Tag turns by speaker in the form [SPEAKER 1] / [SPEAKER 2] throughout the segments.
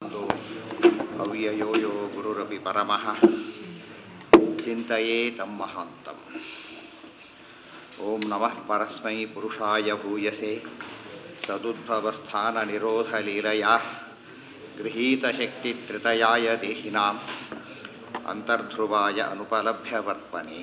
[SPEAKER 1] ಅವ್ಯಯೋ ಯೋ ಗುರುರಪಿ ಪರಮಃ ಚಿಂತೆಯೇ ತಮ್ಮ ಮಹಾಂತಂ ಓಂ ನಮಃ ಪರಸ್ಮೈ ಪುರುಷಾಯ ಭೂಯಸೆ ಸದುದ್ಭवस्थಾನ ನಿರೋಧ ಲೀಲಯಾ ಗೃಹೀತಶಕ್ತಿತ್ರಿತಯಾಯ ದೇಹಿನಾಂ ಅಂತರ್ಧ್ರುವಾಯ ಅನುಪಲಭ್ಯ ವರ್ತ್ಮನೆ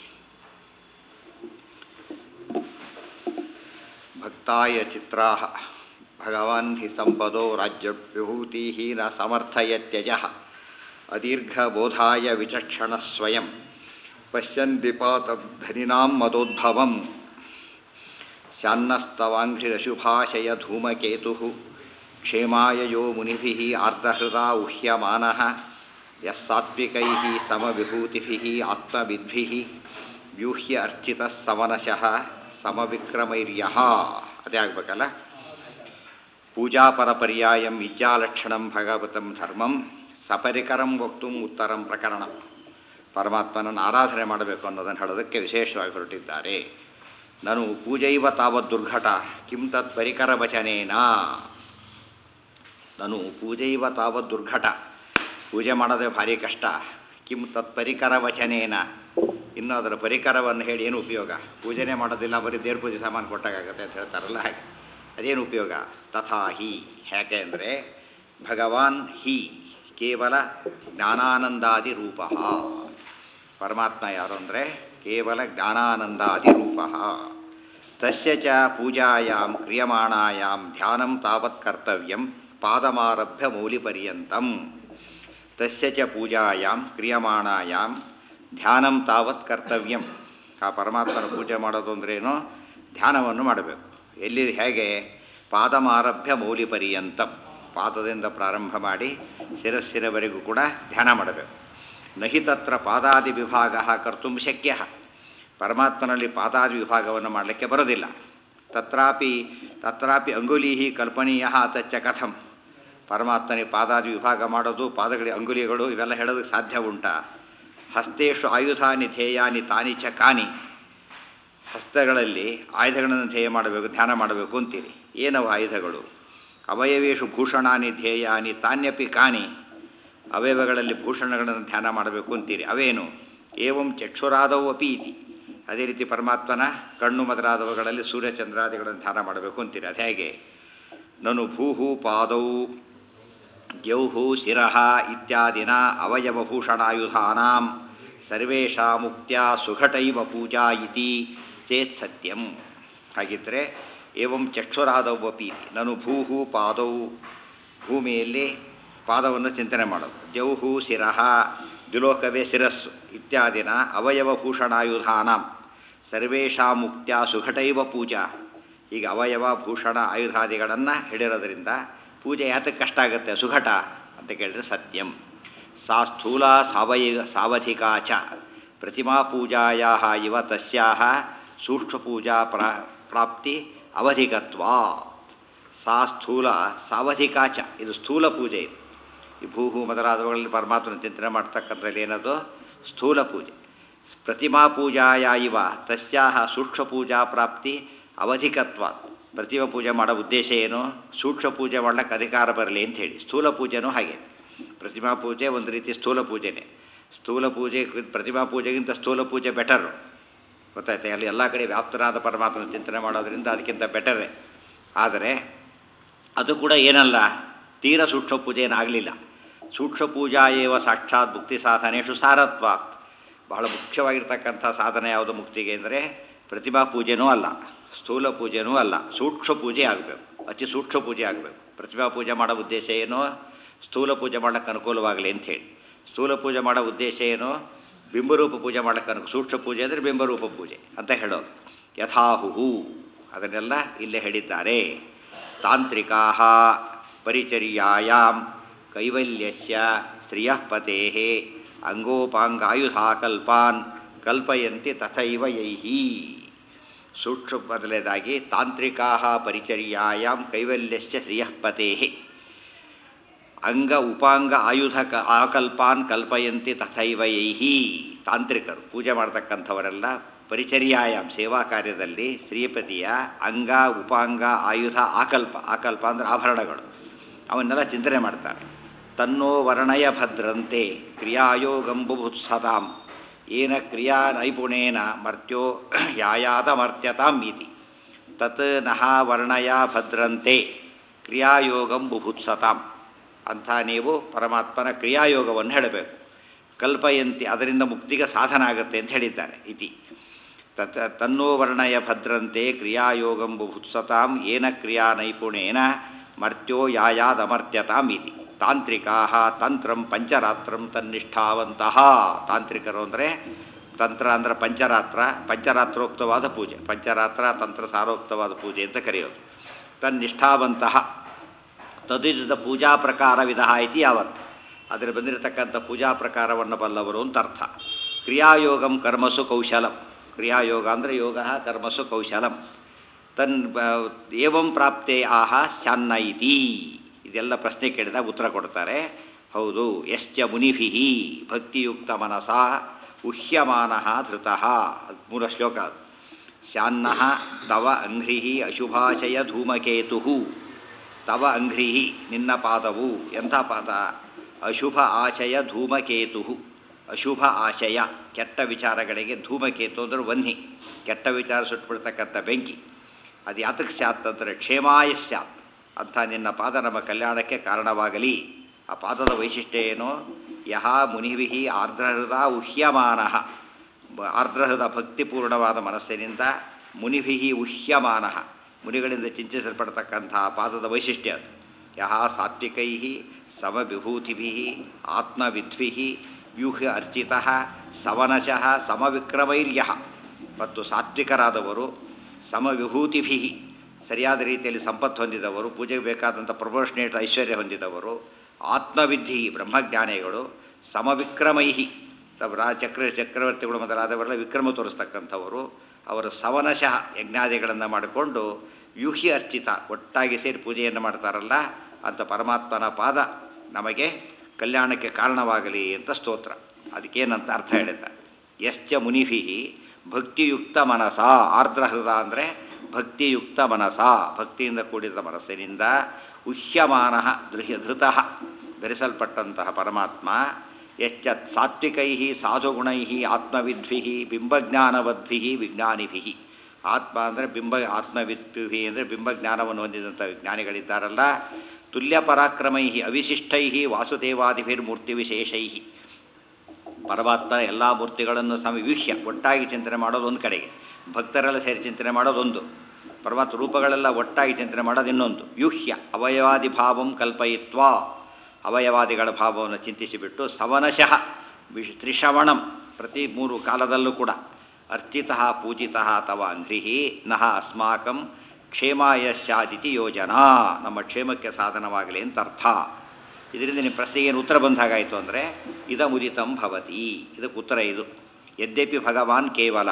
[SPEAKER 1] ಭಕ್ತಾಯ ಚಿತ್ರಾಹ ಭಗವಾನ್ ಹಿ ಸಂಪದೋ ರಾಜ್ಯವಿಭೂತಿ ನ ಸಮರ್ಥಯತ್ಯಜ ಅದೀರ್ಘಬೋಧಾಯ ವಿಚಕ್ಷಣ ಸ್ವಯಂ ಪಶ್ಯನ್ದಿಪಾತಧನಿನಾಂ ಮದೋದ್ಭವಂ ಸ್ಯಾನ್ನಸ್ತವಾಂಘ್ರಿರಶುಭಾಶಯ ಧೂಮಕೇತು ಕ್ಷೇಮಾಯ ಯೋ ಮುನಿಭಿः ಆರ್ಧಹೃದಾ ಉಹ್ಯಮಾನಃ ಯಸ್ಸಾತ್ವಿಕೈः ಸಮವಿಭೂತಿಭಿः ಆತ್ಮವಿದ್ಭಿः ವ್ಯೂಹ್ಯ ಅರ್ಚಿತಃ ಸಮನಶಃ ಸಮವಿಕ್ರಮೈರ್ಯಃ ಅದೇ ಆಗ್ಬೇಕಲ್ಲ ಪೂಜಾಪರಪರ್ಯಾಯಂ ವಿದ್ಯಾಲಕ್ಷಣಂ ಭಗವತಂ ಧರ್ಮಂ ಸಪರಿಕರಂ ವಕ್ತುಂ ಉತ್ತರಂ ಪ್ರಕರಣ ಪರಮಾತ್ಮನನ್ನು ಆರಾಧನೆ ಮಾಡಬೇಕು ಅನ್ನೋದನ್ನು ಹೇಳೋದಕ್ಕೆ ವಿಶೇಷವಾಗಿ ಹೊರಟಿದ್ದಾರೆ ನಾನು ಪೂಜೈವ ತಾವತ್ ದುರ್ಘಟ ಕಿಂ ತತ್ ಪರಿಕರ ವಚನೇನ ನಾನು ಪೂಜೈವ ತಾವತ್ ದುರ್ಘಟ ಪೂಜೆ ಮಾಡೋದೇ ಭಾರಿ ಕಷ್ಟ ಕಿಂ ತತ್ ಪರಿಕರ ವಚನೇನ ಇನ್ನು ಅದರ ಪರಿಕರವನ್ನು ಹೇಳಿ ಏನು ಉಪಯೋಗ ಪೂಜೆನೇ ಮಾಡೋದಿಲ್ಲ ಬರೀ ದೇವ್ರ ಪೂಜೆ ಸಾಮಾನು ಕೊಟ್ಟಾಗತ್ತೆ ಅಂತ ಹೇಳ್ತಾರಲ್ಲ ಹಾಗೆ ಅದೇನು ಉಪಯೋಗ ತಥಾ ಹಿ ಯಾಕೆ ಅಂದರೆ ಭಗವಾನ್ ಹಿ ಕೇವಲ ಜ್ಞಾನಾನಂದಾದಿ ರೂಪ ಪರಮಾತ್ಮ ಯಾರು ಅಂದರೆ ಕೇವಲ ಜ್ಞಾನಾನಂದಾದಿ ರೂಪ ತಸ್ಯ ಚ ಪೂಜಾಯಾಂ ಕ್ರಿಯಮಾಣಾಯಾಂ ಧ್ಯಾನಂ ತಾವತ್ ಕರ್ತವ್ಯಂ ಪಾದಮಾರಭ್ಯ ಮೌಲಿಪರ್ಯಂತಂ ತಸ್ಯ ಚ ಪೂಜಾಯಾಂ ಕ್ರಿಯಮಾಣಾಯಾಂ ಧ್ಯಾನಂ ತಾವತ್ ಕರ್ತವ್ಯಂ ಆ ಪರಮಾತ್ಮನ ಪೂಜೆ ಮಾಡೋದು ಅಂದ್ರೇನು ಧ್ಯಾನವನ್ನು ಮಾಡಬೇಕು ಎಲ್ಲಿ ಹೇಗೆ ಪಾದಮಾರಭ್ಯ ಮೌಲಿ ಪರ್ಯಂತಂ ಪಾದದಿಂದ ಪ್ರಾರಂಭ ಮಾಡಿ ಶಿರಸ್ಸಿನವರೆಗೂ ಕೂಡ ಧ್ಯಾನ ಮಾಡಬೇಕು ನಹಿ ತತ್ರ ಪಾದಾದಿ ವಿಭಾಗ ಕರ್ತು ಶಕ್ಯ ಪರಮಾತ್ಮನಲ್ಲಿ ಪಾದಾದಿ ವಿಭಾಗವನ್ನು ಮಾಡಲಿಕ್ಕೆ ಬರೋದಿಲ್ಲ ತತ್ರಾಪಿ ತತ್ರಾಪಿ ಅಂಗುಲೀಹಿ ಕಲ್ಪನೀಯ ತಚ್ಚ ಕಥಂ ಪರಮಾತ್ಮನಿಗೆ ಪಾದಾದಿ ವಿಭಾಗ ಮಾಡೋದು ಪಾದಗಳಿಗೆ ಅಂಗುಲಿಗಳು ಇವೆಲ್ಲ ಹೇಳೋದಕ್ಕೆ ಸಾಧ್ಯ ಉಂಟಾ ಹಸ್ತೇಶು ಆಯುಧಾನಿ ಧ್ಯೇಯಾನಿ ತಾನಿ ಚ ಕಾನಿ ಹಸ್ತಗಳಲ್ಲಿ ಆಯುಧಗಳನ್ನು ಧ್ಯೇಯ ಮಾಡಬೇಕು ಧ್ಯಾನ ಮಾಡಬೇಕು ಅಂತೀರಿ ಏನವು ಆಯುಧಗಳು ಅವಯವೇಶು ಭೂಷಣಾನಿ ಧ್ಯೇಯಾನಿ ತಾನ್ಯಪಿ ಕಾನಿ ಅವಯವಗಳಲ್ಲಿ ಭೂಷಣಗಳನ್ನು ಧ್ಯಾನ ಮಾಡಬೇಕು ಅಂತೀರಿ ಅವೇನು ಏವಂ ಚಕ್ಷುರಾದವು ಅಪಿ ಇತಿ ಅದೇ ರೀತಿ ಪರಮಾತ್ಮನ ಕಣ್ಣು ಮೊದಲಾದವುಗಳಲ್ಲಿ ಸೂರ್ಯಚಂದ್ರಾದಿಗಳನ್ನು ಧ್ಯಾನ ಮಾಡಬೇಕು ಅಂತೀರಿ ಅದು ಹೇಗೆ ನನು ಭೂಹು ಪಾದೌ ದ್ಯೌಹು ಶಿರಃ ಇತ್ಯಾದಿನ ಅವಯವಭೂಷಣಾಯುಧಾನಾಂ ಸರ್ವೇಷಾ ಮುಕ್ತ್ಯ ಸುಘಟೈವ ಪೂಜಾ ಇತಿ ಚೇತ್ ಸತ್ಯಂ ಹಾಗಿದ್ದರೆ ಏವಂ ಚಕ್ಷುರಾದವಪಿ ನಾನು ಭೂಹು ಪಾದೌ ಭೂಮಿಯಲ್ಲಿ ಪಾದವನ್ನು ಚಿಂತನೆ ಮಾಡೋದು ಜೌಹು ಶಿರಃ ದ್ವಿಲೋಕವೇ ಶಿರಸ್ಸು ಇತ್ಯಾದಿನ ಅವಯವಭೂಷಣಾಯುಧಾನಾಂ ಸರ್ವೇಷಾ ಮುಕ್ತ್ಯ ಸುಘಟೈವ ಪೂಜಾ ಈಗ ಅವಯವ ಭೂಷಣ ಆಯುಧಾದಿಗಳನ್ನು ಹಿಡಿರೋದ್ರಿಂದ ಪೂಜೆ ಯಾತಕ್ಕೆ ಕಷ್ಟ ಆಗುತ್ತೆ ಸುಘಟ ಅಂತ ಕೇಳಿದ್ರೆ ಸತ್ಯಂ ಸಾ ಸ್ಥೂಲ ಸಾವಯ ಸಾವಧಿಕಾ ಚ ಪ್ರತಿಮಾ ಪೂಜಾಯ ಇವ ತಸ್ಯಾ ಸೂಕ್ಷ್ಮಪೂಜಾ ಪ್ರಾ ಪ್ರಾಪ್ತಿ ಅವಧಿಕತ್ವ ಸಾ ಸ್ಥೂಲ ಸಾವಧಿಕಾ ಚ ಇದು ಸ್ಥೂಲ ಪೂಜೆ ಇದು ಈ ಭೂಹು ಮೊದಲಾದವುಗಳಲ್ಲಿ ಪರಮಾತ್ಮನ ಚಿಂತನೆ ಮಾಡ್ತಕ್ಕಂಥದ್ದು ಏನದು ಸ್ಥೂಲ ಪೂಜೆ ಪ್ರತಿಮಾ ಪೂಜಾಯ ಇವ ತಸ್ಯಾ ಸೂಕ್ಷ್ಮ ಪೂಜಾ ಪ್ರಾಪ್ತಿ ಅವಧಿಕತ್ವ ಪ್ರತಿಮಾ ಪೂಜೆ ಮಾಡೋ ಉದ್ದೇಶ ಏನು ಸೂಕ್ಷ್ಮ ಪೂಜೆ ಮಾಡ್ಲಿಕ್ಕೆ ಅಧಿಕಾರ ಬರಲಿ ಅಂತ ಹೇಳಿ ಸ್ಥೂಲ ಪೂಜೆನೂ ಹಾಗೆ ಪ್ರತಿಮಾ ಪೂಜೆ ಒಂದು ರೀತಿ ಸ್ಥೂಲ ಪೂಜೆನೇ ಸ್ಥೂಲ ಪೂಜೆ ಪ್ರತಿಮಾ ಪೂಜೆಗಿಂತ ಸ್ಥೂಲ ಪೂಜೆ ಬೆಟರು ಗೊತ್ತಾಯ್ತಾ ಅಲ್ಲಿ ಎಲ್ಲ ಕಡೆ ವ್ಯಾಪ್ತರಾದ ಪರಮಾತ್ಮನ ಚಿಂತನೆ ಮಾಡೋದ್ರಿಂದ ಅದಕ್ಕಿಂತ ಬೆಟರೇ ಆದರೆ ಅದು ಕೂಡ ಏನಲ್ಲ ತೀರ ಸೂಕ್ಷ್ಮ ಪೂಜೆ ಏನಾಗಲಿಲ್ಲ ಸೂಕ್ಷ್ಮ ಪೂಜಾ ಏವ ಸಾಕ್ಷಾತ್ ಮುಕ್ತಿ ಸಾಧನೇಶು ಸಾರತ್ವ ಬಹಳ ಮುಖ್ಯವಾಗಿರ್ತಕ್ಕಂಥ ಸಾಧನೆ ಯಾವುದು ಮುಕ್ತಿಗೆ ಅಂದರೆ ಪ್ರತಿಮಾ ಪೂಜೆನೂ ಅಲ್ಲ ಸ್ಥೂಲ ಪೂಜೆನೂ ಅಲ್ಲ ಸೂಕ್ಷ್ಮ ಪೂಜೆ ಆಗಬೇಕು ಅತಿ ಸೂಕ್ಷ್ಮ ಪೂಜೆ ಆಗಬೇಕು ಪ್ರತಿಮಾ ಪೂಜೆ ಮಾಡೋ ಉದ್ದೇಶ ಏನು ಸ್ಥೂಲ ಪೂಜೆ ಮಾಡೋಕ್ಕೆ ಅನುಕೂಲವಾಗಲಿ ಅಂಥೇಳಿ ಸ್ಥೂಲ ಪೂಜೆ ಮಾಡೋ ಉದ್ದೇಶ ಏನು ಬಿಂಬರೂಪ ಪೂಜೆ ಮಾಡೋಕ್ಕೆ ಅನುಕೂಲ ಸೂಕ್ಷ್ಮ ಪೂಜೆ ಅಂದರೆ ಬಿಂಬರೂಪ ಪೂಜೆ ಅಂತ ಹೇಳೋದು ಯಥಾಹುಹು ಅದನ್ನೆಲ್ಲ ಇಲ್ಲೇ ಹೇಳಿದ್ದಾರೆ ತಾಂತ್ರಿಕಾ ಪರಿಚರ್ಯಾಯಾಂ ಕೈವಲ್ಯಸ್ಯ ಶ್ರಿಯಃಪತೆ ಅಂಗೋಪಾಂಗಾಯುಧಾಕಲ್ಪಾನ್ ಕಲ್ಪಯಂತಿ ತಥೈವ ಯೈಹಿ ಸೂಕ್ಷ್ಮ ಬದಲೇದಾಗಿ ತಾಂತ್ರಿಕಾ ಪರಿಚರ್ಯಾಯಾಂ ಕೈವಲ್ಯಸ್ಯ ಶ್ರಿಯಃಪತೆ ಅಂಗ ಉಪಾಂಗ ಆಯುಧ ಕ ಆಕಲ್ಪಾನ್ ಕಲ್ಪಯಂತಿ ತಥೈವ ಯೈಹಿ ತಾಂತ್ರಿಕರು ಪೂಜೆ ಮಾಡ್ತಕ್ಕಂಥವರೆಲ್ಲ ಪರಿಚರ್ಯಾಯಾಮ್ ಸೇವಾ ಕಾರ್ಯದಲ್ಲಿ ಶ್ರೀಪತಿಯ ಅಂಗ ಉಪಾಂಗ ಆಯುಧ ಆಕಲ್ಪ ಆಕಲ್ಪ ಅಂದರೆ ಆಭರಣಗಳು ಅವನ್ನೆಲ್ಲ ಚಿಂತನೆ ಮಾಡ್ತಾರೆ ತನ್ನೋ ವರ್ಣಯ ಭದ್ರಂತೆ ಕ್ರಿಯಾಯೋಗಂ ಬುಭುತ್ಸತಾಂ ಏನ ಕ್ರಿಯಾ ನೈಪುಣೇನ ಮರ್ತ್ಯೋ ಯಾಯಾದಮರ್ತ್ಯತಾಂ ಇತಿ ತತ್ ನಹ ವರ್ಣಯ ಭದ್ರಂತೆ ಕ್ರಿಯಾಯೋಗಂ ಬುಭುತ್ಸತಾಂ ಅಂಥ ನೀವು ಪರಮಾತ್ಮನ ಕ್ರಿಯಾಯೋಗವನ್ನು ಹೇಳಬೇಕು ಕಲ್ಪಯಂತಿ ಅದರಿಂದ ಮುಕ್ತಿಗೆ ಸಾಧನ ಆಗುತ್ತೆ ಅಂತ ಹೇಳಿದ್ದಾರೆ ಇತಿ ತತ್ ತನ್ನೋ ವರ್ಣಯ ಭದ್ರಂತೆ ಕ್ರಿಯಾಯೋಗಂ ಬುಭುತ್ಸತಾಂ ಏನ ಕ್ರಿಯಾ ನೈಪುಣೇನ ಮರ್ತ್ಯೋ ಯಾಯಾದಮರ್ತ್ಯತಾಂ ಇತಿ ತಾಂತ್ರಿಕಾ ತಂತ್ರಂ ಪಂಚರಾತ್ರಂ ತನ್ನಿಷ್ಠಾವಂತಹ ತಾಂತ್ರಿಕರು ಅಂದರೆ ತಂತ್ರ ಅಂದರೆ ಪಂಚರಾತ್ರ ಪಂಚರಾತ್ರೋಕ್ತವಾದ ಪೂಜೆ ಪಂಚರಾತ್ರ ತಂತ್ರ ಸಾರೋಕ್ತವಾದ ಪೂಜೆ ಅಂತ ಕರೆಯೋದು ತನ್ನಿಷ್ಠಾವಂತಹ ತದಿದ ಪೂಜಾ ಪ್ರಕಾರ ವಿಧ ಇತಿ ಯಾವತ್ತು ಅದರ ಬಂದಿರತಕ್ಕಂಥ ಪೂಜಾ ಪ್ರಕಾರವನ್ನು ಬಲ್ಲವರು ಅಂತ ಅರ್ಥ ಕ್ರಿಯಾಯೋಗಂ ಕರ್ಮಸು ಕೌಶಲಂ ಕ್ರಿಯಾಯೋಗ ಅಂದರೆ ಯೋಗ ಕರ್ಮಸು ಕೌಶಲಂ ತನ್ ಏವಂ ಪ್ರಾಪ್ತೆ ಆಹ ಶಾನ್ನ ಇತಿ ಇದೆಲ್ಲ ಪ್ರಶ್ನೆ ಕೇಳಿದಾಗ ಉತ್ತರ ಕೊಡ್ತಾರೆ ಹೌದು ಯಶ್ಚ ಮುನಿಭಿ ಭಕ್ತಿಯುಕ್ತ ಮನಸ ಉಹ್ಯಮಾನ ಧೃತಃ ಮೂಲ ಶ್ಲೋಕ ಶಾನ್ನ ತವ ಅಂಘ್ರಿ ಅಶುಭಾಶಯ ಧೂಮಕೇತು ತವ ಅಂಘ್ರಿ ನಿನ್ನ ಪಾದವು ಎಂಥ ಪಾದ ಅಶುಭ ಆಶಯ ಧೂಮಕೇತು ಅಶುಭ ಆಶಯ ಕೆಟ್ಟ ವಿಚಾರಗಳಿಗೆ ಧೂಮಕೇತು ಅಂದರೆ ವನ್ನಿ ಕೆಟ್ಟ ವಿಚಾರ ಸುಟ್ಬಿಡ್ತಕ್ಕಂಥ ಬೆಂಕಿ ಅದು ಯಾತಕ್ಕೆ ಸ್ಯಾತ್ ಅಂದರೆ ಕ್ಷೇಮಾಯ ಸ್ಯಾತ್ ಅಂಥ ನಿನ್ನ ಪಾದ ನಮ್ಮ ಕಲ್ಯಾಣಕ್ಕೆ ಕಾರಣವಾಗಲಿ ಆ ಪಾದದ ವೈಶಿಷ್ಟ್ಯ ಏನು ಯಹ ಮುನಿಭಿ ಆರ್ದ್ರಹೃದ ಉಹ್ಯಮಾನ ಆರ್ದ್ರಹೃದ ಭಕ್ತಿಪೂರ್ಣವಾದ ಮನಸ್ಸಿನಿಂದ ಮುನಿಭಿ ಉಹ್ಯಮಾನ ಮುನಿಗಳಿಂದ ಚಿಂತಿಸಲ್ಪಡ್ತಕ್ಕಂಥ ಪಾದದ ವೈಶಿಷ್ಟ್ಯ ಅದು ಯಹ ಸಾತ್ವಿಕೈ ಸಮವಿಭೂತಿಭಿ ಆತ್ಮವಿದ್ಭಿ ವ್ಯೂಹ ಅರ್ಚಿತ ಸವನಶಃ ಸಮವಿಕ್ರಮೈರ್ಯ ಮತ್ತು ಸಾತ್ವಿಕರಾದವರು ಸಮವಿಭೂತಿಭಿ ಸರಿಯಾದ ರೀತಿಯಲ್ಲಿ ಸಂಪತ್ತು ಹೊಂದಿದವರು ಪೂಜೆಗೆ ಬೇಕಾದಂಥ ಪ್ರಪೋರ್ಷನೇಟ್ ಐಶ್ವರ್ಯ ಹೊಂದಿದವರು ಆತ್ಮವಿದ್ಧಿ ಬ್ರಹ್ಮಜ್ಞಾನಿಗಳು ಸಮವಿಕ್ರಮೈಹಿ ರಾ ಚಕ್ರ ಚಕ್ರವರ್ತಿಗಳು ಮೊದಲಾದವರೆಲ್ಲ ವಿಕ್ರಮ ತೋರಿಸ್ತಕ್ಕಂಥವರು ಅವರು ಸವನಶಃ ಯಜ್ಞಾದಿಗಳನ್ನು ಮಾಡಿಕೊಂಡು ವ್ಯೂಹಿ ಅರ್ಚಿತ ಒಟ್ಟಾಗಿ ಸೇರಿ ಪೂಜೆಯನ್ನು ಮಾಡ್ತಾರಲ್ಲ ಅಂತ ಪರಮಾತ್ಮನ ಪಾದ ನಮಗೆ ಕಲ್ಯಾಣಕ್ಕೆ ಕಾರಣವಾಗಲಿ ಅಂತ ಸ್ತೋತ್ರ ಅದಕ್ಕೇನಂತ ಅರ್ಥ ಹೇಳಿದ್ದಾರೆ ಯಶ್ಚ ಮುನಿಭಿ ಭಕ್ತಿಯುಕ್ತ ಮನಸ ಆರ್ದ್ರಹೃದ ಅಂದರೆ ಭಕ್ತಿಯುಕ್ತ ಮನಸ ಭಕ್ತಿಯಿಂದ ಕೂಡಿದ ಮನಸ್ಸಿನಿಂದ ಉಹ್ಯಮಾನ ದೃಹ್ಯ ಧೃತಃ ಧರಿಸಲ್ಪಟ್ಟಂತಹ ಪರಮಾತ್ಮ ಯಶ್ಚ ಸಾತ್ವಿಕೈ ಸಾಧುಗುಣೈ ಆತ್ಮವಿದ್ಭಿ ಬಿಂಬಜ್ಞಾನವದ್ಭಿ ವಿಜ್ಞಾನಿಭಿ ಆತ್ಮ ಅಂದರೆ ಬಿಂಬ ಆತ್ಮವಿದ್ಭಿ ಅಂದರೆ ಬಿಂಬಜ್ಞಾನವನ್ನು ಹೊಂದಿದಂಥ ವಿಜ್ಞಾನಿಗಳಿದ್ದಾರಲ್ಲ ತುಲ್ಯ ಪರಾಕ್ರಮೈ ಅವಿಶಿಷ್ಟೈ ವಾಸುದೇವಾದಿಭಿರ್ಮೂರ್ತಿ ವಿಶೇಷೈ ಪರಮಾತ್ಮ ಎಲ್ಲ ಮೂರ್ತಿಗಳನ್ನು ಸಮವಿಷ್ಯ ಒಟ್ಟಾಗಿ ಚಿಂತನೆ ಮಾಡೋದು ಒಂದು ಕಡೆಗೆ ಭಕ್ತರೆಲ್ಲ ಸೇರಿ ಚಿಂತನೆ ಮಾಡೋದೊಂದು ಪರಮಾತ್ಮ ರೂಪಗಳೆಲ್ಲ ಒಟ್ಟಾಗಿ ಚಿಂತನೆ ಮಾಡೋದು ಇನ್ನೊಂದು ವ್ಯೂಹ್ಯ ಅವಯವಾದಿ ಭಾವಂ ಕಲ್ಪಯಿತ್ವ ಅವಯವಾದಿಗಳ ಭಾವವನ್ನು ಚಿಂತಿಸಿಬಿಟ್ಟು ಸವನಶಃ ವಿಶ್ ತ್ರಿಶ್ರವಣಂ ಪ್ರತಿ ಮೂರು ಕಾಲದಲ್ಲೂ ಕೂಡ ಅರ್ಚಿತ ಪೂಜಿತ ತವ ಅಂಘ್ರಿಹಿ ನಹ ಅಸ್ಮಾಕಂ ಕ್ಷೇಮಾಯ ಸ್ಯಾದಿತಿ ಯೋಜನಾ ನಮ್ಮ ಕ್ಷೇಮಕ್ಕೆ ಸಾಧನವಾಗಲಿ ಅಂತ ಅರ್ಥ ಇದರಿಂದ ನಿಮ್ಮ ಪ್ರಶ್ನೆಗೆ ಏನು ಉತ್ತರ ಬಂದಾಗಾಯಿತು ಅಂದರೆ ಇದಮುದಿತಂ ಭವತಿ ಇದಕ್ಕೆ ಉತ್ತರ ಇದು ಯದ್ಯಪಿ ಭಗವಾನ್ ಕೇವಲ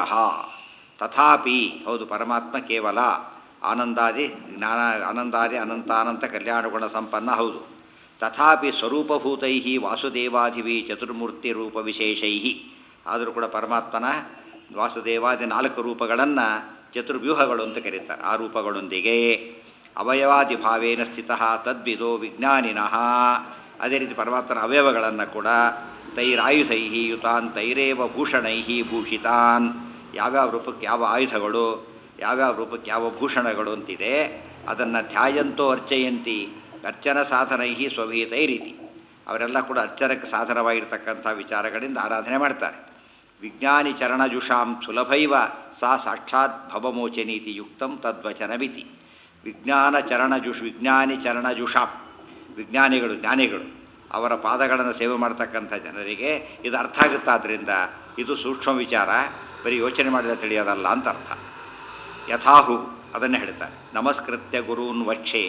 [SPEAKER 1] ತಥಾಪಿ ಹೌದು ಪರಮಾತ್ಮ ಕೇವಲ ಆನಂದಾದಿ ಜ್ಞಾನ ಆನಂದಾದಿ ಅನಂತಾನಂತ ಕಲ್ಯಾಣಗುಣ ಸಂಪನ್ನ ಹೌದು ತಥಾಪಿ ಸ್ವರೂಪಭೂತೈ ವಾಸುದೇವಾದಿವಿ ಚತುರ್ಮೂರ್ತಿ ರೂಪ ವಿಶೇಷೈ ಆದರೂ ಕೂಡ ಪರಮಾತ್ಮನ ವಾಸುದೇವಾದಿ ನಾಲ್ಕು ರೂಪಗಳನ್ನು ಚತುರ್ವ್ಯೂಹಗಳು ಅಂತ ಕರೀತಾರೆ ಆ ರೂಪಗಳೊಂದಿಗೆ ಅವಯವಾದಿ ಭಾವೇನ ಸ್ಥಿತ ತದ್ವಿದೋ ವಿಜ್ಞಾನಿನಃ ಅದೇ ರೀತಿ ಪರಮಾತ್ಮನ ಅವಯವಗಳನ್ನು ಕೂಡ ತೈರಾಯುಧೈ ಯುತಾನ್ ತೈರೇವ ಭೂಷಣೈ ಭೂಷಿತಾನ್ ಯಾವ್ಯಾವ ರೂಪಕ್ಕೆ ಯಾವ ಆಯುಧಗಳು ಯಾವ್ಯಾವ ರೂಪಕ್ಕೆ ಯಾವ ಭೂಷಣಗಳು ಅಂತಿದೆ ಅದನ್ನು ಧ್ಯಾಯಂತೋ ಅರ್ಚಯಂತಿ ಅರ್ಚನ ಸಾಧನೈ ಸ್ವಭೀತೈ ರೀತಿ ಅವರೆಲ್ಲ ಕೂಡ ಅರ್ಚನಕ್ಕೆ ಸಾಧನವಾಗಿರ್ತಕ್ಕಂಥ ವಿಚಾರಗಳಿಂದ ಆರಾಧನೆ ಮಾಡ್ತಾರೆ ವಿಜ್ಞಾನಿ ಚರಣಜುಷಾಂ ಸುಲಭೈವ ಸಾ ಸಾಕ್ಷಾತ್ ಭವಮೋಚನೀತಿ ಯುಕ್ತಂ ತದ್ವಚನವಿತಿ ವಿಜ್ಞಾನ ಚರಣಜುಷ್ ವಿಜ್ಞಾನಿ ಚರಣಜುಷಾಂ ವಿಜ್ಞಾನಿಗಳು ಜ್ಞಾನಿಗಳು ಅವರ ಪಾದಗಳನ್ನು ಸೇವೆ ಮಾಡ್ತಕ್ಕಂಥ ಜನರಿಗೆ ಇದು ಅರ್ಥ ಆಗುತ್ತಾದ್ರಿಂದ ಇದು ಸೂಕ್ಷ್ಮ ವಿಚಾರ ಬರೀ ಯೋಚನೆ ಮಾಡಿದ ತಿಳಿಯೋದಲ್ಲ ಅಂತ ಅರ್ಥ ಯಥಾಹು ಅದನ್ನೇ ಹೇಳ್ತಾರೆ ನಮಸ್ಕೃತ್ಯ ಗುರೂನ್ ವಕ್ಷೆ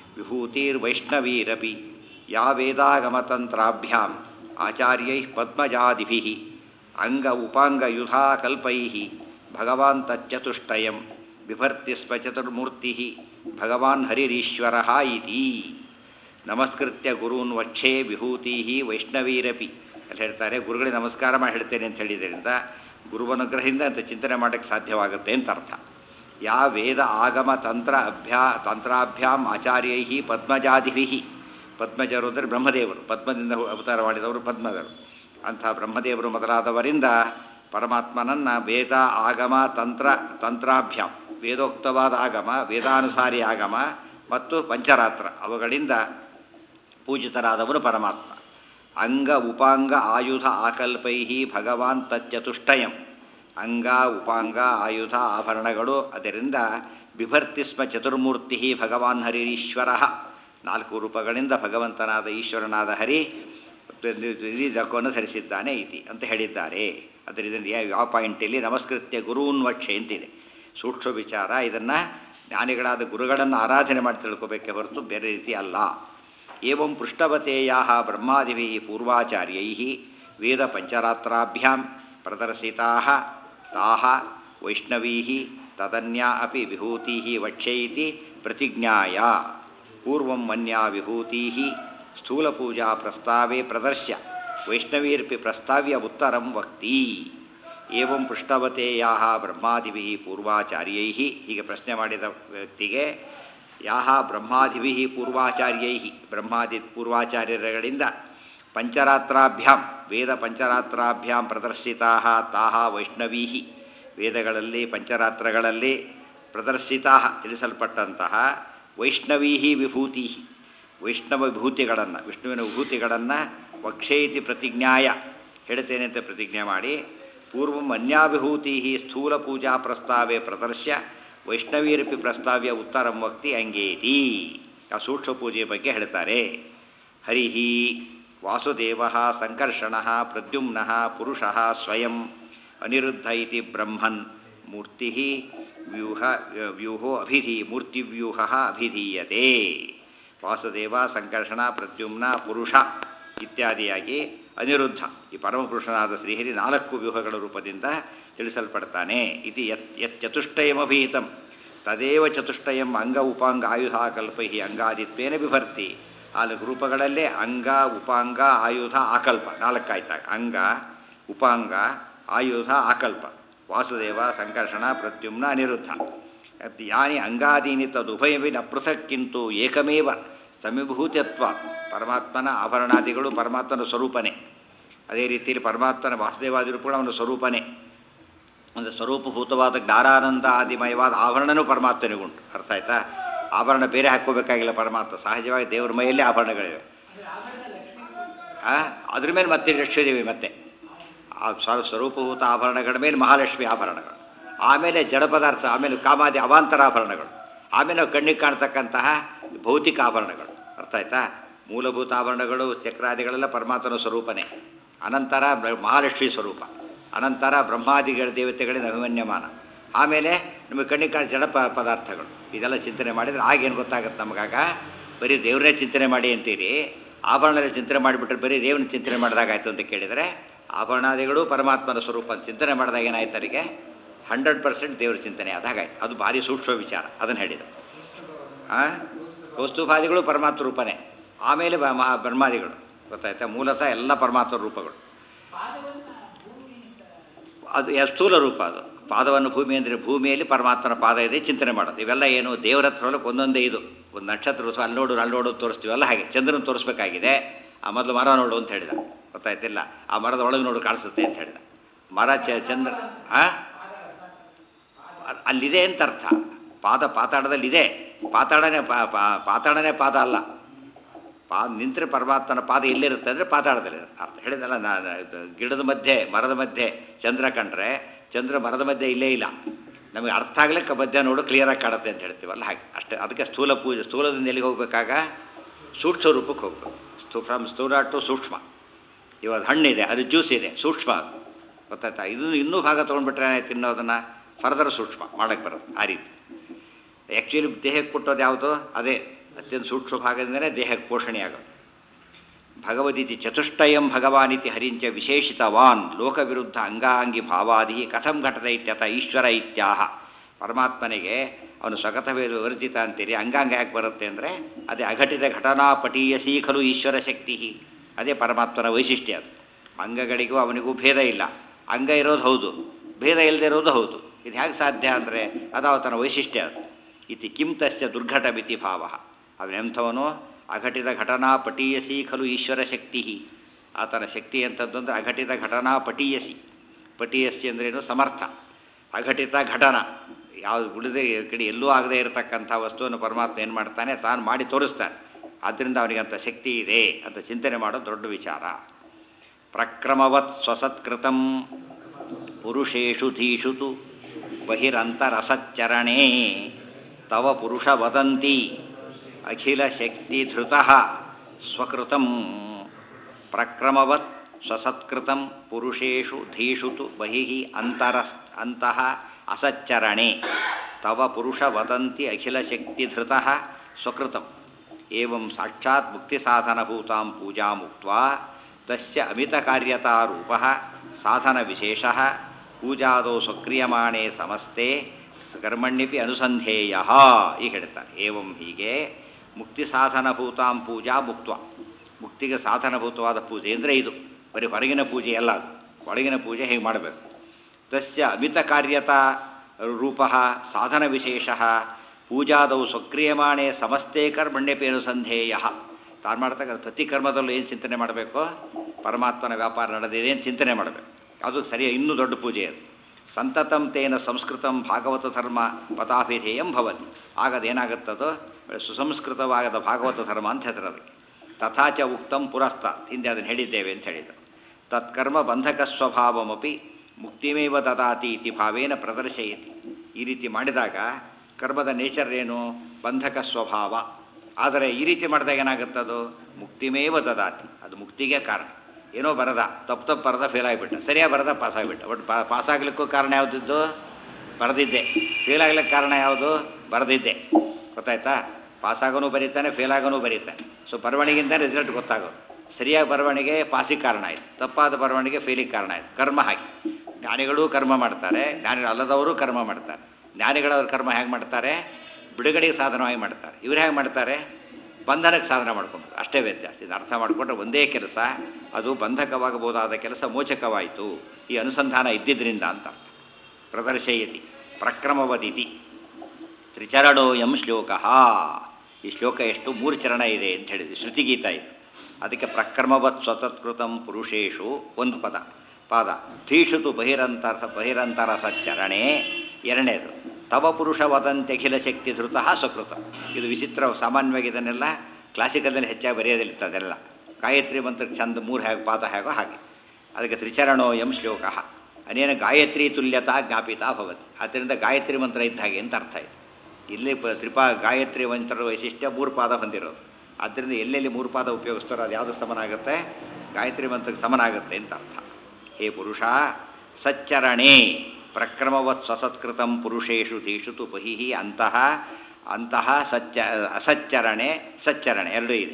[SPEAKER 1] ವಿಭೂತಿರ್ವೈಷ್ಣವೀರಪಿ ಯಾ ವೇದಾಗಮತಂತ್ರಾಭ್ಯಾಂ ಆಚಾರ್ಯೈ ಪದ್ಮಜಾದಿಭಿ ಅಂಗ ಉಪಾಂಗಯುಧಾ ಕಲ್ಪೈ ಭಗವಾನ್ ತಚ್ಚತುಷ್ಟಯಂ ಬಿಭರ್ತಿ ಸ್ವ ಚತುರ್ಮೂರ್ತಿ ಭಗವಾನ್ ಹರಿರೀಶ್ವರ ಇತಿ ನಮಸ್ಕೃತ್ಯ ಗುರೂನ್ ವಕ್ಷೆ ವಿಭೂತಿ ವೈಷ್ಣವೀರಪಿ ಅಲ್ಲಿ ಹೇಳ್ತಾರೆ ಗುರುಗಳಿಗೆ ನಮಸ್ಕಾರ ಮಾಡಿ ಹೇಳ್ತೇನೆ ಅಂತ ಹೇಳಿದ್ರಿಂದ ಗುರುವನುಗ್ರಹದಿಂದ ಅಂತ ಚಿಂತನೆ ಮಾಡೋಕ್ಕೆ ಸಾಧ್ಯವಾಗುತ್ತೆ ಅಂತ ಅರ್ಥ ಯಾ ವೇದ ಆಗಮ ತಂತ್ರ ಅಭ್ಯಾ ತಂತ್ರಾಭ್ಯಾಂ ಆಚಾರ್ಯೈ ಪದ್ಮಜಾದಿಭಿ ಪದ್ಮಜರು ಅಂದರೆ ಬ್ರಹ್ಮದೇವರು ಪದ್ಮದಿಂದ ಅವತಾರ ಮಾಡಿದವರು ಪದ್ಮದರು ಅಂಥ ಬ್ರಹ್ಮದೇವರು ಮೊದಲಾದವರಿಂದ ಪರಮಾತ್ಮನನ್ನು ವೇದ ಆಗಮ ತಂತ್ರ ತಂತ್ರಾಭ್ಯಾಮ್ ವೇದೋಕ್ತವಾದ ಆಗಮ ವೇದಾನುಸಾರಿ ಆಗಮ ಮತ್ತು ಪಂಚರಾತ್ರ ಅವುಗಳಿಂದ ಪೂಜಿತರಾದವನು ಪರಮಾತ್ಮ ಅಂಗ ಉಪಾಂಗ ಆಯುಧ ಆಕಲ್ಪೈ ಭಗವಾನ್ ತಚ್ಚತುಷ್ಟಯಂ ಅಂಗ ಉಪಾಂಗ ಆಯುಧ ಆಭರಣಗಳು ಅದರಿಂದ ಬಿಭರ್ತಿ ಸ್ಮ ಚತುರ್ಮೂರ್ತಿ ಭಗವಾನ್ ಹರಿರೀಶ್ವರ ನಾಲ್ಕು ರೂಪಗಳಿಂದ ಭಗವಂತನಾದ ಈಶ್ವರನಾದ ಹರಿ ಇಡೀ ಜಗವನ್ನು ಧರಿಸಿದ್ದಾನೆ ಇತಿ ಅಂತ ಹೇಳಿದ್ದಾರೆ ಅದರಿಂದ ಯಾವ ಪಾಯಿಂಟಲ್ಲಿ ನಮಸ್ಕೃತ್ಯ ಗುರೂನ್ ವಕ್ಷೆ ಅಂತಿದೆ ಸೂಕ್ಷ್ಮ ವಿಚಾರ ಇದನ್ನು ಜ್ಞಾನಿಗಳಾದ ಗುರುಗಳನ್ನು ಆರಾಧನೆ ಮಾಡಿ ತಿಳ್ಕೋಬೇಕೆ ಹೊರತು ಬೇರೆ ರೀತಿ ಅಲ್ಲ ಏವಂ ಪೃಷ್ಠವತೆಯಾ ಬ್ರಹ್ಮಾದಿಭಿ ಪೂರ್ವಾಚಾರ್ಯೈ ವೇದ ಪಂಚರಾತ್ರಾಭ್ಯಾಂ ಪ್ರದರ್ಶಿತಾ ತಾಹ ವೈಷ್ಣವೀ ತದನ್ಯಾ ಅಪಿ ವಿಭೂತಿ ವಕ್ಷ್ಯೈತಿ ಪ್ರತಿಜ್ಞಾಯ ಪೂರ್ವಂ ಮನ್ಯಾ ವಿಭೂತಿ ಸ್ಥೂಲಪೂಜಾ ಪ್ರಸ್ತಾವೇ ಪ್ರದರ್ಶ್ಯ ವೈಷ್ಣವೀರ್ಪಿ ಪ್ರಸ್ತಾವ್ಯ ಉತ್ತರಂ ವಕ್ತಿ ಏವಂ ಪೃಷ್ಠವತೆಯಾ ಬ್ರಹ್ಮಾದಿಭಿ ಪೂರ್ವಾಚಾರ್ಯೈ ಹೀಗೆ ಪ್ರಶ್ನೆ ಮಾಡಿದ ವ್ಯಕ್ತಿಗೆ ಯಾಹ ಬ್ರಹ್ಮಾದಿಭಿ ಪೂರ್ವಾಚಾರ್ಯೈ ಬ್ರಹ್ಮಾದಿ ಪೂರ್ವಾಚಾರ್ಯರುಗಳಿಂದ ಪಂಚರಾತ್ರಾಭ್ಯಾಂ ವೇದ ಪಂಚರಾತ್ರಾಭ್ಯಾಂ ಪ್ರದರ್ಶಿತಾ ತಾಹ ವೈಷ್ಣವೀ ವೇದಗಳಲ್ಲಿ ಪಂಚರಾತ್ರಗಳಲ್ಲಿ ಪ್ರದರ್ಶಿತಾ ತಿಳಿಸಲ್ಪಟ್ಟಂತಹ ವೈಷ್ಣವೀ ವಿಭೂತಿ ವೈಷ್ಣವ ವಿಭೂತಿಗಳನ್ನು ವಿಷ್ಣುವಿನ ವಿಭೂತಿಗಳನ್ನು ವಕ್ಷೇತಿ ಪ್ರತಿಜ್ಞಾಯ ಹೇಳ್ತೇನೆ ಅಂತ ಪ್ರತಿಜ್ಞೆ ಮಾಡಿ ಪೂರ್ವಂ ಅನ್ಯಾವಿಭೂತಿ ಸ್ಥೂಲ ಪೂಜಾ ಪ್ರಸ್ತಾವೇ ಪ್ರದರ್ಶ್ಯ ವೈಷ್ಣವೀರಪಿ ಪ್ರಸ್ತಾವ್ಯ ಉತ್ತರಂ ವಕ್ತಿ ಅಂಗೇತಿ ಆ ಸೂಕ್ಷ್ಮ ಪೂಜೆಯ ಬಗ್ಗೆ ಹೇಳ್ತಾರೆ ಹರಿ ವಾಸುದೇವ ಸಂಕರ್ಷಣ ಪ್ರದ್ಯುಮ್ನ ಪುರುಷ ಸ್ವಯಂ ಅನಿರುದ್ಧ ಇತಿ ಬ್ರಹ್ಮನ್ ಮೂರ್ತಿ ವ್ಯೂಹ ವ್ಯೂಹೋ ಅಭಿಧಿ ಮೂರ್ತಿವ್ಯೂಹ ಅಭಿಧೀಯತೆ ವಾಸುದೇವ ಸಂಕರ್ಷಣ ಪ್ರದ್ಯುಮ್ನ ಪುರುಷ ಇತ್ಯಾದಿಯಾಗಿ ಅನಿರುದ್ಧ ಈ ಪರಮಪುರುಷನಾದ ಶ್ರೀಹರಿ ನಾಲ್ಕು ವ್ಯೂಹಗಳ ರೂಪದಿಂದ ತಿಳಿಸಲ್ಪಡ್ತಾನೆ ಇದು ಯತ್ ಯತ್ ಚತುಷ್ಟಯಮಭೀತಂ ತದೇವ ಚತುಷ್ಟಯಂ ಅಂಗ ಉಪಾಂಗ ಆಯುಧ ಕಲ್ಪೈ ಅಂಗಾದಿತ್ವೇನ ಬಿಭರ್ತಿ ನಾಲ್ಕು ರೂಪಗಳಲ್ಲೇ ಅಂಗ ಉಪಾಂಗ ಆಯುಧ ಆಕಲ್ಪ ನಾಲ್ಕಾಯ್ತಾಗ ಅಂಗ ಉಪಾಂಗ ಆಯುಧ ಆಕಲ್ಪ ವಾಸುದೇವ ಸಂಕರ್ಷಣ ಪ್ರತ್ಯುಮ್ನ ಅನಿರುದ್ಧ ಯಾನಿ ಅಂಗಾದೀನಿ ತದುಭಯವಿ ನ ಪೃಥಕ್ಕಿಂತು ಏಕಮೇವ ಸಮೀಭೂತ್ಯತ್ವ ಪರಮಾತ್ಮನ ಆಭರಣಾದಿಗಳು ಪರಮಾತ್ಮನ ಸ್ವರೂಪನೇ ಅದೇ ರೀತಿಯಲ್ಲಿ ಪರಮಾತ್ಮನ ವಾಸುದೇವಾದಿಗಳು ಕೂಡ ಅವನ ಸ್ವರೂಪನೇ ಒಂದು ಸ್ವರೂಪಭೂತವಾದ ಜ್ಞಾನಾನಂದ ಆದಿಮಯವಾದ ಆಭರಣನೂ ಪರಮಾತ್ಮನಿಗುಂಟು ಅರ್ಥ ಆಯ್ತಾ ಆಭರಣ ಬೇರೆ ಹಾಕ್ಕೋಬೇಕಾಗಿಲ್ಲ ಪರಮಾತ್ಮ ಸಹಜವಾಗಿ ದೇವರ ಮೈಯಲ್ಲೇ ಆಭರಣಗಳಿವೆ ಅದ್ರ ಮೇಲೆ ಮತ್ತೆ ಲಕ್ಷ್ಮೀದೇವಿ ಮತ್ತೆ ಆ ಸ್ವ ಸ್ವರೂಪಭೂತ ಆಭರಣಗಳ ಮೇಲೆ ಮಹಾಲಕ್ಷ್ಮಿ ಆಭರಣಗಳು ಆಮೇಲೆ ಜಡ ಪದಾರ್ಥ ಆಮೇಲೆ ಕಾಮಾದಿ ಅವಾಂತರ ಆಭರಣಗಳು ಆಮೇಲೆ ನಾವು ಕಣ್ಣಿಗೆ ಕಾಣ್ತಕ್ಕಂತಹ ಭೌತಿಕ ಆಭರಣಗಳು ಅರ್ಥ ಆಯ್ತಾ ಮೂಲಭೂತ ಆಭರಣಗಳು ಚಕ್ರಾದಿಗಳೆಲ್ಲ ಪರಮಾತ್ಮನ ಸ್ವರೂಪನೇ ಅನಂತರ ಮಹಾಲಕ್ಷ್ಮಿ ಸ್ವರೂಪ ಅನಂತರ ಬ್ರಹ್ಮಾದಿಗಳ ದೇವತೆಗಳಿಂದ ಅಭಿಮನ್ಯಮಾನ ಆಮೇಲೆ ನಮಗೆ ಕಣ್ಣಿಗೆ ಕಾಣ ಜಡ ಪ ಪದಾರ್ಥಗಳು ಇದೆಲ್ಲ ಚಿಂತನೆ ಮಾಡಿದರೆ ಆಗೇನು ಗೊತ್ತಾಗುತ್ತೆ ನಮಗಾಗ ಬರೀ ದೇವರನ್ನೇ ಚಿಂತನೆ ಮಾಡಿ ಅಂತೀರಿ ಆಭರಣದ ಚಿಂತನೆ ಮಾಡಿಬಿಟ್ರೆ ಬರೀ ದೇವನ ಚಿಂತನೆ ಮಾಡಿದಾಗಾಯ್ತು ಅಂತ ಕೇಳಿದರೆ ಆಭರಣಾದಿಗಳು ಪರಮಾತ್ಮನ ಸ್ವರೂಪ ಚಿಂತನೆ ಮಾಡಿದಾಗ ಏನಾಯ್ತು ಅವರಿಗೆ ಹಂಡ್ರೆಡ್ ಪರ್ಸೆಂಟ್ ದೇವರ ಚಿಂತನೆ ಆದಾಗಾಯ್ತು ಅದು ಭಾರಿ ಸೂಕ್ಷ್ಮ ವಿಚಾರ ಅದನ್ನು ಹೇಳಿದ ಹಾಂ ವಸ್ತುಭಾದಿಗಳು ಪರಮಾತ್ಮ ರೂಪನೇ ಆಮೇಲೆ ಮಹಾ ಬ್ರಹ್ಮಾದಿಗಳು ಗೊತ್ತಾಯ್ತಾ ಮೂಲತಃ ಎಲ್ಲ ಪರಮಾತ್ಮ ರೂಪಗಳು ಅದು ಸ್ಥೂಲ ರೂಪ ಅದು ಪಾದವನ್ನು ಭೂಮಿ ಅಂದರೆ ಭೂಮಿಯಲ್ಲಿ ಪರಮಾತ್ಮನ ಪಾದ ಇದೆ ಚಿಂತನೆ ಮಾಡೋದು ಇವೆಲ್ಲ ಏನು ದೇವರ ಹತ್ರ ಹೊಲಕ್ಕೆ ಒಂದೊಂದೇ ಇದು ಒಂದು ನಕ್ಷತ್ರ ಅಲ್ಲಿ ನೋಡು ಅಲ್ಲಿ ನೋಡು ತೋರಿಸ್ತೀವಲ್ಲ ಹಾಗೆ ಚಂದ್ರನ ತೋರಿಸ್ಬೇಕಾಗಿದೆ ಆ ಮೊದಲು ಮರ ನೋಡು ಅಂತ ಹೇಳಿದ ಗೊತ್ತಾಯ್ತಿಲ್ಲ ಆ ಮರದ ಒಳಗೆ ನೋಡು ಕಾಣಿಸುತ್ತೆ ಅಂತ ಹೇಳಿದ ಮರ ಚ ಚಂದ್ರ ಆ ಅಲ್ಲಿದೆ ಅಂತ ಅರ್ಥ ಪಾದ ಪಾತಾಳದಲ್ಲಿದೆ ಪಾತಾಳನೇ ಪಾತಾಳನೇ ಪಾದ ಅಲ್ಲ ಪಾ ನಿಂತರೆ ಪರಮಾತ್ಮನ ಪಾದ ಎಲ್ಲಿರುತ್ತೆ ಅಂದರೆ ಪಾತಾಳದಲ್ಲಿ ಅರ್ಥ ಹೇಳಿದಲ್ಲ ನಾನು ಗಿಡದ ಮಧ್ಯೆ ಮರದ ಮಧ್ಯೆ ಚಂದ್ರ ಕಂಡ್ರೆ ಚಂದ್ರ ಮರದ ಮಧ್ಯೆ ಇಲ್ಲೇ ಇಲ್ಲ ನಮಗೆ ಅರ್ಥ ಆಗ್ಲಿಕ್ಕೆ ಮಧ್ಯ ನೋಡು ಕ್ಲಿಯರಾಗಿ ಕಾಣುತ್ತೆ ಅಂತ ಹೇಳ್ತೀವಲ್ಲ ಹಾಗೆ ಅಷ್ಟೇ ಅದಕ್ಕೆ ಸ್ಥೂಲ ಪೂಜೆ ಸ್ಥೂಲದಿಂದ ಎಲ್ಲಿಗೆ ಹೋಗ್ಬೇಕಾಗ ಸೂಕ್ಷ್ಮ ರೂಪಕ್ಕೆ ಹೋಗ್ಬೇಕು ಸ್ಥೂ ಫ್ರಮ್ ಸ್ಥೂಲ ಟು ಸೂಕ್ಷ್ಮ ಇವಾಗ ಹಣ್ಣಿದೆ ಅದು ಜ್ಯೂಸ್ ಇದೆ ಸೂಕ್ಷ್ಮ ಅದು ಗೊತ್ತಾಯ್ತಾ ಇದು ಇನ್ನೂ ಭಾಗ ತೊಗೊಂಡ್ಬಿಟ್ರೆ ಏನಾಯ್ತು ತಿನ್ನೋದನ್ನು ಫರ್ದರ್ ಸೂಕ್ಷ್ಮ ಮಾಡೋಕ್ಕೆ ಬರೋದು ಆ ರೀತಿ ಆ್ಯಕ್ಚುಲಿ ದೇಹಕ್ಕೆ ಕೊಟ್ಟೋದು ಯಾವುದು ಅದೇ ಅತ್ಯಂತ ಸೂಕ್ಷ್ಮ ಭಾಗದಿಂದಲೇ ದೇಹಕ್ಕೆ ಪೋಷಣೆಯಾಗೋದು ಭಗವದಿತಿ ಚತುಷ್ಟಯಂ ಭಗವಾನಿತಿ ಹರಿಂಚ ವಿಶೇಷಿತವಾನ್ ಲೋಕವಿರುದ್ಧ ಅಂಗಾಂಗಿ ಭಾವಾದಿ ಕಥಂ ಘಟದ ಇತ್ಯಥ ಈಶ್ವರ ಇತ್ಯಾಹ ಪರಮಾತ್ಮನಿಗೆ ಅವನು ಸ್ವಗತವೇ ವರ್ಜಿತ ಅಂತೀರಿ ಅಂಗಾಂಗ ಯಾಕೆ ಬರುತ್ತೆ ಅಂದರೆ ಅದೇ ಅಘಟಿತ ಘಟನಾಪಟೀಯಸೀ ಖಲು ಈಶ್ವರ ಶಕ್ತಿ ಅದೇ ಪರಮಾತ್ಮನ ವೈಶಿಷ್ಟ್ಯ ಅದು ಅಂಗಗಳಿಗೂ ಅವನಿಗೂ ಭೇದ ಇಲ್ಲ ಅಂಗ ಇರೋದು ಹೌದು ಭೇದ ಇಲ್ಲದೆ ಇರೋದು ಹೌದು ಇದು ಹೇಗೆ ಸಾಧ್ಯ ಅಂದರೆ ಅದು ಅವತನ ವೈಶಿಷ್ಟ್ಯ ಅದು ಇತಿ ಕಿಂ ತಸ್ಯ ದುರ್ಘಟ ಮಿತಿ ಭಾವ ಅವನೆಂಥವನು ಅಘಟಿತ ಘಟನಾ ಪಟೀಯಸಿ ಖಲು ಈಶ್ವರ ಶಕ್ತಿ ಆತನ ಶಕ್ತಿ ಅಂತಂದ್ರೆ ಅಘಟಿತ ಘಟನಾ ಪಟೀಯಸಿ ಪಟೀಯಸಿ ಅಂದ್ರೇನು ಸಮರ್ಥ ಅಘಟಿತ ಘಟನ ಯಾವುದು ಉಳಿದೇ ಕಡೆ ಎಲ್ಲೂ ಆಗದೆ ಇರತಕ್ಕಂಥ ವಸ್ತುವನ್ನು ಪರಮಾತ್ಮ ಏನು ಮಾಡ್ತಾನೆ ತಾನು ಮಾಡಿ ತೋರಿಸ್ತಾನೆ ಆದ್ದರಿಂದ ಅವನಿಗಂಥ ಶಕ್ತಿ ಇದೆ ಅಂತ ಚಿಂತನೆ ಮಾಡೋದು ದೊಡ್ಡ ವಿಚಾರ ಪ್ರಕ್ರಮವತ್ ಸ್ವಸತ್ಕೃತಂ ಪುರುಷೇಷು ಧೀಷು ತು ಬಹಿರಂತರಸಚ್ಚರಣೆ ತವ ಪುರುಷ ವದಂತಿ ಅಖಿಲ ಶಕ್ತಿ ಧೃತ ಸ್ವಕೃತಂ ಪ್ರಕ್ರಮವತ್ ಸ್ವಸತ್ಕೃತಂ ಪುರುಷೇಷು ಧೀಷು ತು ಬಹಿಃ ಅಂತರ ಅಂತಃ ಅಸಚ್ಚರಣೆ ತವ ಪುರುಷ ವದಂತಿ ಅಖಿಲ ಶಕ್ತಿ ಧೃತ ಸ್ವಕೃತಂ ಏವಂ ಸಾಕ್ಷಾತ್ ಮುಕ್ತಿಸಾಧನಭೂತಾಂ ಪೂಜಾಮುಕ್ತ್ವಾ ತಸ್ಯ ಅಮಿತಕಾರ್ಯತಾರೂಪಃ ಸಾಧನವಿಶೇಷಃ ಪೂಜಾದೌ ಸ್ವಕ್ರಿಯಮಾಣೆ ಸಮಸ್ತೆ ಕರ್ಮಣ್ಯಪಿ ಅನುಸಂಧೇಯ ಈಗ ಹೇಳ್ತಾರೆ ಏವಂ ಹೀಗೆ ಮುಕ್ತಿ ಸಾಧನಭೂತಾಂ ಪೂಜಾ ಮುಕ್ತ ಮುಕ್ತಿಗೆ ಸಾಧನಭೂತವಾದ ಪೂಜೆ ಅಂದರೆ ಇದು ಬರೀ ಹೊರಗಿನ ಪೂಜೆ ಅಲ್ಲ ಅದು ಒಳಗಿನ ಪೂಜೆ ಹೇಗೆ ಮಾಡಬೇಕು ತಸ್ಯ ಅಮಿತ ಕಾರ್ಯತಾ ರೂಪ ಸಾಧನ ವಿಶೇಷ ಪೂಜಾದವು ಸ್ವಕ್ರಿಯಮಾಣೆ ಸಮಸ್ತೆ ಕರ್ಮಣ್ಯಪಿ ಅನುಸಂಧೇಯ ತಾನು ಮಾಡ್ತಕ್ಕಂಥ ಪ್ರತಿ ಕರ್ಮದಲ್ಲೂ ಏನು ಚಿಂತನೆ ಮಾಡಬೇಕು ಪರಮಾತ್ಮನ ವ್ಯಾಪಾರ ನಡೆದಿದೆ ಅಂತ ಚಿಂತನೆ ಮಾಡಬೇಕು ಅದು ಸರಿಯ ಇನ್ನೂ ದೊಡ್ಡ ಪೂಜೆ ಅದು ಸಂತತಂ ತೇನ ಸಂಸ್ಕೃತಂ ಭಾಗವತ ಧರ್ಮ ಪತಾಭಿಧೇಯಂ ಭವತಿ ಆಗದೇನಾಗುತ್ತದೋ ಸುಸಂಸ್ಕೃತವಾಗದ ಭಾಗವತ ಧರ್ಮ ಅಂತ ಹೆಸರು ಅದಕ್ಕೆ ತಥಾಚ ಉಕ್ತಂ ಪುರಸ್ತ ಹಿಂದೆ ಅದನ್ನು ಹೇಳಿದ್ದೇವೆ ಅಂತ ಹೇಳಿದರು ತತ್ಕರ್ಮ ಬಂಧಕ ಸ್ವಭಾವಮಪಿ ಮುಕ್ತಿಮೇವ ದದಾತಿ ಇತಿ ಭಾವೇನ ಪ್ರದರ್ಶಯತಿ ಈ ರೀತಿ ಮಾಡಿದಾಗ ಕರ್ಮದ ನೇಚರ್ ಏನು ಬಂಧಕ ಸ್ವಭಾವ ಆದರೆ ಈ ರೀತಿ ಮಾಡಿದಾಗ ಏನಾಗುತ್ತದು ಮುಕ್ತಿಮೇವ ದದಾತಿ ಅದು ಮುಕ್ತಿಗೆ ಕಾರಣ ಏನೋ ಬರದ ತಪ್ಪು ತಪ್ಪು ಬರದ ಫೇಲ್ ಆಗಿಬಿಟ್ಟ ಸರಿಯಾಗಿ ಬರದ ಪಾಸ್ ಆಗಿಬಿಟ್ಟ ಬಟ್ ಪಾಸ್ ಆಗ್ಲಿಕ್ಕೂ ಕಾರಣ ಯಾವುದಿದ್ದು ಬರೆದಿದ್ದೆ ಫೇಲ್ ಆಗ್ಲಿಕ್ಕೆ ಕಾರಣ ಯಾವುದು ಬರೆದಿದ್ದೆ ಗೊತ್ತಾಯ್ತಾ ಪಾಸ್ ಆಗೋನು ಬರೀತಾನೆ ಫೇಲ್ ಆಗೋನು ಬರೀತಾನೆ ಸೊ ಬರವಣಿಗೆಯಿಂದ ರಿಸಲ್ಟ್ ಗೊತ್ತಾಗೋದು ಸರಿಯಾಗಿ ಬರವಣಿಗೆ ಪಾಸಿಗೆ ಕಾರಣ ಆಯಿತು ತಪ್ಪಾದ ಬರವಣಿಗೆ ಫೇಲಿಗೆ ಕಾರಣ ಆಯಿತು ಕರ್ಮ ಹಾಗೆ ಜ್ಞಾನಿಗಳೂ ಕರ್ಮ ಮಾಡ್ತಾರೆ ಜ್ಞಾನಿಗಳು ಅಲ್ಲದವರು ಕರ್ಮ ಮಾಡ್ತಾರೆ ಜ್ಞಾನಿಗಳವ್ರ ಕರ್ಮ ಹೇಗೆ ಮಾಡ್ತಾರೆ ಬಿಡುಗಡೆಗೆ ಸಾಧನವಾಗಿ ಮಾಡ್ತಾರೆ ಇವ್ರು ಹೇಗೆ ಮಾಡ್ತಾರೆ ಬಂಧನಕ್ಕೆ ಸಾಧನ ಮಾಡ್ಕೊಂಡು ಅಷ್ಟೇ ವ್ಯತ್ಯಾಸ ಇದು ಅರ್ಥ ಮಾಡಿಕೊಂಡ್ರೆ ಒಂದೇ ಕೆಲಸ ಅದು ಬಂಧಕವಾಗಬಹುದಾದ ಕೆಲಸ ಮೋಚಕವಾಯಿತು ಈ ಅನುಸಂಧಾನ ಇದ್ದಿದ್ದರಿಂದ ಅಂತ ಅರ್ಥ ಪ್ರದರ್ಶಯತಿ ಪ್ರಕ್ರಮವದಿತಿ ತ್ರಿಚರಣೋ ಎಂ ಶ್ಲೋಕ ಈ ಶ್ಲೋಕ ಎಷ್ಟು ಮೂರು ಚರಣ ಇದೆ ಅಂತ ಹೇಳಿದ್ವಿ ಶ್ರುತಿಗೀತ ಇದು ಅದಕ್ಕೆ ಪ್ರಕ್ರಮವತ್ ಸ್ವತತ್ಕೃತಂ ಪುರುಷೇಶು ಒಂದು ಪದ ಪಾದ ಧೀಷುತು ಬಹಿರಂತರ ಬಹಿರಂತರ ಸಚ್ಚರಣೆ ಎರಡನೇದು ತವ ಪುರುಷ ವದಂತೆ ಅಖಿಲ ಶಕ್ತಿ ಧೃತ ಸ್ವಕೃತ ಇದು ವಿಚಿತ್ರ ಸಾಮಾನ್ಯವಾಗಿ ಇದನ್ನೆಲ್ಲ ಕ್ಲಾಸಿಕಲ್ನಲ್ಲಿ ಹೆಚ್ಚಾಗಿ ಬರೆಯೋದಿಲ್ಲ ಅದೆಲ್ಲ ಗಾಯತ್ರಿ ಮಂತ್ರಕ್ಕೆ ಚಂದ ಮೂರು ಹೇಗೆ ಪಾದ ಹೇಗೋ ಹಾಗೆ ಅದಕ್ಕೆ ತ್ರಿಚರಣೋ ಎಂ ಶ್ಲೋಕ ಅನೇನ ಗಾಯತ್ರಿ ತುಲ್ಯತಾ ಜ್ಞಾಪಿತಾ ಭವತಿ ಆದ್ದರಿಂದ ಗಾಯತ್ರಿ ಮಂತ್ರ ಇದ್ದ ಹಾಗೆ ಅಂತ ಅರ್ಥ ಇದೆ ಇಲ್ಲಿ ಪ ತ್ರಿಪಾ ಗಾಯತ್ರಿ ಮಂತ್ರದ ವೈಶಿಷ್ಟ್ಯ ಮೂರು ಪಾದ ಹೊಂದಿರೋದು ಆದ್ದರಿಂದ ಎಲ್ಲೆಲ್ಲಿ ಮೂರು ಪಾದ ಉಪಯೋಗಿಸ್ತಾರೋ ಅದು ಯಾವುದು ಸಮನ ಆಗುತ್ತೆ ಗಾಯತ್ರಿ ಮಂತ್ರಕ್ಕೆ ಸಮನ ಆಗುತ್ತೆ ಅಂತ ಅರ್ಥ ಹೇ ಪುರುಷ ಸಚ್ಚರಣೆ ಪ್ರಕ್ರಮವತ್ ಸ್ವಸತ್ಕೃತಂ ಪುರುಷೇಷು ತೇಷು ತು ಬಹಿಃ ಅಂತಹ ಅಂತಹ ಸಚ್ಚ ಅಸಚ್ಚರಣೆ ಸಚ್ಚರಣೆ ಎರಡೂ ಇದೆ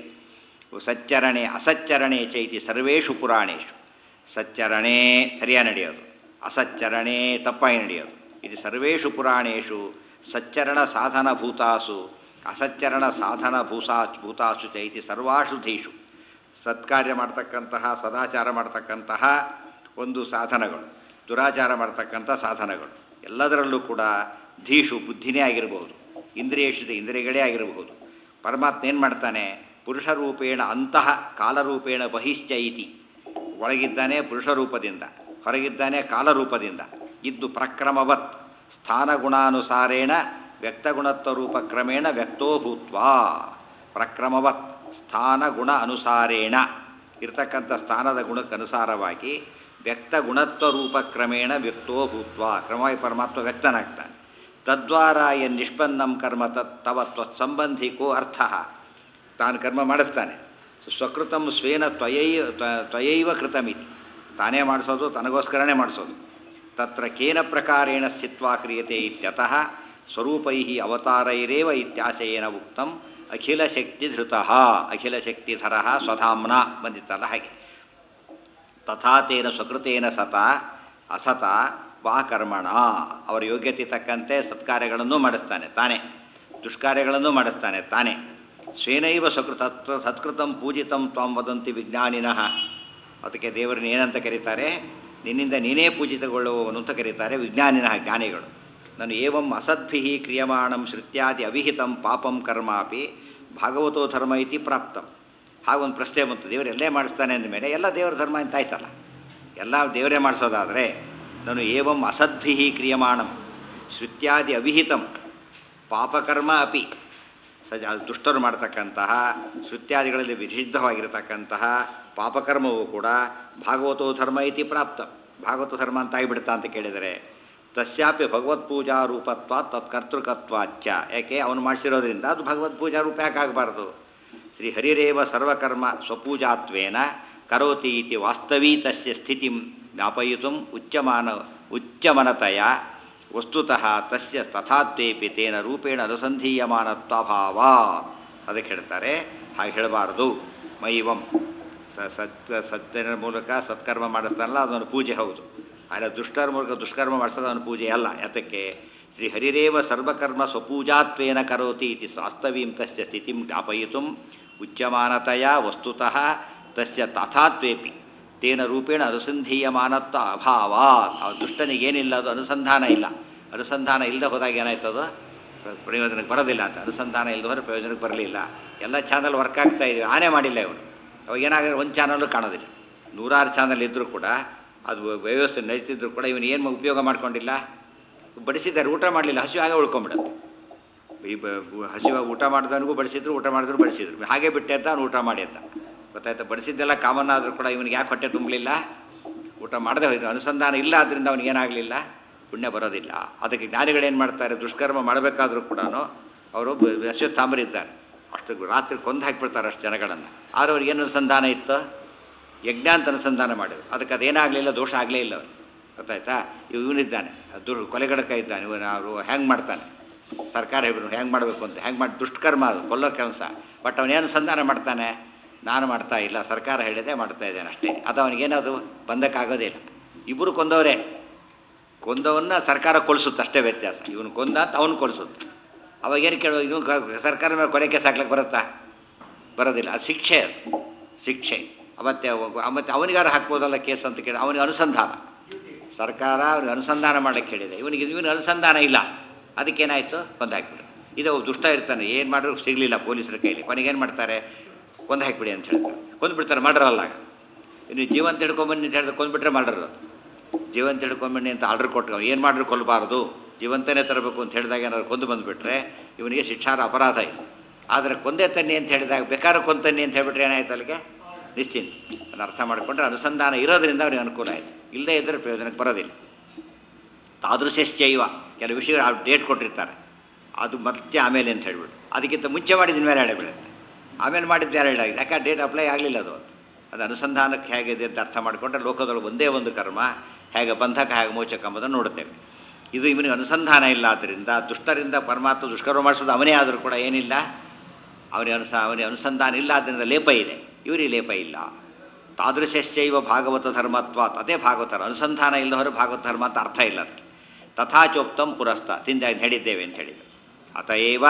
[SPEAKER 1] ಸಚ್ಚರಣೆ ಅಸಚ್ಚರಣೆ ಚೈತಿ ಸರ್ವೇಷು ಪುರಾಣೇಶು ಸಚ್ಚರಣೆ ಸರಿಯಾಗಿ ನಡೆಯೋದು ಅಸಚ್ಚರಣೆ ತಪ್ಪಾಗಿ ನಡೆಯೋದು ಇದು ಸರ್ವೇಷು ಪುರಾಣೇಶು ಸಚ್ಚರಣ ಸಾಧನ ಭೂತಾಸು ಅಸಚ್ಚರಣ ಸಾಧನ ಭೂಸಾ ಭೂತಾಸು ಚೈತಿ ಸರ್ವಾಷು ಧೀಷು ಸತ್ಕಾರ್ಯ ಮಾಡ್ತಕ್ಕಂತಹ ಸದಾಚಾರ ಮಾಡ್ತಕ್ಕಂತಹ ಒಂದು ಸಾಧನಗಳು ದುರಾಚಾರ ಮಾಡ್ತಕ್ಕಂಥ ಸಾಧನಗಳು ಎಲ್ಲದರಲ್ಲೂ ಕೂಡ ಧೀಷು ಬುದ್ಧಿನೇ ಆಗಿರಬಹುದು ಇಂದ್ರಿಯೇಷಿತ ಇಂದ್ರಿಯಗಳೇ ಆಗಿರಬಹುದು ಪರಮಾತ್ಮ ಏನು ಮಾಡ್ತಾನೆ ಪುರುಷ ರೂಪೇಣ ಅಂತಹ ಕಾಲರೂಪೇಣ ಬಹಿಶ್ಚ ಇತಿ ಒಳಗಿದ್ದಾನೆ ಪುರುಷ ರೂಪದಿಂದ ಹೊರಗಿದ್ದಾನೆ ಕಾಲರೂಪದಿಂದ ಇದ್ದು ಪ್ರಕ್ರಮವತ್ ಸ್ಥಾನಗುಣಾನುಸಾರೇಣ ವ್ಯಕ್ತಗುಣತ್ವ ರೂಪ ಕ್ರಮೇಣ ವ್ಯಕ್ತೋ ಭೂತ್ವಾ ಪ್ರಕ್ರಮವತ್ ಸ್ಥಾನಗುಣ ಅನುಸಾರೇಣ ಇರ್ತಕ್ಕಂಥ ಸ್ಥಾನದ ಗುಣಕ್ಕನುಸಾರವಾಗಿ ವ್ಯಕ್ತ ಗುಣತ್ವ ರೂಪ ಕ್ರಮೇಣ ವ್ಯಕ್ತೋ ಭೂತ್ವ ಕ್ರಮವಾಗಿ ಪರಮಾತ್ಮ ವ್ಯಕ್ತನಾಗ್ತಾನೆ ತದ್ವಾರ ಎನ್ ನಿಷ್ಪನ್ನಂ ಕರ್ಮ ತತ್ ತವ ತ್ವತ್ಸಂಬಂಧಿಕೋ ಅರ್ಥ ತಾನು ಕರ್ಮ ಮಾಡಿಸ್ತಾನೆ ಸ್ವಕೃತಂ ಸ್ವೇನ ತ್ವಯೈ ತ್ವಯೈವ ಕೃತಮಿತಿ ತಾನೇ ಮಾಡಿಸೋದು ತನಗೋಸ್ಕರನೇ ಮಾಡಿಸೋದು ತತ್ರ ಕೇನ ಪ್ರಕಾರೇಣ ಸ್ಥಿತ್ವಾ ಕ್ರಿಯತೆ ಇತ್ಯತಃ ಸ್ವರೂಪೈ ಅವತಾರೈರೇವ ಇತ್ಯಾಶಯೇನ ಉಕ್ತಂ ಅಖಿಲ ಶಕ್ತಿ ಧೃತಃ ಅಖಿಲ ಶಕ್ತಿಧರ ಸ್ವಧಾಮ್ನ ಬಂದಿತ್ತಲ್ಲ ಹಾಗೆ ತಥಾ ತೇನ ಸ್ವಕೃತೇನ ಸತ ಅಸತ ವಾ ಕರ್ಮಣ ಅವರ ಯೋಗ್ಯತೆ ತಕ್ಕಂತೆ ಸತ್ಕಾರ್ಯಗಳನ್ನು ಮಾಡಿಸ್ತಾನೆ ತಾನೇ ದುಷ್ಕಾರ್ಯಗಳನ್ನು ಮಾಡಿಸ್ತಾನೆ ತಾನೇ ಸ್ವೇನೈವ ಸಕೃತ ಸತ್ಕೃತಂ ಪೂಜಿತಂ ತ್ವಾಂ ವದಂತಿ ವಿಜ್ಞಾನಿನಃ ಅದಕ್ಕೆ ದೇವರನ್ನ ಏನಂತ ಕರೀತಾರೆ ನಿನ್ನಿಂದ ನೀನೇ ಪೂಜಿತಗೊಳ್ಳುವವನು ಅಂತ ಕರೀತಾರೆ ವಿಜ್ಞಾನಿನಃ ಜ್ಞಾನಿಗಳು ನಾನು ಏವಂ ಅಸದ್ಭಿ ಕ್ರಿಯಮಾಣಂ ಶ್ರುತ್ಯಾದಿ ಅವಿಹಿತಂ ಪಾಪಂ ಕರ್ಮಾಪಿ ಭಾಗವತೋ ಧರ್ಮ ಇತಿ ಪ್ರಾಪ್ತ ಹಾಗೊಂದು ಪ್ರಶ್ನೆ ಬಂತು ದೇವರು ಎಲ್ಲೇ ಮಾಡಿಸ್ತಾನೆ ಅಂದಮೇಲೆ ಎಲ್ಲ ದೇವರ ಧರ್ಮ ಅಂತ ಆಯ್ತಲ್ಲ ಎಲ್ಲ ದೇವರೇ ಮಾಡಿಸೋದಾದರೆ ನಾನು ಏವಂ ಅಸದ್ಭಿ ಕ್ರಿಯಮಾಣಂ ಶ್ರುತ್ಯಾದಿ ಅವಿಹಿತಂ ಪಾಪಕರ್ಮ ಅಪಿ ಸಜ ದುಷ್ಟರು ಮಾಡ್ತಕ್ಕಂತಹ ಶ್ರುತ್ಯಾದಿಗಳಲ್ಲಿ ವಿಶಿದ್ಧವಾಗಿರತಕ್ಕಂತಹ ಪಾಪಕರ್ಮವೂ ಕೂಡ ಭಾಗವತೋ ಧರ್ಮ ಇತಿ ಪ್ರಾಪ್ತ ಭಾಗವತ ಧರ್ಮ ಅಂತ ಆಗಿಬಿಡ್ತಾ ಅಂತ ಕೇಳಿದರೆ ತಸ್ಯಾಪಿ ಭಗವತ್ ಪೂಜಾ ರೂಪತ್ವ ತತ್ಕರ್ತೃಕತ್ವಾಚ್ಯ ಯಾಕೆ ಅವನು ಮಾಡಿಸಿರೋದ್ರಿಂದ ಅದು ಭಗವತ್ ಪೂಜಾ ರೂಪ ಯಾಕೆ ಆಗಬಾರ್ದು ಶ್ರೀ ಹರಿರೇವ ಸರ್ವಕರ್ಮ ಸ್ವಪೂಜಾತ್ವೇನ ಕರೋತಿ ಇತಿ ವಾಸ್ತವೀ ತಸ್ಯ ಸ್ಥಿತಿಂ ಜ್ಞಾಪಯಿತು ಉಚ್ಚಮಾನ ಉಚ್ಚಮನತೆಯ ವಸ್ತುತಃ ತಸ್ಯ ತಥಾತ್ವೇಪಿ ತೇನ ರೂಪೇಣ ಅನುಸಂಧೀಯಮಾನತ್ವಭಾವ ಅದಕ್ಕೆ ಹೇಳ್ತಾರೆ ಹಾಗೆ ಹೇಳಬಾರದು ಮೈವಂ ಸ ಸತ್ ಸತ್ಯನ ಮೂಲಕ ಸತ್ಕರ್ಮ ಮಾಡಿಸ್ತಾನಲ್ಲ ಅದೊಂದು ಪೂಜೆ ಹೌದು ಆದರೆ ದುಷ್ಟರ ಮೂಲಕ ದುಷ್ಕರ್ಮ ಮಾಡಿಸೋದು ಅವನ ಪೂಜೆ ಅಲ್ಲ ಯಾತಕ್ಕೆ ಶ್ರೀ ಹರಿರೇವ ಸರ್ವಕರ್ಮ ಸ್ವಪೂಜಾತ್ವೇನ ಕರೋತಿ ಇತಿ ವಾಸ್ತವೀಂ ತಸ್ಯ ಸ್ಥಿತಿಂ ಜ್ಞಾಪಯಿತು ಉಚ್ಯಮಾನತೆಯ ವಸ್ತುತಃ ತಸ್ಯ ತಥಾತ್ವೇಪಿ ತೇನ ರೂಪೇಣ ಅನುಸಂಧೀಯಮಾನತ್ವ ಅಭಾವ ಆ ದುಷ್ಟನಿಗೇನಿಲ್ಲ ಅದು ಅನುಸಂಧಾನ ಇಲ್ಲ ಅನುಸಂಧಾನ ಇಲ್ಲದೆ ಹೋದಾಗ ಏನಾಯ್ತದು ಪ್ರಯೋಜನಕ್ಕೆ ಬರೋದಿಲ್ಲ ಅಂತ ಅನುಸಂಧಾನ ಇಲ್ಲದೆ ಹೋದ್ರೆ ಪ್ರಯೋಜನಕ್ಕೆ ಬರಲಿಲ್ಲ ಎಲ್ಲ ಚಾನಲ್ ವರ್ಕ್ ಆಗ್ತಾ ಇದೆ ಆನೆ ಮಾಡಿಲ್ಲ ಇವನು ಅವಾಗ ಏನಾಗಿದೆ ಒಂದು ಚಾನಲ್ಲು ಕಾಣೋದಿಲ್ಲ ನೂರಾರು ಚಾನಲ್ ಇದ್ದರೂ ಕೂಡ ಅದು ವ್ಯವಸ್ಥೆ ನಡೀತಿದ್ರು ಕೂಡ ಇವನು ಏನು ಉಪಯೋಗ ಮಾಡ್ಕೊಂಡಿಲ್ಲ ಬಡಿಸಿದ್ದಾರೆ ಊಟ ಮಾಡಲಿಲ್ಲ ಹಸಿವಾಗೇ ಉಳ್ಕೊಂಬಿಡುತ್ತೆ ಈ ಬ ಹಸಿವ ಊಟ ಮಾಡಿದವನಿಗೂ ಬಡಿಸಿದ್ರು ಊಟ ಮಾಡಿದ್ರು ಬಡಿಸಿದ್ರು ಹಾಗೆ ಬಿಟ್ಟೆ ಅಂತ ಅವ್ನು ಊಟ ಮಾಡಿ ಅಂತ ಗೊತ್ತಾಯ್ತಾ ಬಡಿಸಿದ್ದೆಲ್ಲ ಕಾಮನ್ ಆದರೂ ಕೂಡ ಇವನಿಗೆ ಯಾಕೆ ಹೊಟ್ಟೆ ತುಂಬಲಿಲ್ಲ ಊಟ ಮಾಡದೆ ಹೋಯ್ತು ಅನುಸಂಧಾನ ಇಲ್ಲ ಆದ್ದರಿಂದ ಅವ್ನಿಗೆ ಏನಾಗಲಿಲ್ಲ ಪುಣ್ಯ ಬರೋದಿಲ್ಲ ಅದಕ್ಕೆ ಜ್ಞಾನಿಗಳೇನು ಮಾಡ್ತಾರೆ ದುಷ್ಕರ್ಮ ಮಾಡಬೇಕಾದ್ರೂ ಕೂಡ ಅವರು ಅಶ್ವತ್ಥಾಮರಿದ್ದಾರೆ ಅಷ್ಟು ರಾತ್ರಿ ಕೊಂದು ಹಾಕಿಬಿಡ್ತಾರೆ ಅಷ್ಟು ಜನಗಳನ್ನು ಆದರೆ ಅವ್ರಿಗೆ ಏನು ಅನುಸಂಧಾನ ಇತ್ತು ಯಜ್ಞ ಅಂತ ಅನುಸಂಧಾನ ಮಾಡಿದ್ರು ಅದಕ್ಕೆ ಅದೇನಾಗಲಿಲ್ಲ ದೋಷ ಆಗಲೇ ಇಲ್ಲ ಅವ್ರಿಗೆ ಗೊತ್ತಾಯ್ತಾ ಇವನಿದ್ದಾನೆ ದು ಕೊಲೆಗಡಕ ಇದ್ದಾನೆ ಇವನು ಅವರು ಹ್ಯಾಂಗ್ ಮಾಡ್ತಾನೆ ಸರ್ಕಾರ ಹೇಳಿದ್ರು ಹ್ಯಾಂಗ್ ಮಾಡಬೇಕು ಅಂತ ಹ್ಯಾಂಗ್ ಮಾಡಿ ದುಷ್ಕರ್ಮ ಅದು ಕೊಲ್ಲೋ ಕೆಲಸ ಬಟ್ ಅವನೇನು ಅನುಸಂಧಾನ ಮಾಡ್ತಾನೆ ನಾನು ಮಾಡ್ತಾ ಇಲ್ಲ ಸರ್ಕಾರ ಹೇಳಿದೆ ಮಾಡ್ತಾ ಇದ್ದೇನೆ ಅಷ್ಟೇ ಅದು ಅವನಿಗೇನದು ಬಂದಕ್ಕಾಗೋದೇ ಇಲ್ಲ ಇಬ್ಬರು ಕೊಂದವರೇ ಕೊಂದವನ್ನ ಸರ್ಕಾರ ಕೊಲಿಸುತ್ತೆ ಅಷ್ಟೇ ವ್ಯತ್ಯಾಸ ಇವನು ಕೊಂದ ಅಂತ ಅವನು ಕೊಲಿಸುತ್ತೆ ಅವಾಗೇನು ಕೇಳೋ ಇವನು ಸರ್ಕಾರ ಮೇಲೆ ಕೊಲೆ ಕೇಸ್ ಹಾಕ್ಲಿಕ್ಕೆ ಬರುತ್ತಾ ಬರೋದಿಲ್ಲ ಅದು ಶಿಕ್ಷೆ ಅದು ಶಿಕ್ಷೆ ಮತ್ತೆ ಮತ್ತೆ ಅವನಿಗಾರು ಹಾಕ್ಬೋದಲ್ಲ ಕೇಸ್ ಅಂತ ಕೇಳಿ ಅವನಿಗೆ ಅನುಸಂಧಾನ ಸರ್ಕಾರ ಅವನಿಗೆ ಅನುಸಂಧಾನ ಮಾಡಲಿಕ್ಕೆ ಹೇಳಿದೆ ಇವನಿಗೆ ಇವನಿಗೆ ಅನುಸಂಧಾನ ಇಲ್ಲ ಅದಕ್ಕೇನಾಯಿತು ಕೊಂದು ಹಾಕಿಬಿಡು ಇದು ದುಷ್ಟ ಇರ್ತಾನೆ ಏನು ಮಾಡಿದ್ರು ಸಿಗಲಿಲ್ಲ ಪೊಲೀಸರ ಕೈಲಿ ಕೊನೆಗೇನು ಮಾಡ್ತಾರೆ ಕೊಂದು ಹಾಕಿಬಿಡಿ ಅಂತ ಹೇಳ್ತಾರೆ ಕೊಂದು ಬಿಡ್ತಾರೆ ಮಾಡ್ರಲ್ಲ ಇನ್ನು ಜೀವಂತ ಹಿಡ್ಕೊಂಬನ್ನಿ ಅಂತ ಹೇಳಿದ್ರೆ ಕೊಂದುಬಿಟ್ರೆ ಮಾಡ್ರು ಜೀವಂತ ಹಿಡ್ಕೊಂಬನ್ನಿ ಅಂತ ಆರ್ಡರ್ ಕೊಟ್ಟು ಏನು ಮಾಡಿದ್ರು ಕೊಲ್ಲಬಾರ್ದು ಜೀವಂತನೇ ತರಬೇಕು ಅಂತ ಹೇಳಿದಾಗ ಏನಾದ್ರು ಕೊಂದು ಬಂದುಬಿಟ್ರೆ ಇವನಿಗೆ ಶಿಕ್ಷಾರ ಅಪರಾಧ ಇದೆ ಆದರೆ ಕೊಂದೇ ತನ್ನಿ ಅಂತ ಹೇಳಿದಾಗ ಬೇಕಾದ್ರೆ ಕೊಂತನ್ನಿ ಅಂತ ಹೇಳ್ಬಿಟ್ರೆ ಏನಾಯ್ತು ಅಲ್ಲಿಗೆ ನಿಶ್ಚಿಂತ ಅದನ್ನು ಅರ್ಥ ಮಾಡಿಕೊಂಡ್ರೆ ಅನುಸಂಧಾನ ಇರೋದ್ರಿಂದ ಅವನಿಗೆ ಅನುಕೂಲ ಆಯಿತು ಇಲ್ಲದೇ ಇದ್ದರೆ ಪ್ರಯೋಜನಕ್ಕೆ ಬರೋದಿಲ್ಲ ತಾದೃಶ್ಚೈವ ಕೆಲವು ವಿಷಯಗಳು ಡೇಟ್ ಕೊಟ್ಟಿರ್ತಾರೆ ಅದು ಮತ್ತೆ ಆಮೇಲೆ ಅಂತ ಹೇಳ್ಬಿಟ್ಟು ಅದಕ್ಕಿಂತ ಮುಂಚೆ ಮಾಡಿದ ಮೇಲೆ ಹೇಳಬಿಡುತ್ತೆ ಆಮೇಲೆ ಮಾಡಿದ್ದು ಯಾರು ಹೇಳಾಗಿದೆ ಯಾಕೆ ಡೇಟ್ ಅಪ್ಲೈ ಆಗಲಿಲ್ಲ ಅದು ಅದು ಅನುಸಂಧಾನಕ್ಕೆ ಹೇಗಿದೆ ಅಂತ ಅರ್ಥ ಮಾಡಿಕೊಂಡ್ರೆ ಲೋಕದೊಳಗೆ ಒಂದೇ ಒಂದು ಕರ್ಮ ಹೇಗೆ ಬಂಧಕ ಹೇಗೆ ಮೋಚಕ ಎಂಬುದನ್ನು ನೋಡುತ್ತೇವೆ ಇದು ಇವನಿಗೆ ಅನುಸಂಧಾನ ಇಲ್ಲ ಆದ್ದರಿಂದ ದುಷ್ಟರಿಂದ ಪರಮಾತ್ಮ ದುಷ್ಕರ್ಮ ಮಾಡಿಸೋದು ಅವನೇ ಆದರೂ ಕೂಡ ಏನಿಲ್ಲ ಅವನಿಗೆ ಅನುಸ ಅವನಿಗೆ ಅನುಸಂಧಾನ ಇಲ್ಲ ಆದ್ದರಿಂದ ಲೇಪ ಇದೆ ಇವರಿಗೆ ಲೇಪ ಇಲ್ಲ ತಾದೃಶ್ಚೈವ ಭಾಗವತ ಧರ್ಮತ್ವ ಅದೇ ಭಾಗವತರ ಅನುಸಂಧಾನ ಇಲ್ಲದವರು ಭಾಗವತ ಧರ್ಮ ಅಂತ ಅರ್ಥ ಇಲ್ಲ ಅದಕ್ಕೆ ತಥಾಚೋಕ್ತಂ ಪುರಸ್ತ ತಿಂದ ಹೇಳಿದ್ದೇವೆ ಅಂತ ಹೇಳಿದರು ಅತಏವ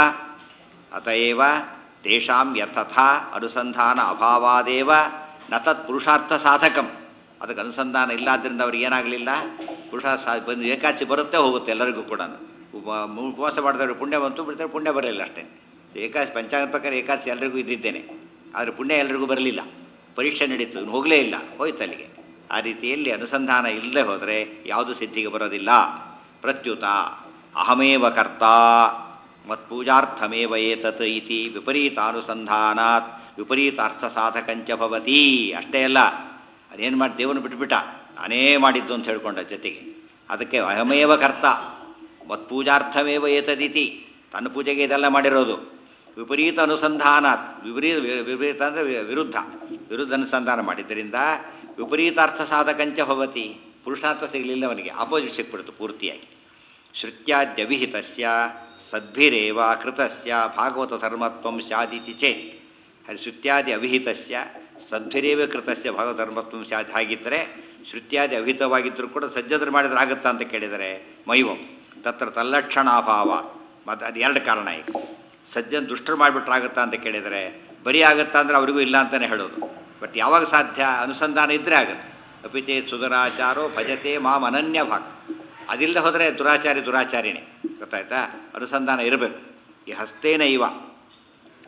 [SPEAKER 1] ಅತಏವ ತೇಷಾಂ ಯಥಾ ಅನುಸಂಧಾನ ಅಭಾವಾದೇವ ನ ತತ್ ಪುರುಷಾರ್ಥ ಸಾಧಕಂ ಅದಕ್ಕೆ ಅನುಸಂಧಾನ ಇಲ್ಲಾದ್ರಿಂದ ಅವ್ರಿಗೆ ಏನಾಗಲಿಲ್ಲ ಪುರುಷ ಸಾ ಬಂದು ಏಕಾಚಿ ಬರುತ್ತೆ ಹೋಗುತ್ತೆ ಎಲ್ಲರಿಗೂ ಕೂಡ ಉಪ- ಉಪವಾಸ ಮಾಡಿದವರು ಪುಣ್ಯ ಬಂತು ಬಿಡ್ತಾರೆ ಪುಣ್ಯ ಬರಲಿಲ್ಲ ಅಷ್ಟೇ ಏಕಾಚಿ ಪಂಚಾಂಗ ಪ್ರಕಾರ ಏಕಾಚಿ ಎಲ್ರಿಗೂ ಇದ್ದಿದ್ದೇನೆ ಆದರೆ ಪುಣ್ಯ ಎಲ್ರಿಗೂ ಬರಲಿಲ್ಲ ಪರೀಕ್ಷೆ ನಡೀತು ಇವ್ನು ಹೋಗಲೇ ಇಲ್ಲ ಹೋಯ್ತು ಅಲ್ಲಿಗೆ ಆ ರೀತಿಯಲ್ಲಿ ಅನುಸಂಧಾನ ಇಲ್ಲದೆ ಹೋದರೆ ಯಾವುದು ಸಿದ್ಧಿಗೆ ಬರೋದಿಲ್ಲ ಪ್ರತ್ಯುತ ಅಹಮೇವ ಕರ್ತ ಮತ್ಪೂಜಾರ್ಥಮೇವ ಏತತ್ ಇತಿ ವಿಪರೀತಾನುಸಂಧಾನಾತ್ ವಿಪರೀತಾರ್ಥ ಸಾಧಕಂಚ ಭವತಿ ಅಷ್ಟೇ ಅಲ್ಲ ಅದೇನು ಮಾಡಿ ದೇವನು ಬಿಟ್ಬಿಟ್ಟ ನಾನೇ ಮಾಡಿದ್ದು ಅಂತ ಹೇಳ್ಕೊಂಡ ಜೊತೆಗೆ ಅದಕ್ಕೆ ಅಹಮೇವ ಕರ್ತ ಮತ್ಪೂಜಾರ್ಥಮೇವ ಏತದಿತಿ ತನ್ನ ಪೂಜೆಗೆ ಇದೆಲ್ಲ ಮಾಡಿರೋದು ವಿಪರೀತ ಅನುಸಂಧಾನ ವಿಪರೀತ ವಿಪರೀತ ಅಂದರೆ ವಿರುದ್ಧ ವಿರುದ್ಧ ಅನುಸಂಧಾನ ಮಾಡಿದ್ದರಿಂದ ವಿಪರೀತಾರ್ಥ ಸಾಧಕಂಚ ಭವತಿ ಪುರುಷಾರ್ಥ ಸಿಗಲಿಲ್ಲ ಅವನಿಗೆ ಆಪೋಸಿಟ್ ಸಿಕ್ಬಿಡ್ತು ಪೂರ್ತಿಯಾಗಿ ಶ್ರುತ್ಯಾದ್ಯವಿಹಿತಸ್ಯ ಸದ್ಭಿರೇವ ಕೃತಸ್ಯ ಭಾಗವತ ಧರ್ಮತ್ವಂ ಸ್ಯಾದಿತಿ ಚೇತ್ ಅದು ಶ್ರುತ್ಯಾದಿ ಅವಿಹಿತಸ್ಯ ಸದ್ಭಿರೇವ ಕೃತಸ್ಯ ಭಾಗವತ ಧರ್ಮತ್ವಂ ಸ್ಯಾದಿ ಹಾಗಿದ್ದರೆ ಶ್ರುತ್ಯಾದಿ ಅವಿಹಿತವಾಗಿದ್ದರೂ ಕೂಡ ಸಜ್ಜದ್ರು ಮಾಡಿದ್ರೆ ಆಗುತ್ತಾ ಅಂತ ಕೇಳಿದರೆ ಮೈವಂ ತತ್ರ ತಲ್ಲಕ್ಷಣಾಭಾವ ಮತ್ತು ಅದು ಎರಡು ಕಾರಣ ಈಗ ಸಜ್ಜನ್ ದುಷ್ಟರು ಮಾಡಿಬಿಟ್ರೆ ಆಗುತ್ತಾ ಅಂತ ಕೇಳಿದರೆ ಬರೀ ಆಗುತ್ತಾ ಅಂದರೆ ಅವರಿಗೂ ಇಲ್ಲ ಅಂತಲೇ ಹೇಳೋದು ಬಟ್ ಯಾವಾಗ ಸಾಧ್ಯ ಅನುಸಂಧಾನ ಇದ್ದರೆ ಆಗುತ್ತೆ ಅಪಿಚೇ ಸುಧರಾಚಾರೋ ಭಜತೆ ಮಾಮ್ ಅನನ್ಯ ಭಾಗ ಅದಿಲ್ಲದೆ ಹೋದರೆ ದುರಾಚಾರಿ ದುರಾಚಾರಿನೇ ಗೊತ್ತಾಯ್ತಾ ಅನುಸಂಧಾನ ಇರಬೇಕು ಈ ಹಸ್ತೇನ ಇವ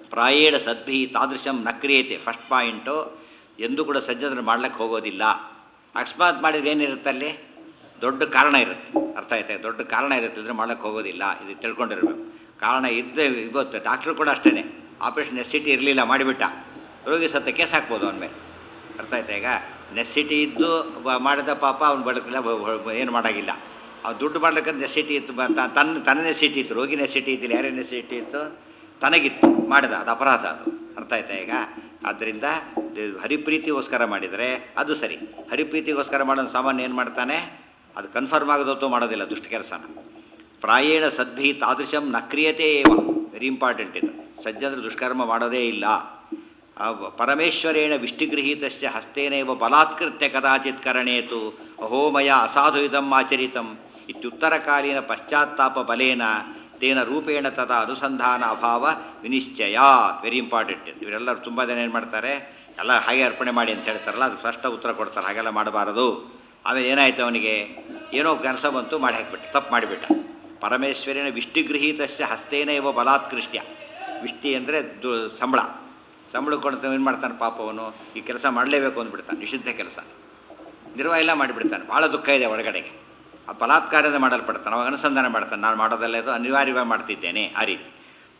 [SPEAKER 1] ಪ್ರಾಯೇಣ ಸದ್ಭಿ ತಾದೃಶಂ ನ ಕ್ರಿಯತೆ ಫಸ್ಟ್ ಪಾಯಿಂಟು ಎಂದೂ ಕೂಡ ಸಜ್ಜನರು ಮಾಡ್ಲಿಕ್ಕೆ ಹೋಗೋದಿಲ್ಲ ಅಕಸ್ಮಾತ್ ಮಾಡಿದ್ರೆ ಏನಿರುತ್ತೆ ಅಲ್ಲಿ ದೊಡ್ಡ ಕಾರಣ ಇರುತ್ತೆ ಅರ್ಥ ಆಯ್ತಾ ದೊಡ್ಡ ಕಾರಣ ಇರುತ್ತೆ ಅಂದರೆ ಮಾಡ್ಲಿಕ್ಕೆ ಹೋಗೋದಿಲ್ಲ ಇದು ತಿಳ್ಕೊಂಡಿರ್ಬೇಕು ಕಾರಣ ಇದ್ದೇ ಇವತ್ತು ಡಾಕ್ಟ್ರು ಕೂಡ ಅಷ್ಟೇ ಆಪರೇಷನ್ ನೆಸಿಟಿ ಇರಲಿಲ್ಲ ಮಾಡಿಬಿಟ್ಟ ರೋಗಿ ಸತ್ತ ಕೇಸ್ ಹಾಕ್ಬೋದು ಅವನ ಮೇಲೆ ಅರ್ಥ ಆಯ್ತಾ ಈಗ ನೆಸಿಟಿ ಇದ್ದು ಬ- ಮಾಡಿದ ಪಾಪ ಅವ್ನು ಬದುಕಿಲ್ಲ ಏನು ಮಾಡೋಂಗಿಲ್ಲ ಅವ್ನು ದುಡ್ಡು ಮಾಡ್ಲಿಕ್ಕಂತ ನೆಸಿಟಿ ಇತ್ತು ಬ- ತ- ತನ್ನ ತನ್ನ ನೆಸಿಟಿ ಇತ್ತು ರೋಗಿ ನೆಸಿಟಿ ಇದ್ದಿಲ್ಲ ಯಾರೇ ನೆಸಿಟಿ ಇತ್ತು ತನಗಿತ್ತು ಮಾಡಿದ ಅದು ಅಪರಾಧ ಅದು ಅರ್ಥ ಆಯ್ತಾ ಈಗ ಆದ್ದರಿಂದ ಇದು ಹರಿಪ್ರೀತಿಗೋಸ್ಕರ ಮಾಡಿದರೆ ಅದು ಸರಿ ಹರಿಪ್ರೀತಿಗೋಸ್ಕರ ಮಾಡೋನು ಸಾಮಾನ್ಯ ಏನು ಮಾಡ್ತಾನೆ ಅದು ಕನ್ಫರ್ಮ್ ಆಗೋದೊತ್ತು ಮಾಡೋದಿಲ್ಲ ದುಷ್ಟ ಕೆಲಸನ ಪ್ರಾಯೇಣ ಸದ್ಭಿ ತಾದೃಶಂ ನ ಕ್ರಿಯತೆ ಏವ ವೆರಿ ಇಂಪಾರ್ಟೆಂಟ್ ಇದು ಸಜ್ಜನರು ದುಷ್ಕರ್ಮ ಮಾಡೋದೇ ಇಲ್ಲ ಆ ಪರಮೇಶ್ವರೇಣ ವಿಷ್ಟಿಗೃಹೀತಸ್ಯ ಹಸ್ತೇನೇವ ಬಲಾತ್ಕೃತ್ಯ ಕದಾಚಿತ್ ಕರಣೇತು ಅಹೋ ಮಯ ಅಸಾಧು ಇದಂ ಆಚರಿತಂ ಇತ್ಯುತ್ತರಕಾಲೀನ ಪಶ್ಚಾತ್ತಾಪ ಬಲೇನ ತೇನ ರೂಪೇಣ ತದಾ ಅನುಸಂಧಾನ ಅಭಾವ ವಿನಿಶ್ಚಯ ವೆರಿ ಇಂಪಾರ್ಟೆಂಟ್ ಇವರೆಲ್ಲರೂ ತುಂಬ ಜನ ಏನು ಮಾಡ್ತಾರೆ ಎಲ್ಲ ಹಾಗೆ ಅರ್ಪಣೆ ಮಾಡಿ ಅಂತ ಹೇಳ್ತಾರಲ್ಲ ಅದು ಸ್ಪಷ್ಟ ಉತ್ತರ ಕೊಡ್ತಾರೆ ಹಾಗೆಲ್ಲ ಮಾಡಬಾರದು ಆಮೇಲೆ ಏನಾಯ್ತು ಅವನಿಗೆ ಏನೋ ಕೆಲಸ ಬಂತು ಮಾಡಿ ಹಾಕ್ಬಿಟ್ಟು ತಪ್ಪು ಮಾಡಿಬಿಟ್ಟ ಪರಮೇಶ್ವರಿನ ವಿಷ್ಟಿಗೃಹೀತಸ್ಯ ಹಸ್ತೇನ ಇವ ಬಲಾತ್ಕೃಷ್ಟ್ಯ ವಿಷ್ಟಿ ಅಂದರೆ ದು ಸಂಬಳ ಸಂಬಳ ಕೊಡ್ತಾನೆ ಏನು ಮಾಡ್ತಾನೆ ಪಾಪ ಅವನು ಈ ಕೆಲಸ ಮಾಡಲೇಬೇಕು ಅಂದ್ಬಿಡ್ತಾನೆ ನಿಷಿದ್ಧ ಕೆಲಸ ನಿರ್ವಾಹ ಎಲ್ಲ ಮಾಡಿಬಿಡ್ತಾನೆ ಭಾಳ ದುಃಖ ಇದೆ ಒಳಗಡೆಗೆ ಆ ಬಲಾತ್ಕಾರದಿಂದ ಮಾಡಲ್ಪಡ್ತಾನೆ ಅವಾಗ ಅನುಸಂಧಾನ ಮಾಡ್ತಾನೆ ನಾನು ಮಾಡೋದಲ್ಲ ಇದು ಅನಿವಾರ್ಯವಾಗಿ ಮಾಡ್ತಿದ್ದೇನೆ ಆ ರೀತಿ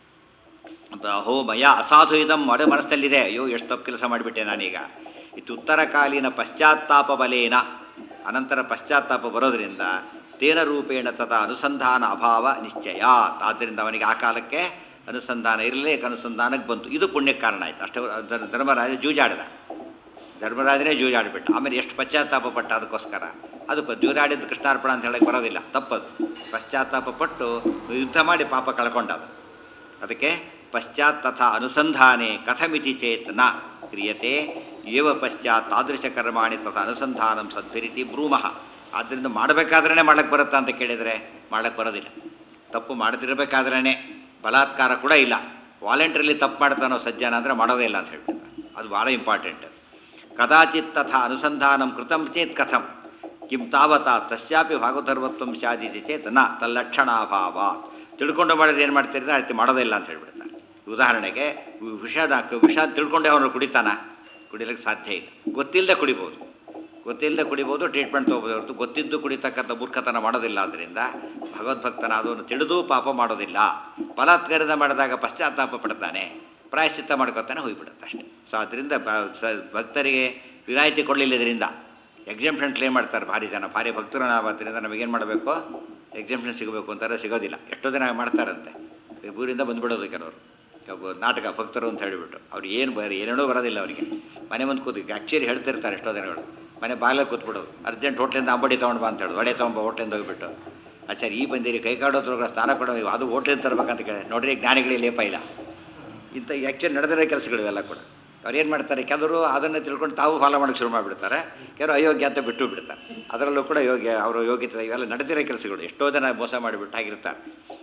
[SPEAKER 1] ಅಂತ ಅಹೋ ಮಯ ಅಸಾಧು ಇದಂ ಒಡೆ ಮನಸ್ಸಲ್ಲಿದೆ ಅಯ್ಯೋ ಎಷ್ಟು ತಪ್ಪು ಕೆಲಸ ಮಾಡಿಬಿಟ್ಟೆ ನಾನೀಗ ಇದು ಉತ್ತರಕಾಲೀನ ಪಶ್ಚಾತ್ತಾಪ ಬಲೇನ ಅನಂತರ ಪಶ್ಚಾತ್ತಾಪ ಬರೋದರಿಂದ ತೇನ ರೂಪೇಣ ತಥಾ ಅನುಸಂಧಾನ ಅಭಾವ ನಿಶ್ಚಯ ಆದ್ದರಿಂದ ಅವನಿಗೆ ಆ ಕಾಲಕ್ಕೆ ಅನುಸಂಧಾನ ಇರಲೇ ಅನುಸಂಧಾನಕ್ಕೆ ಬಂತು ಇದು ಪುಣ್ಯಕ್ಕೆ ಕಾರಣ ಆಯ್ತು ಅಷ್ಟೇ ಧರ್- ಧರ್ಮರಾಜ ಜೂಜಾಡಿದ ಧರ್ಮರಾಜನೇ ಜೂಜಾಡಿಬಿಟ್ಟ ಆಮೇಲೆ ಎಷ್ಟು ಪಶ್ಚಾತ್ತಾಪ ಪಟ್ಟ ಅದಕ್ಕೋಸ್ಕರ ಅದು ಪ- ಜೂಜಾಡಿದ ಕೃಷ್ಣಾರ್ಪಣ ಅಂತ ಹೇಳಕ್ಕೆ ಬರೋದಿಲ್ಲ ತಪ್ಪದು ಪಶ್ಚಾತ್ತಾಪ ಪಟ್ಟು ಯುದ್ಧ ಮಾಡಿ ಪಾಪ ಕಳ್ಕೊಂಡ ಅದು ಅದಕ್ಕೆ ಪಶ್ಚಾತ್ ತಥಾ ಅನುಸಂಧಾನೆ ಕಥಮಿತಿ ಚೇತ್ ನ ಕ್ರಿಯತೆ ಏವ ಪಶ್ಚಾತ್ ತಾದೃಶ ಕರ್ಮಾಣಿ ತಥಾ ಅನುಸಂಧಾನಂ ಸದ್ಭಿರಿತಿ ಬ್ರೂಮಃ ಆದ್ದರಿಂದ ಮಾಡಬೇಕಾದ್ರೇ ಮಾಡಕ್ಕೆ ಬರುತ್ತಾ ಅಂತ ಕೇಳಿದರೆ ಮಾಡಕ್ಕೆ ಬರೋದಿಲ್ಲ ತಪ್ಪು ಮಾಡದಿರಬೇಕಾದ್ರೇ ಬಲಾತ್ಕಾರ ಕೂಡ ಇಲ್ಲ ವಾಲಂಟ್ರಿಲಿ ತಪ್ಪು ಮಾಡ್ತಾನೋ ಸಜ್ಜನ ಅಂದರೆ ಮಾಡೋದೇ ಇಲ್ಲ ಅಂತ ಹೇಳ್ಬಿಡ್ತಾರೆ ಅದು ಭಾಳ ಇಂಪಾರ್ಟೆಂಟ್ ಕದಾಚಿತ್ ತಥಾ ಅನುಸಂಧಾನಂ ಕೃತಂ ಚೇತ್ ಕಥಂ ಕಿಂ ತಾವತ ತಸ್ಯಾಪಿ ಭಾಗಧರ್ಮತ್ವಂ ಸ್ಯಾದಿತಿ ಚೇತ್ ನ ತಲ್ಲಕ್ಷಣಾಭಾವ ತಿಳ್ಕೊಂಡು ಮಾಡಿದ್ರೆ ಏನು ಮಾಡ್ತಿದ್ರೆ ಆ ರೀತಿ ಮಾಡೋದೇ ಇಲ್ಲ ಅಂತ ಹೇಳ್ಬಿಡ್ತಾರೆ ಉದಾಹರಣೆಗೆ ವಿ- ವಿಷದ ವಿಷ ತಿಳ್ಕೊಂಡೆ ಅವನು ಕುಡಿತಾನ ಕುಡಿಲಿಕ್ಕೆ ಸಾಧ್ಯ ಇಲ್ಲ ಗೊತ್ತಿಲ್ಲದೆ ಕುಡಿಬೋದು ಗೊತ್ತಿಲ್ಲದೆ ಕುಡಿಬೋದು ಟ್ರೀಟ್ಮೆಂಟ್ ತೊಗೋಬೋದು ಹೊರತು ಗೊತ್ತಿದ್ದು ಕುಡಿತಕ್ಕಂಥ ಮೂರ್ಖತನ ಮಾಡೋದಿಲ್ಲ ಆದ್ದರಿಂದ ಭಗವದ್ಭಕ್ತನಾದವನು ತಿಳಿದು ಪಾಪ ಮಾಡೋದಿಲ್ಲ ಬಲಾತ್ಕಾರದ ಮಾಡಿದಾಗ ಪಶ್ಚಾತ್ತಾಪ ಪಡ್ತಾನೆ ಪ್ರಾಯಶ್ಚಿತ್ತ ಮಾಡ್ಕೊತಾನೆ ಹೋಗಿಬಿಡುತ್ತೆ ಅಷ್ಟೇ ಸೊ ಅದರಿಂದ ಬ- ಸ- ಭಕ್ತರಿಗೆ ವಿನಾಯಿತಿ ಕೊಡಲಿಲ್ಲ ಇದರಿಂದ ಎಕ್ಸಾಮ್ಷನ್ ಕ್ಲೇಮ್ ಮಾಡ್ತಾರೆ ಭಾರಿ ಜನ ಭಾರಿ ಭಕ್ತರು ನಾವದ್ದರಿಂದ ನಮಗೇನು ಮಾಡಬೇಕು ಎಕ್ಸಾಮ್ಷನ್ ಸಿಗಬೇಕು ಅಂತಾರೆ ಸಿಗೋದಿಲ್ಲ ಎಷ್ಟೋ ದಿನ ಮಾಡ್ತಾರಂತೆ ಈ ಊರಿಂದ ಬಂದ್ಬಿಡೋದು ಕೆಲವರು ಒಬ್ಬ ನಾಟಕ ಭಕ್ತರು ಅಂತ ಹೇಳಿಬಿಟ್ಟು ಅವ್ರು ಏನು ಬರ ಏನೇನೋ ಬರೋದಿಲ್ಲ ಅವರಿಗೆ ಮನೆ ಮುಂದೆ ಕೂತು ಆ್ಯಕ್ಚುಲಿ ಹೇಳ್ತಿರ್ತಾರೆ ಎಷ್ಟೋ ದಿನಗಳು ಮನೆ ಬಾಗಿಲಲ್ಲಿ ಕೂತ್ಬಿಡೋದು ಅರ್ಜೆಂಟ್ ಹೋಟ್ಲಿಂದ ಅಂಬಡಿ ತೊಗೊಂಡು ಬಾ ಅಂತ ಹೇಳೋದು ಒಡೆ ತೊಗೊಂಬ ಹೋಟ್ಲಿಂದ ಹೋಗ್ಬಿಟ್ಟು ಆಚಾರ ಈ ಬಂದಿರಿ ಕೈ ಕಾಡೋದ್ರ ಸ್ನಾನ ಕೊಡೋ ಅದು ಹೋಟ್ಲಿಂದ ತರ್ಬೇಕಂತ ಕೇಳಿ ನೋಡ್ರಿ ಜ್ಞಾನಿಗಳಿಗೆ ಲೇಪ ಇಲ್ಲ ಇಂಥ ಆ್ಯಕ್ಚುಲಿ ನಡೆದಿರೋ ಕೆಲಸಗಳು ಇವೆಲ್ಲ ಕೂಡ ಅವ್ರು ಏನು ಮಾಡ್ತಾರೆ ಕೆಲವರು ಅದನ್ನು ತಿಳ್ಕೊಂಡು ತಾವು ಫಾಲೋ ಮಾಡೋಕ್ಕೆ ಶುರು ಮಾಡಿಬಿಡ್ತಾರೆ ಕೆಲವರು ಅಯೋಗ್ಯ ಅಂತ ಬಿಟ್ಟು ಬಿಡ್ತಾರೆ ಅದರಲ್ಲೂ ಕೂಡ ಯೋಗ್ಯ ಅವರು ಯೋಗ್ಯತೆ ಇವೆಲ್ಲ ನಡೆದಿರೋ ಕೆಲಸಗಳು ಎಷ್ಟೋ ಜನ ಮೋಸ ಮಾಡಿಬಿಟ್ಟು ಆಗಿರ್ತಾರೆ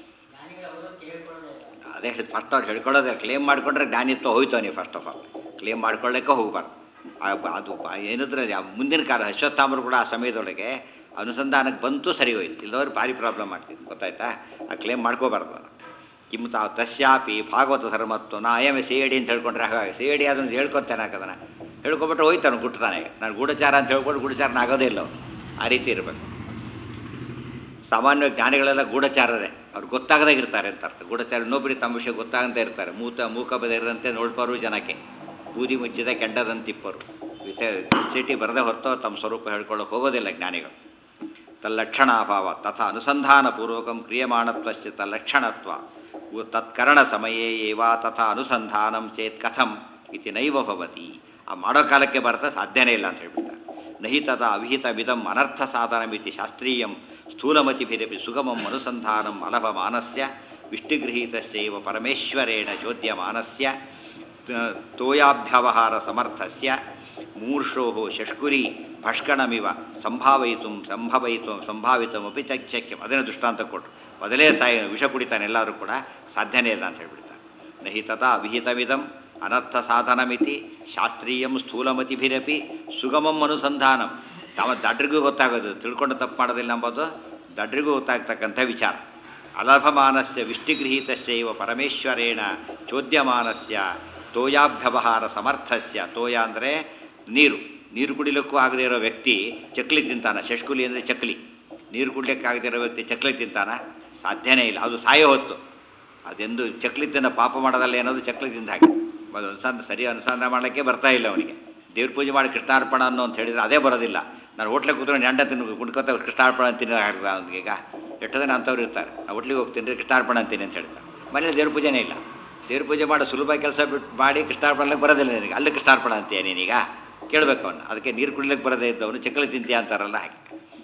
[SPEAKER 1] ಅದೇ ಫಸ್ಟ್ ಅವ್ರು ಹೇಳ್ಕೊಳ್ಳೋದೇ ಕ್ಲೇಮ್ ಮಾಡ್ಕೊಂಡ್ರೆ ಜ್ಞಾನಿತ್ವ ಹೋಯ್ತು ನೀವು ಫಸ್ಟ್ ಆಫ್ ಆಲ್ ಕ್ಲೇಮ್ ಮಾಡ್ಕೊಳ್ಳೋಕ್ಕೆ ಹೋಗ್ಬಾರ್ದು ಆ- ಅದು ಬ- ಏನಿದ್ರೆ ಯಾವ- ಮುಂದಿನ ಕಾಲ ಅಶ್ವತ್ಥಾಮರು ಕೂಡ ಆ ಸಮಯದೊಳಗೆ ಅನುಸಂಧಾನಕ್ಕೆ ಬಂತು ಸರಿ ಹೋಯ್ತು ಇಲ್ಲದವ್ರು ಭಾರಿ ಪ್ರಾಬ್ಲಮ್ ಆಗ್ತಿತ್ತು ಗೊತ್ತಾಯ್ತಾ ಆ ಕ್ಲೇಮ್ ಮಾಡ್ಕೋಬಾರ್ದು ಅದನ್ನು ಕಿಮ್ ತಾ ತಸ್ಯಾಪಿ ಭಾಗವತ ಧರ್ಮತ್ವ ನಾ ಎಮ್ ಸಿ ಎ ಡಿ ಅಂತ ಹೇಳ್ಕೊಂಡ್ರೆ ಹಾಗಾಗಿ ಸಿ ಎ ಡಿ ಅದನ್ನು ಹೇಳ್ಕೊತಾನೆ ಹಾಕದನ್ನ ಹೇಳ್ಕೊಬಿಟ್ರೆ ಹೋಯ್ತಾನೆ ಗುಟ್ತಾನೆ ನಾನು ಗೂಢಚಾರ ಅಂತ ಹೇಳ್ಕೊಂಡು ಗೂಢಚಾರನ ಆಗೋದೇ ಇಲ್ಲ ಅವ್ನು. ಆ ರೀತಿ ಇರಬೇಕು ಸಾಮಾನ್ಯ ಜ್ಞಾನಿಗಳೆಲ್ಲ ಗೂಢಚಾರರೇ ಅವ್ರು ಗೊತ್ತಾಗದಾಗ ಇರ್ತಾರೆ ಅಂತ ಅರ್ಥ ಗೂಢಚಾರ ಇನ್ನೊಬ್ಬರಿಗೆ ತಮ್ಮ ವಿಷಯ ಗೊತ್ತಾಗಂತ ಇರ್ತಾರೆ ಮೂತ ಮೂಕ ಬದಿರಂತೆ ನೋಡ್ಪಾರು ಜನಕ್ಕೆ ಬೂದಿ ಮುಚ್ಚಿದ ಕೆಂಡದಂತಿಪ್ಪರು ಸಿಟಿ ಬರದೆ ಹೊರತು ತಮ್ಮ ಸ್ವರೂಪ ಹೇಳ್ಕೊಳ್ಳೋಕೆ ಹೋಗೋದಿಲ್ಲ ಜ್ಞಾನಿಗಳು ತಲ್ಲಕ್ಷಣಾಭಾವ ತಥಾ ಅನುಸಂಧಾನಪೂರ್ವಕಂ ಕ್ರಿಯಮಾಣತ್ವಸ್ಯ ತಲ್ಲಕ್ಷಣತ್ವ ಉ- ತತ್ಕರಣ ಸಮಯೇ ಏವ ತಥಾ ಅನುಸಂಧಾನಂ ಚೇತ್ ಕಥಂ ಇತಿ ನೈವ ಭವತಿ ಆ ಮಾಡೋ ಕಾಲಕ್ಕೆ ಬರ್ತಾ ಸಾಧ್ಯನೇ ಇಲ್ಲ ಅಂತ ಹೇಳ್ಬಿಡ್ತಾರೆ ನಹಿ ತಥಾ ಅವಿಹಿತವಿದಂ ಅನರ್ಥ ಸಾಧನಮಿತಿ ಶಾಸ್ತ್ರೀಯಂ ಸ್ಥೂಲಮತಿಭಿರಪಿ ಸುಗಮಂ ಅನುಸಂಧಾನಂ ಅಲಭಮಾನಸ್ಯ ವಿಷ್ಟಿಗೃಹೀತಸ್ಯೈವ ಪರಮೇಶ್ವರೇಣ ಚೋದ್ಯಮಾನಸ್ಯ ತ- ತೋಯಾಭ್ಯವಹಾರ ಸಮರ್ಥಸ್ಯ ಮೂರ್ಷೋ ಶಷ್ಕುರಿ ಭಷ್ಕಣಮಿವ ಸಂಭಾವಯಿತು ಸಂಭವಯಿತು ಸಂಭಾವಿತಮಪಿ ಚಕ್ಯಂ ಅದನ್ನೇ ದೃಷ್ಟಾಂತ ಕೊಟ್ಟರು ಮೊದಲೇ ಸಾಯ ವಿಷ ಕುಡಿತಾನೆ ಎಲ್ಲರೂ ಕೂಡ ಸಾಧ್ಯನೇ ಇಲ್ಲ ಅಂತ ಹೇಳ್ಬಿಡ್ತಾರೆ ನಹಿ ತಥಾ ವಿಹಿತವಿದಂ ಅನರ್ಥ ಸಾಧನಮಿತಿ ಶಾಸ್ತ್ರೀಯಂ ಸ್ಥೂಲಮತಿಭಿರಪಿ ಸುಗಮಂ ಅನುಸಂಧಾನಂ ತಾವ ದಡ್ರಿಗೂ ಗೊತ್ತಾಗೋದು ತಿಳ್ಕೊಂಡು ತಪ್ಪು ಮಾಡೋದಿಲ್ಲ ಎಂಬುದು ದಡ್ರಿಗೂ ಗೊತ್ತಾಗ್ತಕ್ಕಂಥ ವಿಚಾರ ಅಲಭಮಾನಸ್ಯ ವಿಷ್ಟಿಗೃಹೀತಸ್ಯೈವ ಪರಮೇಶ್ವರೇಣ ಚೋದ್ಯಮಾನಸ್ಯ ತೋಯಾಭ್ಯವಹಾರ ಸಮರ್ಥಸ್ಯ ತೋಯ ಅಂದರೆ ನೀರು ನೀರು ಕುಡಿಲಿಕ್ಕೂ ಆಗದೇ ಇರೋ ವ್ಯಕ್ತಿ ಚಕ್ಲಿ ತಿಂತಾನ ಶಷ್ಕುಲಿ ಅಂದರೆ ಚಕ್ಲಿ ನೀರು ಕುಡ್ಲಿಕ್ಕೆ ಆಗದೇ ಇರೋ ವ್ಯಕ್ತಿ ಚಕ್ಲಿ ತಿಂತಾನ ಸಾಧ್ಯನೇ ಇಲ್ಲ ಅದು ಸಾಯೋ ಹೊತ್ತು ಅದೆಂದು ಚಕ್ಲಿ ತಿನ್ನ ಪಾಪ ಮಾಡೋದಲ್ಲ ಏನೋದು ಚಕ್ಲಿ ತಿಂದ ಹಾಗೆ ಅದು ಅನುಸಂಧ ಸರಿ ಅನುಸಂಧಾನ ಮಾಡಲಿಕ್ಕೆ ಬರ್ತಾ ಇಲ್ಲ ಅವನಿಗೆ ದೇವ್ರ ಪೂಜೆ ಮಾಡಿ ಕೃಷ್ಣಾರ್ಪಣ ಅನ್ನೋ ಅಂತ ಹೇಳಿದ್ರೆ ಅದೇ ಬರೋದಿಲ್ಲ ನಾನು ಹೋಟ್ಲಿಗೆ ಕೂತ್ಕೊಂಡು ಎಂಡ ತಿನ್ನು ಕುಡ್ಕೋತ ಕೃಷ್ಣಾರ್ಪಣ ಅಂತೀನಿ ಹಾಕಿದ ಅವನಿಗೆ ಈಗ ಎಷ್ಟು ಜನ ಅಂಥವ್ರು ಇರ್ತಾರೆ ನಾವು ಹೋಟ್ಲಿಗೆ ಹೋಗ್ತೀನಿ ರೀ ಕೃಷ್ಣಾರ್ಪಣ ಅಂತೀನಿ ಅಂತ ಹೇಳ್ತಾರೆ ಮನೇಲಿ ದೇವ್ರ ಪೂಜೆನೇ ಇಲ್ಲ ದೇವ್ರ ಪೂಜೆ ಮಾಡೋ ಸುಲಭ ಕೆಲಸ ಬಿಟ್ಟು ಮಾಡಿ ಕೃಷ್ಣಾರ್ಪಣಕ್ಕೆ ಬರೋದಿಲ್ಲ ನಿನಗೆ ಅಲ್ಲಿ ಕೃಷ್ಣಾರ್ಪಣ ಅಂತೀಯ ನೀನೀಗ ಕೇಳಬೇಕು ಅವನು ಅದಕ್ಕೆ ನೀರು ಕುಡ್ಲಿಕ್ಕೆ ಬರದೇ ಇದ್ದವನು ಚಕ್ಕಲಿ ತಿಂತೀಯ ಅಂತಾರಲ್ಲ ಹಾಗೆ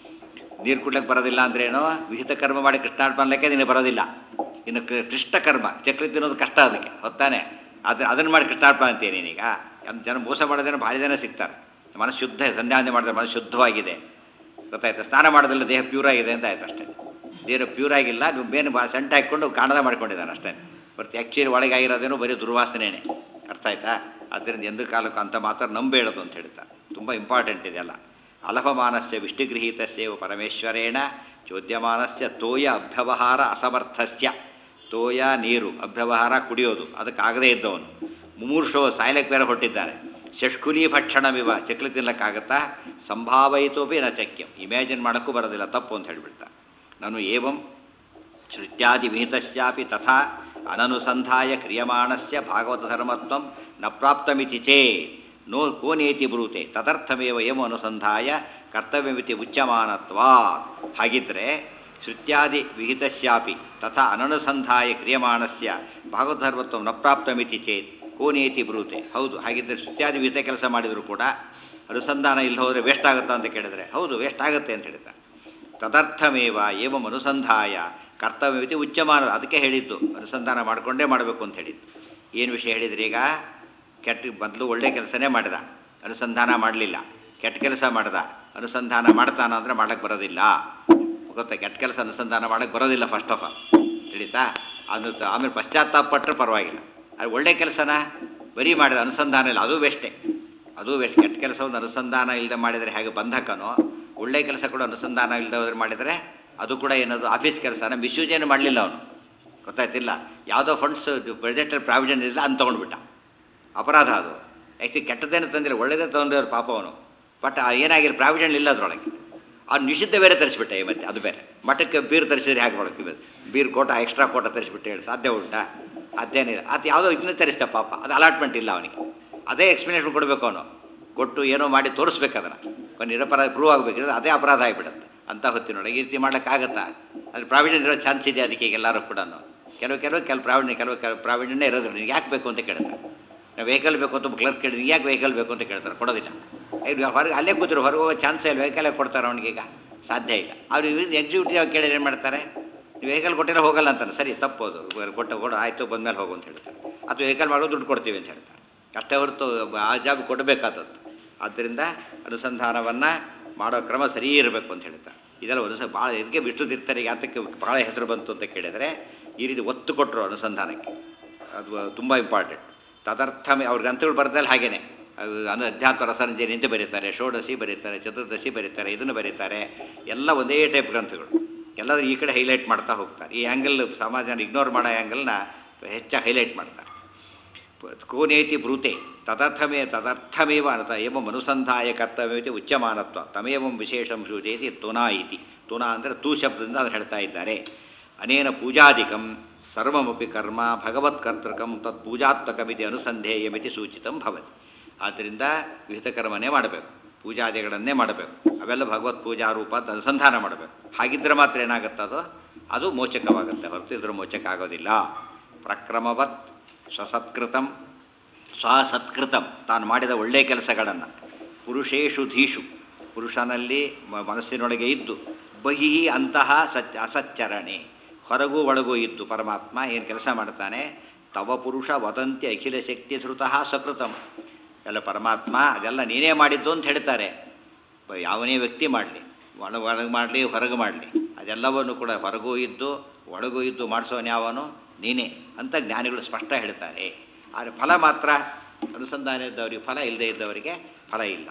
[SPEAKER 1] ನೀರು ಕುಡ್ಲಿಕ್ಕೆ ಬರೋದಿಲ್ಲ ಅಂದ್ರೇನು ವಿಹಿತ ಕರ್ಮ ಮಾಡಿ ಕೃಷ್ಣಾರ್ಪಣಕ್ಕೆ ನಿನಗೆ ಬರೋದಿಲ್ಲ ಇನ್ನು ಕೃ- ಕೃಷ್ಣ ಕರ್ಮ ಚಕ್ಲಿ ತಿನ್ನೋದು ಕಷ್ಟ ಅದಕ್ಕೆ ಹೊತ್ತಾನೆ ಅದು ಅದನ್ನು ಮಾಡಿ ಕೃಷ್ಣಾರ್ಪಣ ಅಂತೀಯ ನೀನೀಗ ಅದು ಜನ ಮೋಸ ಮಾಡೋದೇನೋ ಭಾರಿ ಜನ ಸಿಗ್ತಾರೆ ಮನಸ್ಸು ಶುದ್ಧ ಸಂಧ್ಯಾವಂದನೆ ಮಾಡಿದ್ರೆ ಮನಸ್ಸು ಶುದ್ಧವಾಗಿದೆ ಗೊತ್ತಾಯ್ತು ಸ್ನಾನ ಮಾಡೋದಿಲ್ಲ ದೇಹ ಪ್ಯೂರ್ ಆಗಿದೆ ಅಂತ ಆಯ್ತು ಅಷ್ಟೇ ದೇಹ ಪ್ಯೂರ್ ಆಗಿಲ್ಲ ನೀವು ಬೇನು ಬಾ ಸೆಂಟ್ ಹಾಕ್ಕೊಂಡು ಕಾಣದ ಮಾಡ್ಕೊಂಡಿದ್ದಾನೆ ಅಷ್ಟೇ ಬಟ್ ಆ್ಯಕ್ಚುಲಿ ಒಳಗೆ ಆಗಿರೋದೇನೋ ಬರೀ ದುರ್ವಾಸನೆನೇ ಅರ್ಥ ಆಯ್ತಾ ಆದ್ದರಿಂದ ಎಂದು ಕಾಲಕ್ಕೂ ಅಂತ ಮಾತ್ರ ನಂಬೇಡೋದು ಅಂತ ಹೇಳ್ತಾರೆ ತುಂಬ ಇಂಪಾರ್ಟೆಂಟ್ ಇದೆಲ್ಲ ಅಲಭಮಾನಸ್ಯ ವಿಷ್ಟಿಗೃಹೀತಸ್ಯೇವ ಪರಮೇಶ್ವರೇಣ ಚೋದ್ಯಮಾನಸ್ಯ ತೋಯ ಅಭ್ಯವಹಾರ ಅಸಮರ್ಥಸ್ಯ ತೋಯ ನೀರು ಅಭ್ಯವಹಾರ ಕುಡಿಯೋದು ಅದಕ್ಕಾಗದೇ ಇದ್ದವನು ಮುಮೂರ್ಷೋ ಸಾಯ್ಲಕ್ಕೆ ಬೇರೆ ಹೊಟ್ಟಿದ್ದಾನೆ ಶಷ್ಕುಲಿ ಭಕ್ಷಣವಿವ ಚಕ್ಲಿ ತಿನ್ನಕ್ಕಾಗತ್ತಾ ಸಂಭಾವಯಿತೋಪಿ ನ ಚಕ್ಯಂ ಇಮ್ಯಾಜಿನ್ ಮಾಡೋಕ್ಕೂ ಬರೋದಿಲ್ಲ ತಪ್ಪು ಅಂತ ಹೇಳಿಬಿಡ್ತಾರೆ ನಾನು ಏವಂ ಶ್ರುತ್ಯಾದಿ ವಿಹಿತಸ್ಯಾಪಿ ತಥಾ ಅನನುಸಂಧಾಯ ಕ್ರಿಯಮಾಣಸ್ಯ ಭಾಗವತ ಧರ್ಮತ್ವಂ ನ ಪ್ರಾಪ್ತಮಿತಿ ಚೇ ನೋ ಕೋನೇತಿ ಬ್ರೂತೆ ತದರ್ಥಮೇವ ಏಮ ಅನುಸಂಧಾಯ ಕರ್ತವ್ಯಮಿತಿ ಉಚ್ಯಮಾನತ್ವಾ ಹಾಗಿದ್ರೆ ಶ್ರುತ್ಯಾದಿ ವಿಹಿತಸ್ಯಾಪಿ ತಥಾ ಅನನುಸಂಧಾಯ ಕ್ರಿಯಮಾಣಸ್ಯ ಭಾಗವತ ಧರ್ಮತ್ವಂ ನ ಪ್ರಾಪ್ತಮಿತಿ ಚೇತ್ ಕೋನೇತಿ ಬ್ರೂತೆ ಹೌದು ಹಾಗಿದ್ದರೆ ಶ್ರುತ್ಯಾದಿ ವಿಹಿತ ಕೆಲಸ ಮಾಡಿದರೂ ಕೂಡ ಅನುಸಂಧಾನ ಇಲ್ಲ ಹೋದರೆ ವೇಸ್ಟ್ ಆಗುತ್ತಾ ಅಂತ ಕೇಳಿದ್ರೆ ಹೌದು ವೇಸ್ಟ್ ಆಗುತ್ತೆ ಅಂತ ಹೇಳ್ತಾರೆ ತದರ್ಥಮೇವ ಏವಂ ಅನುಸಂಧಾಯ ಕರ್ತವ್ಯವಿತಿ ಉಚ್ಚಮಾನ ಅದಕ್ಕೆ ಹೇಳಿದ್ದು ಅನುಸಂಧಾನ ಮಾಡಿಕೊಂಡೇ ಮಾಡಬೇಕು ಅಂತ ಹೇಳಿದ್ದು ಏನು ವಿಷಯ ಹೇಳಿದ್ರಿ ಈಗ ಕೆಟ್ಟ ಮೊದಲು ಒಳ್ಳೆ ಕೆಲಸನೇ ಮಾಡಿದ ಅನುಸಂಧಾನ ಮಾಡಲಿಲ್ಲ ಕೆಟ್ಟ ಕೆಲಸ ಮಾಡ್ದ ಅನುಸಂಧಾನ ಮಾಡ್ತಾನ ಅಂದರೆ ಮಾಡಕ್ಕೆ ಬರೋದಿಲ್ಲ ಗೊತ್ತಾ ಕೆಟ್ಟ ಕೆಲಸ ಅನುಸಂಧಾನ ಮಾಡಕ್ಕೆ ಬರೋದಿಲ್ಲ ಫಸ್ಟ್ ಆಫ್ ಆಲ್ ತಿಳಿತಾ ಅದು ಆಮೇಲೆ ಪಶ್ಚಾತ್ತಾಪ ಪಟ್ಟರೆ ಪರವಾಗಿಲ್ಲ ಅದು ಒಳ್ಳೆ ಕೆಲಸನ ಬರೀ ಮಾಡಿದ ಅನುಸಂಧಾನ ಇಲ್ಲ ಅದು ವೇಸ್ಟೇ ಅದು ವೇಸ್ಟ್ ಕೆಟ್ಟ ಕೆಲಸವನ್ನು ಅನುಸಂಧಾನ ಇಲ್ಲದೆ ಮಾಡಿದರೆ ಹೇಗೆ ಬಂಧಕನೋ ಒಳ್ಳೆ ಕೆಲಸ ಕೂಡ ಅನುಸಂಧಾನ ಇಲ್ಲದೆ ಮಾಡಿದರೆ ಅದು ಕೂಡ ಏನದು ಆಫೀಸ್ ಕೆಲಸನ ಮಿಸ್ಯೂಸ್ ಏನು ಮಾಡಲಿಲ್ಲ ಅವನು ಗೊತ್ತಾಯ್ತಿಲ್ಲ ಯಾವುದೋ ಫಂಡ್ಸ್ ಬಜೆಟಲ್ಲಿ ಪ್ರಾವಿಷನ್ ಇಲ್ಲ ಅಂತ ತೊಗೊಂಡ್ಬಿಟ್ಟ ಅಪರಾಧ ಅದು ಆ್ಯಕ್ಚುಲಿ ಕೆಟ್ಟದೇನು ತಂದಿಲ್ಲ ಒಳ್ಳೇದೇ ತೊಗೊಂಡಿರೋ ಪಾಪ ಅವನು ಬಟ್ ಏನಾಗಿಲ್ಲ ಪ್ರಾವಿಷನ್ ಇಲ್ಲ ಅದರೊಳಗೆ ಅವ್ನು ನಿಷಿದ್ಧ ಬೇರೆ ತರಿಸ್ಬಿಟ್ಟೆ ಈ ಮತ್ತೆ ಅದು ಬೇರೆ ಮಠಕ್ಕೆ ಬೀರ್ ತರಿಸಿದ್ರೆ ಹೇಗೆ ಮಾಡ್ತೀವಿ ಬೀರ್ ಕೋಟ ಎಕ್ಸ್ಟ್ರಾ ಕೋಟ ತರಿಸ್ಬಿಟ್ಟು ಹೇಳಿ ಸಾಧ್ಯ ಉಂಟಾ ಅದೇನಿಲ್ಲ ಅದು ಯಾವುದೋ ಇದನ್ನ ತರಿಸ್ತ ಪಾಪ ಅದು ಅಲಾಟ್ಮೆಂಟ್ ಇಲ್ಲ ಅವನಿಗೆ ಅದೇ ಎಕ್ಸ್ಪ್ಲನೇಷನ್ ಕೊಡಬೇಕು ಅವನು ಕೊಟ್ಟು ಏನೋ ಮಾಡಿ ತೋರಿಸ್ಬೇಕು ಅದನ್ನು ಒಂದು ನಿರಪರಾಧ ಪ್ರೂವ್ ಆಗಬೇಕಿದ್ರೆ ಅದೇ ಅಪರಾಧ ಆಗಿಬಿಡುತ್ತೆ ಅಂತ ಹೊತ್ತಿನೊಳಗೆ ಈ ರೀತಿ ಮಾಡ್ಲಿಕ್ಕಾಗತ್ತಾ ಅದು ಪ್ರಾವಿಷನ್ ಇರೋ ಚಾನ್ಸ್ ಇದೆ ಅದಕ್ಕೆ ಈಗ ಎಲ್ಲರೂ ಕೂಡ ಕೆಲವು ಕೆಲವು ಕೆಲವು ಪ್ರಾವಿಣ್ಯ ಕೆಲವು ಕೆಲವು ಪ್ರಾವಿಣ್ಯನೇ ಇರೋದಿಲ್ಲ ನಿನಗೆ ಯಾಕೆ ಬೇಕು ಅಂತ ಕೇಳ್ತಾರೆ ನಾವು ವೆಹಿಕಲ್ ಬೇಕು ಅಂತ ಕ್ಲರ್ಕ್ ಕೇಳಿದ್ರೆ ಯಾಕೆ ವೆಹಿಕಲ್ ಬೇಕು ಅಂತ ಕೇಳ್ತಾರೆ ಕೊಡೋದಿಲ್ಲ ಇದು ಹೊರಗೆ ಅಲ್ಲೇ ಕೂತಿರು ಹೊರಗೆ ಹೋಗೋ ಚಾನ್ಸೇ ಇಲ್ಲ ವೆಹಿಕಲೇ ಕೊಡ್ತಾರೆ ಅವನಿಗೆ ಈಗ ಸಾಧ್ಯ ಇಲ್ಲ ಅವ್ರು ಎಕ್ಸಿಕ್ಯೂಟಿವ್ ಕೇಳಿದ್ರೆ ಏನು ಮಾಡ್ತಾರೆ ನೀವು ವೆಹಿಕಲ್ ಕೊಟ್ಟಿರೋ ಹೋಗಲ್ಲ ಅಂತಾನೆ ಸರಿ ತಪ್ಪೋದು ಕೊಟ್ಟು ಕೊಡು ಆಯಿತು ಬಂದಮೇಲೆ ಹೋಗು ಅಂತ ಹೇಳ್ತಾರೆ ಅಥವಾ ವೆಹಿಕಲ್ ಮಾಡೋ ದುಡ್ಡು ಕೊಡ್ತೀವಿ ಅಂತ ಹೇಳ್ತಾರೆ ಅಷ್ಟೇ ಹೊರತು ಆ ಜಾಬ್ ಕೊಡಬೇಕಾದದ್ದು ಆದ್ದರಿಂದ ಅನುಸಂಧಾನವನ್ನು ಮಾಡೋ ಕ್ರಮ ಸರಿ ಇರಬೇಕು ಅಂತ ಹೇಳ್ತಾರೆ ಇದೆಲ್ಲ ಒಂದು ಭಾಳ ಇದಕ್ಕೆ ವಿಷ್ಣು ತೀರ್ಥರಿಗೆ ಯಾತಕ್ಕೆ ಭಾಳ ಹೆಸರು ಬಂತು ಅಂತ ಕೇಳಿದರೆ ಈ ರೀತಿ ಒತ್ತು ಕೊಟ್ಟರು ಅನುಸಂಧಾನಕ್ಕೆ ಅದು ತುಂಬ ಇಂಪಾರ್ಟೆಂಟ್ ತದರ್ಥಮೇ ಅವ್ರ ಗ್ರಂಥಗಳು ಬರ್ದಲ್ಲಿ ಹಾಗೇನೆ ಅದು ಅನು ಅಧ್ಯಾತ್ಮ ರಸರಂಜನೆ ಅಂತ ಬರೀತಾರೆ ಷೋಡಶಿ ಬರೀತಾರೆ ಚತುರ್ದಶಿ ಬರೀತಾರೆ ಇದನ್ನು ಬರೀತಾರೆ ಎಲ್ಲ ಒಂದೇ ಟೈಪ್ ಗ್ರಂಥಗಳು ಎಲ್ಲರೂ ಈ ಕಡೆ ಹೈಲೈಟ್ ಮಾಡ್ತಾ ಹೋಗ್ತಾರೆ ಈ ಆ್ಯಂಗಲ್ ಸಮಾಜನ ಇಗ್ನೋರ್ ಮಾಡೋ ಆ್ಯಂಗಲ್ನ ಹೆಚ್ಚಾಗಿ ಹೈಲೈಟ್ ಮಾಡ್ತಾರೆ ಕೋನೇತಿ ಬ್ರೂತೆ ತದರ್ಥಮೇ ತದರ್ಥಮೇವ ಅನತ ಏವಂ ಅನುಸಂಧಾಯ ಕರ್ತವ್ಯತೆ ಉಚ್ಚಮಾನತ್ವ ತಮೇವಂ ವಿಶೇಷಂ ಸೂಚಯತಿ ತುನಾ ಇತಿ ತುನಾ ಅಂದರೆ ತೂ ಶಬ್ದದಿಂದ ಅದು ಹೇಳ್ತಾ ಇದ್ದಾರೆ ಅನೇನ ಪೂಜಾದಿಕಂ ಸರ್ವಮಪಿ ಕರ್ಮ ಭಗವತ್ಕರ್ತೃಕಂ ತತ್ ಪೂಜಾತ್ಮಕಮಿತಿ ಅನುಸಂಧೇಯಮಿತಿ ಸೂಚಿತಂ ಭವತಿ ಆದ್ದರಿಂದ ವಿಹಿತ ಕರ್ಮನೇ ಮಾಡಬೇಕು ಪೂಜಾದಿಗಳನ್ನೇ ಮಾಡಬೇಕು ಅವೆಲ್ಲ ಭಗವತ್ ಪೂಜಾ ರೂಪ ಅಂತ ಅನುಸಂಧಾನ ಮಾಡಬೇಕು ಹಾಗಿದ್ರೆ ಮಾತ್ರ ಏನಾಗುತ್ತದೋ ಅದು ಮೋಚಕವಾಗುತ್ತೆ ಹೊರತು ಇದ್ರ ಮೋಚಕ ಆಗೋದಿಲ್ಲ ಪ್ರಕ್ರಮವತ್ ಸ್ವಸತ್ಕೃತಂ ಸ್ವಸತ್ಕೃತಂ ತಾನು ಮಾಡಿದ ಒಳ್ಳೆಯ ಕೆಲಸಗಳನ್ನು ಪುರುಷೇಶು ಧೀಷು ಪುರುಷನಲ್ಲಿ ಮ- ಮನಸ್ಸಿನೊಳಗೆ ಇದ್ದು ಬಹಿ ಅಂತಹ ಸಚ್ ಅಸಚ್ಚರಣೆ ಹೊರಗೂ ಒಳಗೂ ಇದ್ದು ಪರಮಾತ್ಮ ಏನು ಕೆಲಸ ಮಾಡ್ತಾನೆ ತವ ಪುರುಷ ವದಂತಿ ಅಖಿಲ ಶಕ್ತಿ ಧೃತಃ ಸಕೃತಂ ಎಲ್ಲ ಪರಮಾತ್ಮ ಅದೆಲ್ಲ ನೀನೇ ಮಾಡಿದ್ದು ಅಂತ ಹೇಳ್ತಾರೆ ಬ- ಯಾವನೇ ವ್ಯಕ್ತಿ ಮಾಡಲಿ ಒಳ ಒಳಗೆ ಮಾಡಲಿ ಹೊರಗೆ ಮಾಡಲಿ ಅದೆಲ್ಲವನ್ನು ಕೂಡ ಹೊರಗೂ ಇದ್ದು ಒಳಗೂ ಇದ್ದು ಮಾಡಿಸೋನು ಯಾವನು ನೀನೇ ಅಂತ ಜ್ಞಾನಿಗಳು ಸ್ಪಷ್ಟ ಹೇಳ್ತಾರೆ ಆದರೆ ಫಲ ಮಾತ್ರ ಅನುಸಂಧಾನ ಇದ್ದವರಿಗೆ ಫಲ ಇಲ್ಲದೆ ಇದ್ದವರಿಗೆ ಫಲ ಇಲ್ಲ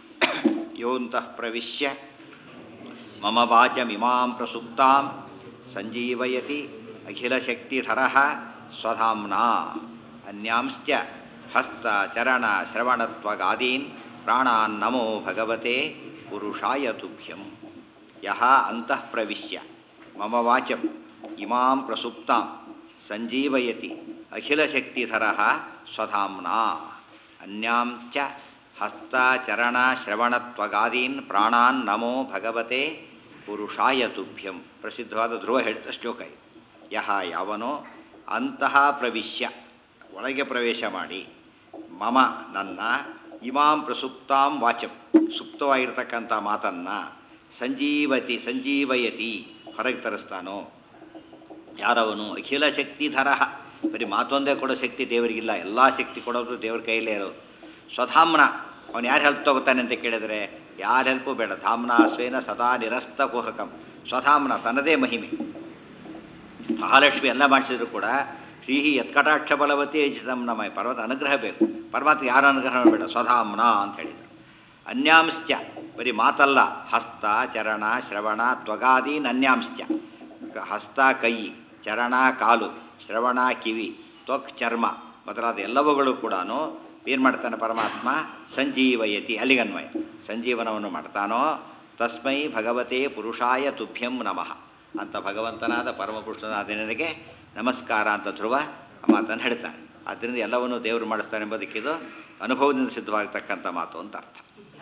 [SPEAKER 1] ಯೋಂತಃ ಪ್ರವಿಶ್ಯ ಮಮ ವಾಚಮಿಮಾಂ ಪ್ರಸುಪ್ತಾಂ ಸಂಜೀವಯತಿ ಅಖಿಲಶಕ್ತಿಧರ ಸ್ವಧಾಮ್ನಾ ಅನ್ಯಾಂಶ್ಚ ಹಸ್ತ ಚರಣ ಶ್ರವಣತ್ವಗಾದೀನ್ ಪ್ರಾಣಾನ್ ನಮೋ ಭಗವತೆ ಪುರುಷಾಯ ತುಭ್ಯಂ ಯಹ ಅಂತಃ ಪ್ರವಿಶ್ಯ ಮಮ ವಾಚಂ ಇಮಾಂ ಪ್ರಸುಪ್ತಾಂ ಸಂಜೀವಯತಿ ಅಖಿಲಶಕ್ತಿಧರ ಸ್ವಧಾಮ್ನಾ ಅನ್ಯಾಂ ಚ ಹಸ್ತಾಚರಣ ಶ್ರವಣತ್ವಗಾದೀನ್ ಪ್ರಾಣಾನ್ ನಮೋ ಭಗವತೆ ಪುರುಷಾಯ ತುಭ್ಯಂ ಪ್ರಸಿದ್ಧವಾದ ಧ್ರುವ ಹೇಳಿದ ಶ್ಲೋಕ ಇದು ಯಹ ಯಾವನೋ ಅಂತಹ ಪ್ರವಿಶ್ಯ ಒಳಗೆ ಪ್ರವೇಶ ಮಾಡಿ ಮಮ ನನ್ನ ಇಮಾಂ ಪ್ರಸುಪ್ತಾಂ ವಾಚಂ ಸುಪ್ತವಾಗಿರ್ತಕ್ಕಂಥ ಮಾತನ್ನು ಸಂಜೀವತಿ ಸಂಜೀವಯತಿ ಹೊರಗೆ ತರಿಸ್ತಾನೋ ಯಾರವನು ಅಖಿಲ ಶಕ್ತಿಧರ ಬರೀ ಮಾತೊಂದೇ ಕೊಡೋ ಶಕ್ತಿ ದೇವರಿಗಿಲ್ಲ ಎಲ್ಲ ಶಕ್ತಿ ಕೊಡೋದು ದೇವ್ರ ಕೈಯಲ್ಲೇ ಇರೋದು ಸ್ವಧಾಮ್ನ ಅವನು ಯಾರು ಹೆಲ್ಪ್ ತಗೋತಾನೆ ಅಂತ ಕೇಳಿದರೆ ಯಾರ ಹೆಲ್ಪು ಬೇಡ ಧಾಮ್ನ ಸ್ವೇನ ಸದಾ ನಿರಸ್ತ ಕುಹಕಂ ಸ್ವಧಾಮ್ನ ತನ್ನದೇ ಮಹಿಮೆ ಮಹಾಲಕ್ಷ್ಮಿ ಎಲ್ಲ ಮಾಡಿಸಿದ್ರು ಕೂಡ ಶ್ರೀಹಿ ಯತ್ಕಟಾಕ್ಷ ಬಲವತಿ ನಮ್ಮ ಪರ್ವತ ಅನುಗ್ರಹ ಬೇಕು ಪರಮಾತ್ಮ ಯಾರ ಅನುಗ್ರಹ ಬೇಡ ಸ್ವಧಾಮ್ನ ಅಂತ ಹೇಳಿದರು ಅನ್ಯಾಂಶ್ಚ ಬರೀ ಮಾತಲ್ಲ ಹಸ್ತ ಚರಣ ಶ್ರವಣ ತ್ವಗಾದೀನ್ ಅನ್ಯಾಂಶ್ಚ ಹಸ್ತ ಕೈ ಚರಣ ಕಾಲು ಶ್ರವಣ ಕಿವಿ ತ್ವಕ್ ಚರ್ಮ ಮೊದಲಾದ ಎಲ್ಲವುಗಳು ಕೂಡ ಏನು ಮಾಡ್ತಾನೆ ಪರಮಾತ್ಮ ಸಂಜೀವಯತಿ ಅಲ್ಲಿಗನ್ವಯ ಸಂಜೀವನವನ್ನು ಮಾಡ್ತಾನೋ ತಸ್ಮೈ ಭಗವತೆ ಪುರುಷಾಯ ತುಭ್ಯಂ ನಮಃ ಅಂತ ಭಗವಂತನಾದ ಪರಮಪುರುಷನಾದ ನನಗೆ ನಮಸ್ಕಾರ ಅಂತ ಧ್ರುವ ಆ ಮಾತನ್ನು ಹೇಳ್ತಾನೆ ಆದ್ದರಿಂದ ಎಲ್ಲವನ್ನೂ ದೇವರು ಮಾಡಿಸ್ತಾನೆ ಎಂಬುದಕ್ಕಿದು ಅನುಭವದಿಂದ ಸಿದ್ಧವಾಗತಕ್ಕಂಥ ಮಾತು ಅಂತ ಅರ್ಥ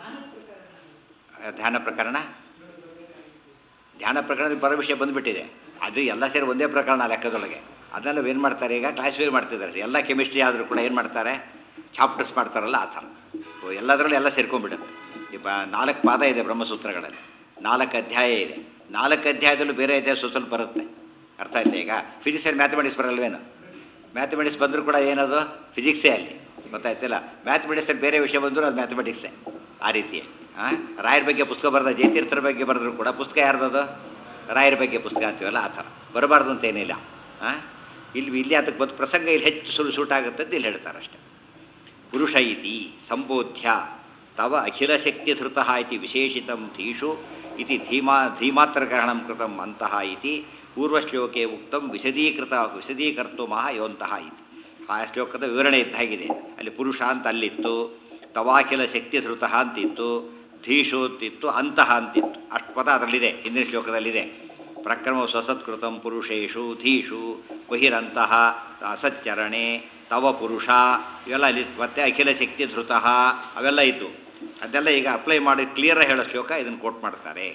[SPEAKER 1] ಧ್ಯಾನ ಪ್ರಕರಣ ಧ್ಯಾನ ಪ್ರಕರಣದಲ್ಲಿ ಪರ ವಿಷಯ ಬಂದುಬಿಟ್ಟಿದೆ ಅದು ಎಲ್ಲ ಸೇರಿ ಒಂದೇ ಪ್ರಕರಣ ಲೆಕ್ಕದೊಳಗೆ ಅದನ್ನೆಲ್ಲ ಏನು ಮಾಡ್ತಾರೆ ಈಗ ಕ್ಲಾಸಿಫೈ ಮಾಡ್ತಿದ್ದಾರೆ ಎಲ್ಲ ಕೆಮಿಸ್ಟ್ರಿ ಆದರೂ ಕೂಡ ಏನು ಮಾಡ್ತಾರೆ ಚಾಪ್ಟರ್ಸ್ ಮಾಡ್ತಾರಲ್ಲ ಆ ಥರ ಎಲ್ಲದರಲ್ಲೂ ಎಲ್ಲ ಸೇರ್ಕೊಂಡ್ಬಿಡುತ್ತೆ ಈಗ ನಾಲ್ಕು ಪಾದ ಇದೆ ಬ್ರಹ್ಮಸೂತ್ರಗಳಲ್ಲಿ ನಾಲ್ಕು ಅಧ್ಯಾಯ ಇದೆ ನಾಲ್ಕು ಅಧ್ಯಾಯದಲ್ಲೂ ಬೇರೆ ಅಧ್ಯಾಯ ಸ್ವಲ್ಪ ಸ್ವಲ್ಪ ಬರುತ್ತೆ ಅರ್ಥ ಆಯ್ತಾ ಈಗ ಫಿಸಿಕ್ಸಲ್ಲಿ ಮ್ಯಾಥಮೆಟಿಕ್ಸ್ ಬರಲ್ವೇನು ಮ್ಯಾಥಮೆಟಿಕ್ಸ್ ಬಂದರೂ ಕೂಡ ಏನದು ಫಿಸಿಕ್ಸೇ ಅಲ್ಲಿ ಗೊತ್ತಾಯ್ತಿಲ್ಲ ಮ್ಯಾಥಮೆಟಿಕ್ಸಲ್ಲಿ ಬೇರೆ ವಿಷಯ ಬಂದರೂ ಅದು ಮ್ಯಾಥಮೆಟಿಕ್ಸೇ ಆ ರೀತಿ ಹಾಂ ರಾಯರ ಬಗ್ಗೆ ಪುಸ್ತಕ ಬರೆದ ಜಯತೀರ್ಥರ ಬಗ್ಗೆ ಬರೆದ್ರು ಕೂಡ ಪುಸ್ತಕ ಯಾರ್ದದು ರಾಯರ ಬಗ್ಗೆ ಪುಸ್ತಕ ಅಂತೀವಲ್ಲ ಆ ಥರ ಬರಬಾರ್ದು ಅಂತ ಏನಿಲ್ಲ ಹಾಂ ಇಲ್ಲಿ ಇಲ್ಲಿ ಅದಕ್ಕೆ ಬಂದು ಪ್ರಸಂಗ ಇಲ್ಲಿ ಹೆಚ್ಚು ಸುಲು ಸೂಟ್ ಆಗುತ್ತೆ ಅಂತ ಇಲ್ಲಿ ಹೇಳ್ತಾರೆ ಅಷ್ಟೆ ಪುರುಷ ಇತಿ ಸಂಬೋಧ್ಯ ತವ ಅಖಿಲಶಕ್ತಿ ಧೃತಃ ಇತಿ ವಿಶೇಷಿತಂ ಧೀಷು ಇತಿ ಧೀಮಾ ಧೀಮಾತ್ರಕರಣಂ ಕೃತಂ ಅಂತಃ ಇತಿ ಪೂರ್ವಶ್ಲೋಕೆ ಉಕ್ತಂ ವಿಶದೀಕೃತ ವಿಶದೀಕರ್ತು ಮಹ ಯೋಂತಹ ಇತಿ ಆ ಶ್ಲೋಕದ ವಿವರಣೆ ಇದ್ದ ಹಾಗಿದೆ ಅಲ್ಲಿ ಪುರುಷ ಅಂತ ಅಲ್ಲಿತ್ತು ತವಾಖಿಲ ಶಕ್ತಿ ಧೃತಃ ಅಂತಿತ್ತು ಧೀಷು ಅಂತಿತ್ತು ಅಂತಃ ಅಂತಿತ್ತು ಅಷ್ಟು ಪದ ಅದರಲ್ಲಿದೆ ಹಿಂದಿನ ಶ್ಲೋಕದಲ್ಲಿದೆ ಪ್ರಕ್ರಮ ಸ್ವಸತ್ಕೃತಂ ಪುರುಷೇಶು ಧೀಷು ಬಹಿರಂತಹ ಅಸಚ್ಚರಣೆ ತವ ಪುರುಷ ಇವೆಲ್ಲ ಇಲ್ಲಿ ಮತ್ತೆ ಅಖಿಲ ಶಕ್ತಿ ಧೃತಃ ಅವೆಲ್ಲ ಇದ್ದು ಅದೆಲ್ಲ ಈಗ ಅಪ್ಲೈ ಮಾಡಿ ಕ್ಲಿಯರ್ ಹೇಳೋ ಶ್ಲೋಕ ಇದನ್ನು ಕೋಟ್ ಮಾಡ್ತಾರೆ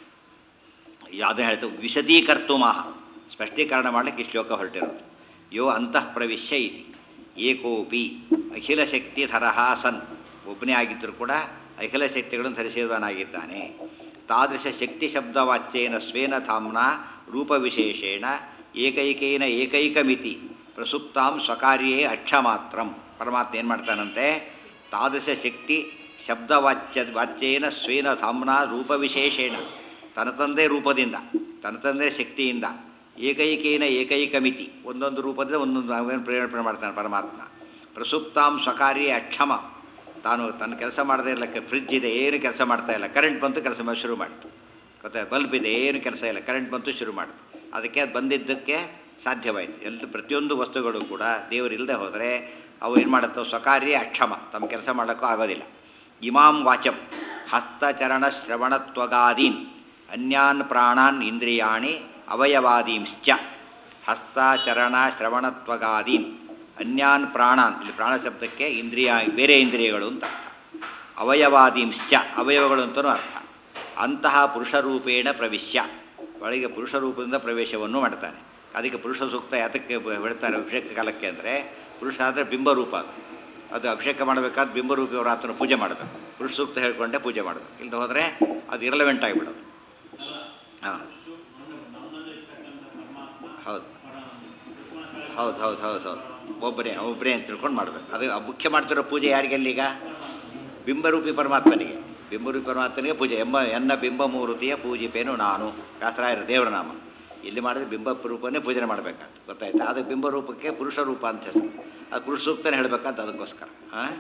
[SPEAKER 1] ಯಾವುದನ್ನು ಹೇಳ್ತು ವಿಶದೀಕರ್ತು ಮಾಹ ಸ್ಪಷ್ಟೀಕರಣ ಮಾಡಲಿಕ್ಕೆ ಈ ಶ್ಲೋಕ ಹೊರಟಿರೋದು ಯೋ ಅಂತಃ ಪ್ರವಿಶ್ಯ ಇತಿ ಏಕೋಪಿ ಅಖಿಲ ಶಕ್ತಿಧರ ಸನ್ ಒಬ್ಬನೇ ಆಗಿದ್ದರೂ ಕೂಡ ಅಖಿಲ ಶಕ್ತಿಗಳನ್ನು ಧರಿಸಿದವನಾಗಿದ್ದಾನೆ ತಾದೃಶ ಶಕ್ತಿ ಶಬ್ದವಾಚ್ಯೇನ ಸ್ವೇನ ಧಾಮ್ನ ರೂಪವಿಶೇಷೇಣ ಏಕೈಕೇನ ಏಕೈಕಮಿತಿ ಪ್ರಸುಪ್ತಾಂ ಸ್ವಕಾರ್ಯೇ ಅಕ್ಷಮಾತ್ರಂ ಪರಮಾತ್ಮ ಏನು ಮಾಡ್ತಾನಂತೆ ತಾದೃಶ ಶಕ್ತಿ ಶಬ್ದವಾಚ್ಯ ವಾಚ್ಯೇನ ಸ್ವೇನ ಧಾಮ್ನ ರೂಪವಿಶೇಷೇಣ ತನ್ನ ತಂದೆ ರೂಪದಿಂದ ತನ್ನ ತಂದೆ ಶಕ್ತಿಯಿಂದ ಏಕೈಕೇನ ಏಕೈಕಮಿತಿ ಒಂದೊಂದು ರೂಪದಿಂದ ಒಂದೊಂದು ಅವನು ಪ್ರೇರಣೆ ಮಾಡ್ತಾನೆ ಪರಮಾತ್ಮ ಪ್ರಸುಪ್ತಾಂ ಸ್ವಕಾರ್ಯೇ ಅಕ್ಷಮ ತಾನು ತನ್ನ ಕೆಲಸ ಮಾಡದೇ ಇಲ್ಲ ಫ್ರಿಜ್ ಇದೆ ಏನು ಕೆಲಸ ಮಾಡ್ತಾ ಇಲ್ಲ ಕರೆಂಟ್ ಬಂತು ಕೆಲಸ ಮಾಡಿ ಶುರು ಮಾಡಿತು ಗೊತ್ತಾ ಬಲ್ಬ್ ಇದೆ ಏನು ಕೆಲಸ ಇಲ್ಲ ಕರೆಂಟ್ ಬಂತು ಶುರು ಮಾಡಿತು ಅದಕ್ಕೆ ಅದು ಬಂದಿದ್ದಕ್ಕೆ ಸಾಧ್ಯವಾಯಿತು ಎಲ್ಲ ಪ್ರತಿಯೊಂದು ವಸ್ತುಗಳು ಕೂಡ ದೇವರಿಲ್ಲದೆ ಹೋದರೆ ಅವು ಏನು ಮಾಡುತ್ತವೆ ಸ್ವಕಾರ್ಯ ಅಕ್ಷಮ ತಮ್ಮ ಕೆಲಸ ಮಾಡೋಕ್ಕೂ ಆಗೋದಿಲ್ಲ ಇಮಾಂ ವಾಚಂ ಹಸ್ತಚರಣ ಶ್ರವಣತ್ವಗಾದೀನ್ ಅನ್ಯಾನ್ ಪ್ರಾಣಾನ್ ಇಂದ್ರಿಯಾಣಿ ಅವಯವಾದೀಂಶ್ಚ ಹಸ್ತಾಚರಣ ಶ್ರವಣತ್ವಗಾದೀನ್ ಅನ್ಯಾನ್ ಪ್ರಾಣಾನ್ ಇಲ್ಲಿ ಪ್ರಾಣ ಶಬ್ದಕ್ಕೆ ಇಂದ್ರಿಯ ಬೇರೆ ಇಂದ್ರಿಯಗಳು ಅಂತ ಅರ್ಥ ಅವಯವಾದೀಂಶ್ಚ ಅವಯವಗಳು ಅಂತಲೂ ಅರ್ಥ ಅಂತಹ ಪುರುಷರೂಪೇಣ ಪ್ರವಿಶ್ಯ ಒಳಗೆ ಪುರುಷ ರೂಪದಿಂದ ಪ್ರವೇಶವನ್ನು ಮಾಡ್ತಾನೆ ಅದಕ್ಕೆ ಪುರುಷ ಸೂಕ್ತ ಯಾತಕ್ಕೆ ಹೇಳ್ತಾರೆ ಅಭಿಷೇಕ ಕಾಲಕ್ಕೆ ಅಂದರೆ ಪುರುಷ ಆದರೆ ಬಿಂಬರೂಪ ಅದು ಅದು ಅಭಿಷೇಕ ಮಾಡಬೇಕಾದ್ರೆ ಬಿಂಬರೂಪಿಯವರು ಆತನ ಪೂಜೆ ಮಾಡಬೇಕು ಪುರುಷ ಸೂಕ್ತ ಹೇಳ್ಕೊಂಡೆ ಪೂಜೆ ಮಾಡಬೇಕು ಇಲ್ಲದೆ ಹೋದರೆ ಅದು ಇರಲೆವೆಂಟ್ ಆಗಿಬಿಡೋದು ಹಾಂ ಹೌದು ಹೌದು ಹೌದು ಹೌದು ಹೌದು ಒಬ್ಬರೇ ಒಬ್ಬರೇ ಅಂತ ತಿಳ್ಕೊಂಡು ಮಾಡಬೇಕು ಅದು ಮುಖ್ಯ ಮಾಡ್ತಿರೋ ಪೂಜೆ ಯಾರಿಗೆಲ್ಲೀಗ ಬಿಂಬರೂಪಿ ಪರಮಾತ್ಮನಿಗೆ ಬಿಂಬರೂಪಿ ಪರಮಾತ್ಮನಿಗೆ ಪೂಜೆ ಎಂಬ ಎನ್ನ ಬಿಂಬ ಮೂರುತಿಯ ಪೂಜಿಪೇನು ನಾನು ವ್ಯಾಸರಾಯರ ದೇವರ ನಾಮ ಇಲ್ಲಿ ಮಾಡಿದ್ರೆ ಬಿಂಬ ರೂಪನೇ ಪೂಜನೆ ಮಾಡಬೇಕಂತ ಗೊತ್ತಾಯ್ತು ಅದು ಬಿಂಬ ರೂಪಕ್ಕೆ ಪುರುಷ ರೂಪ ಅಂತ ಹೆಸರು ಅದು ಪುರುಷ ಸೂಕ್ತನೇ ಹೇಳಬೇಕಂತ ಅದಕ್ಕೋಸ್ಕರ ಹಾಂ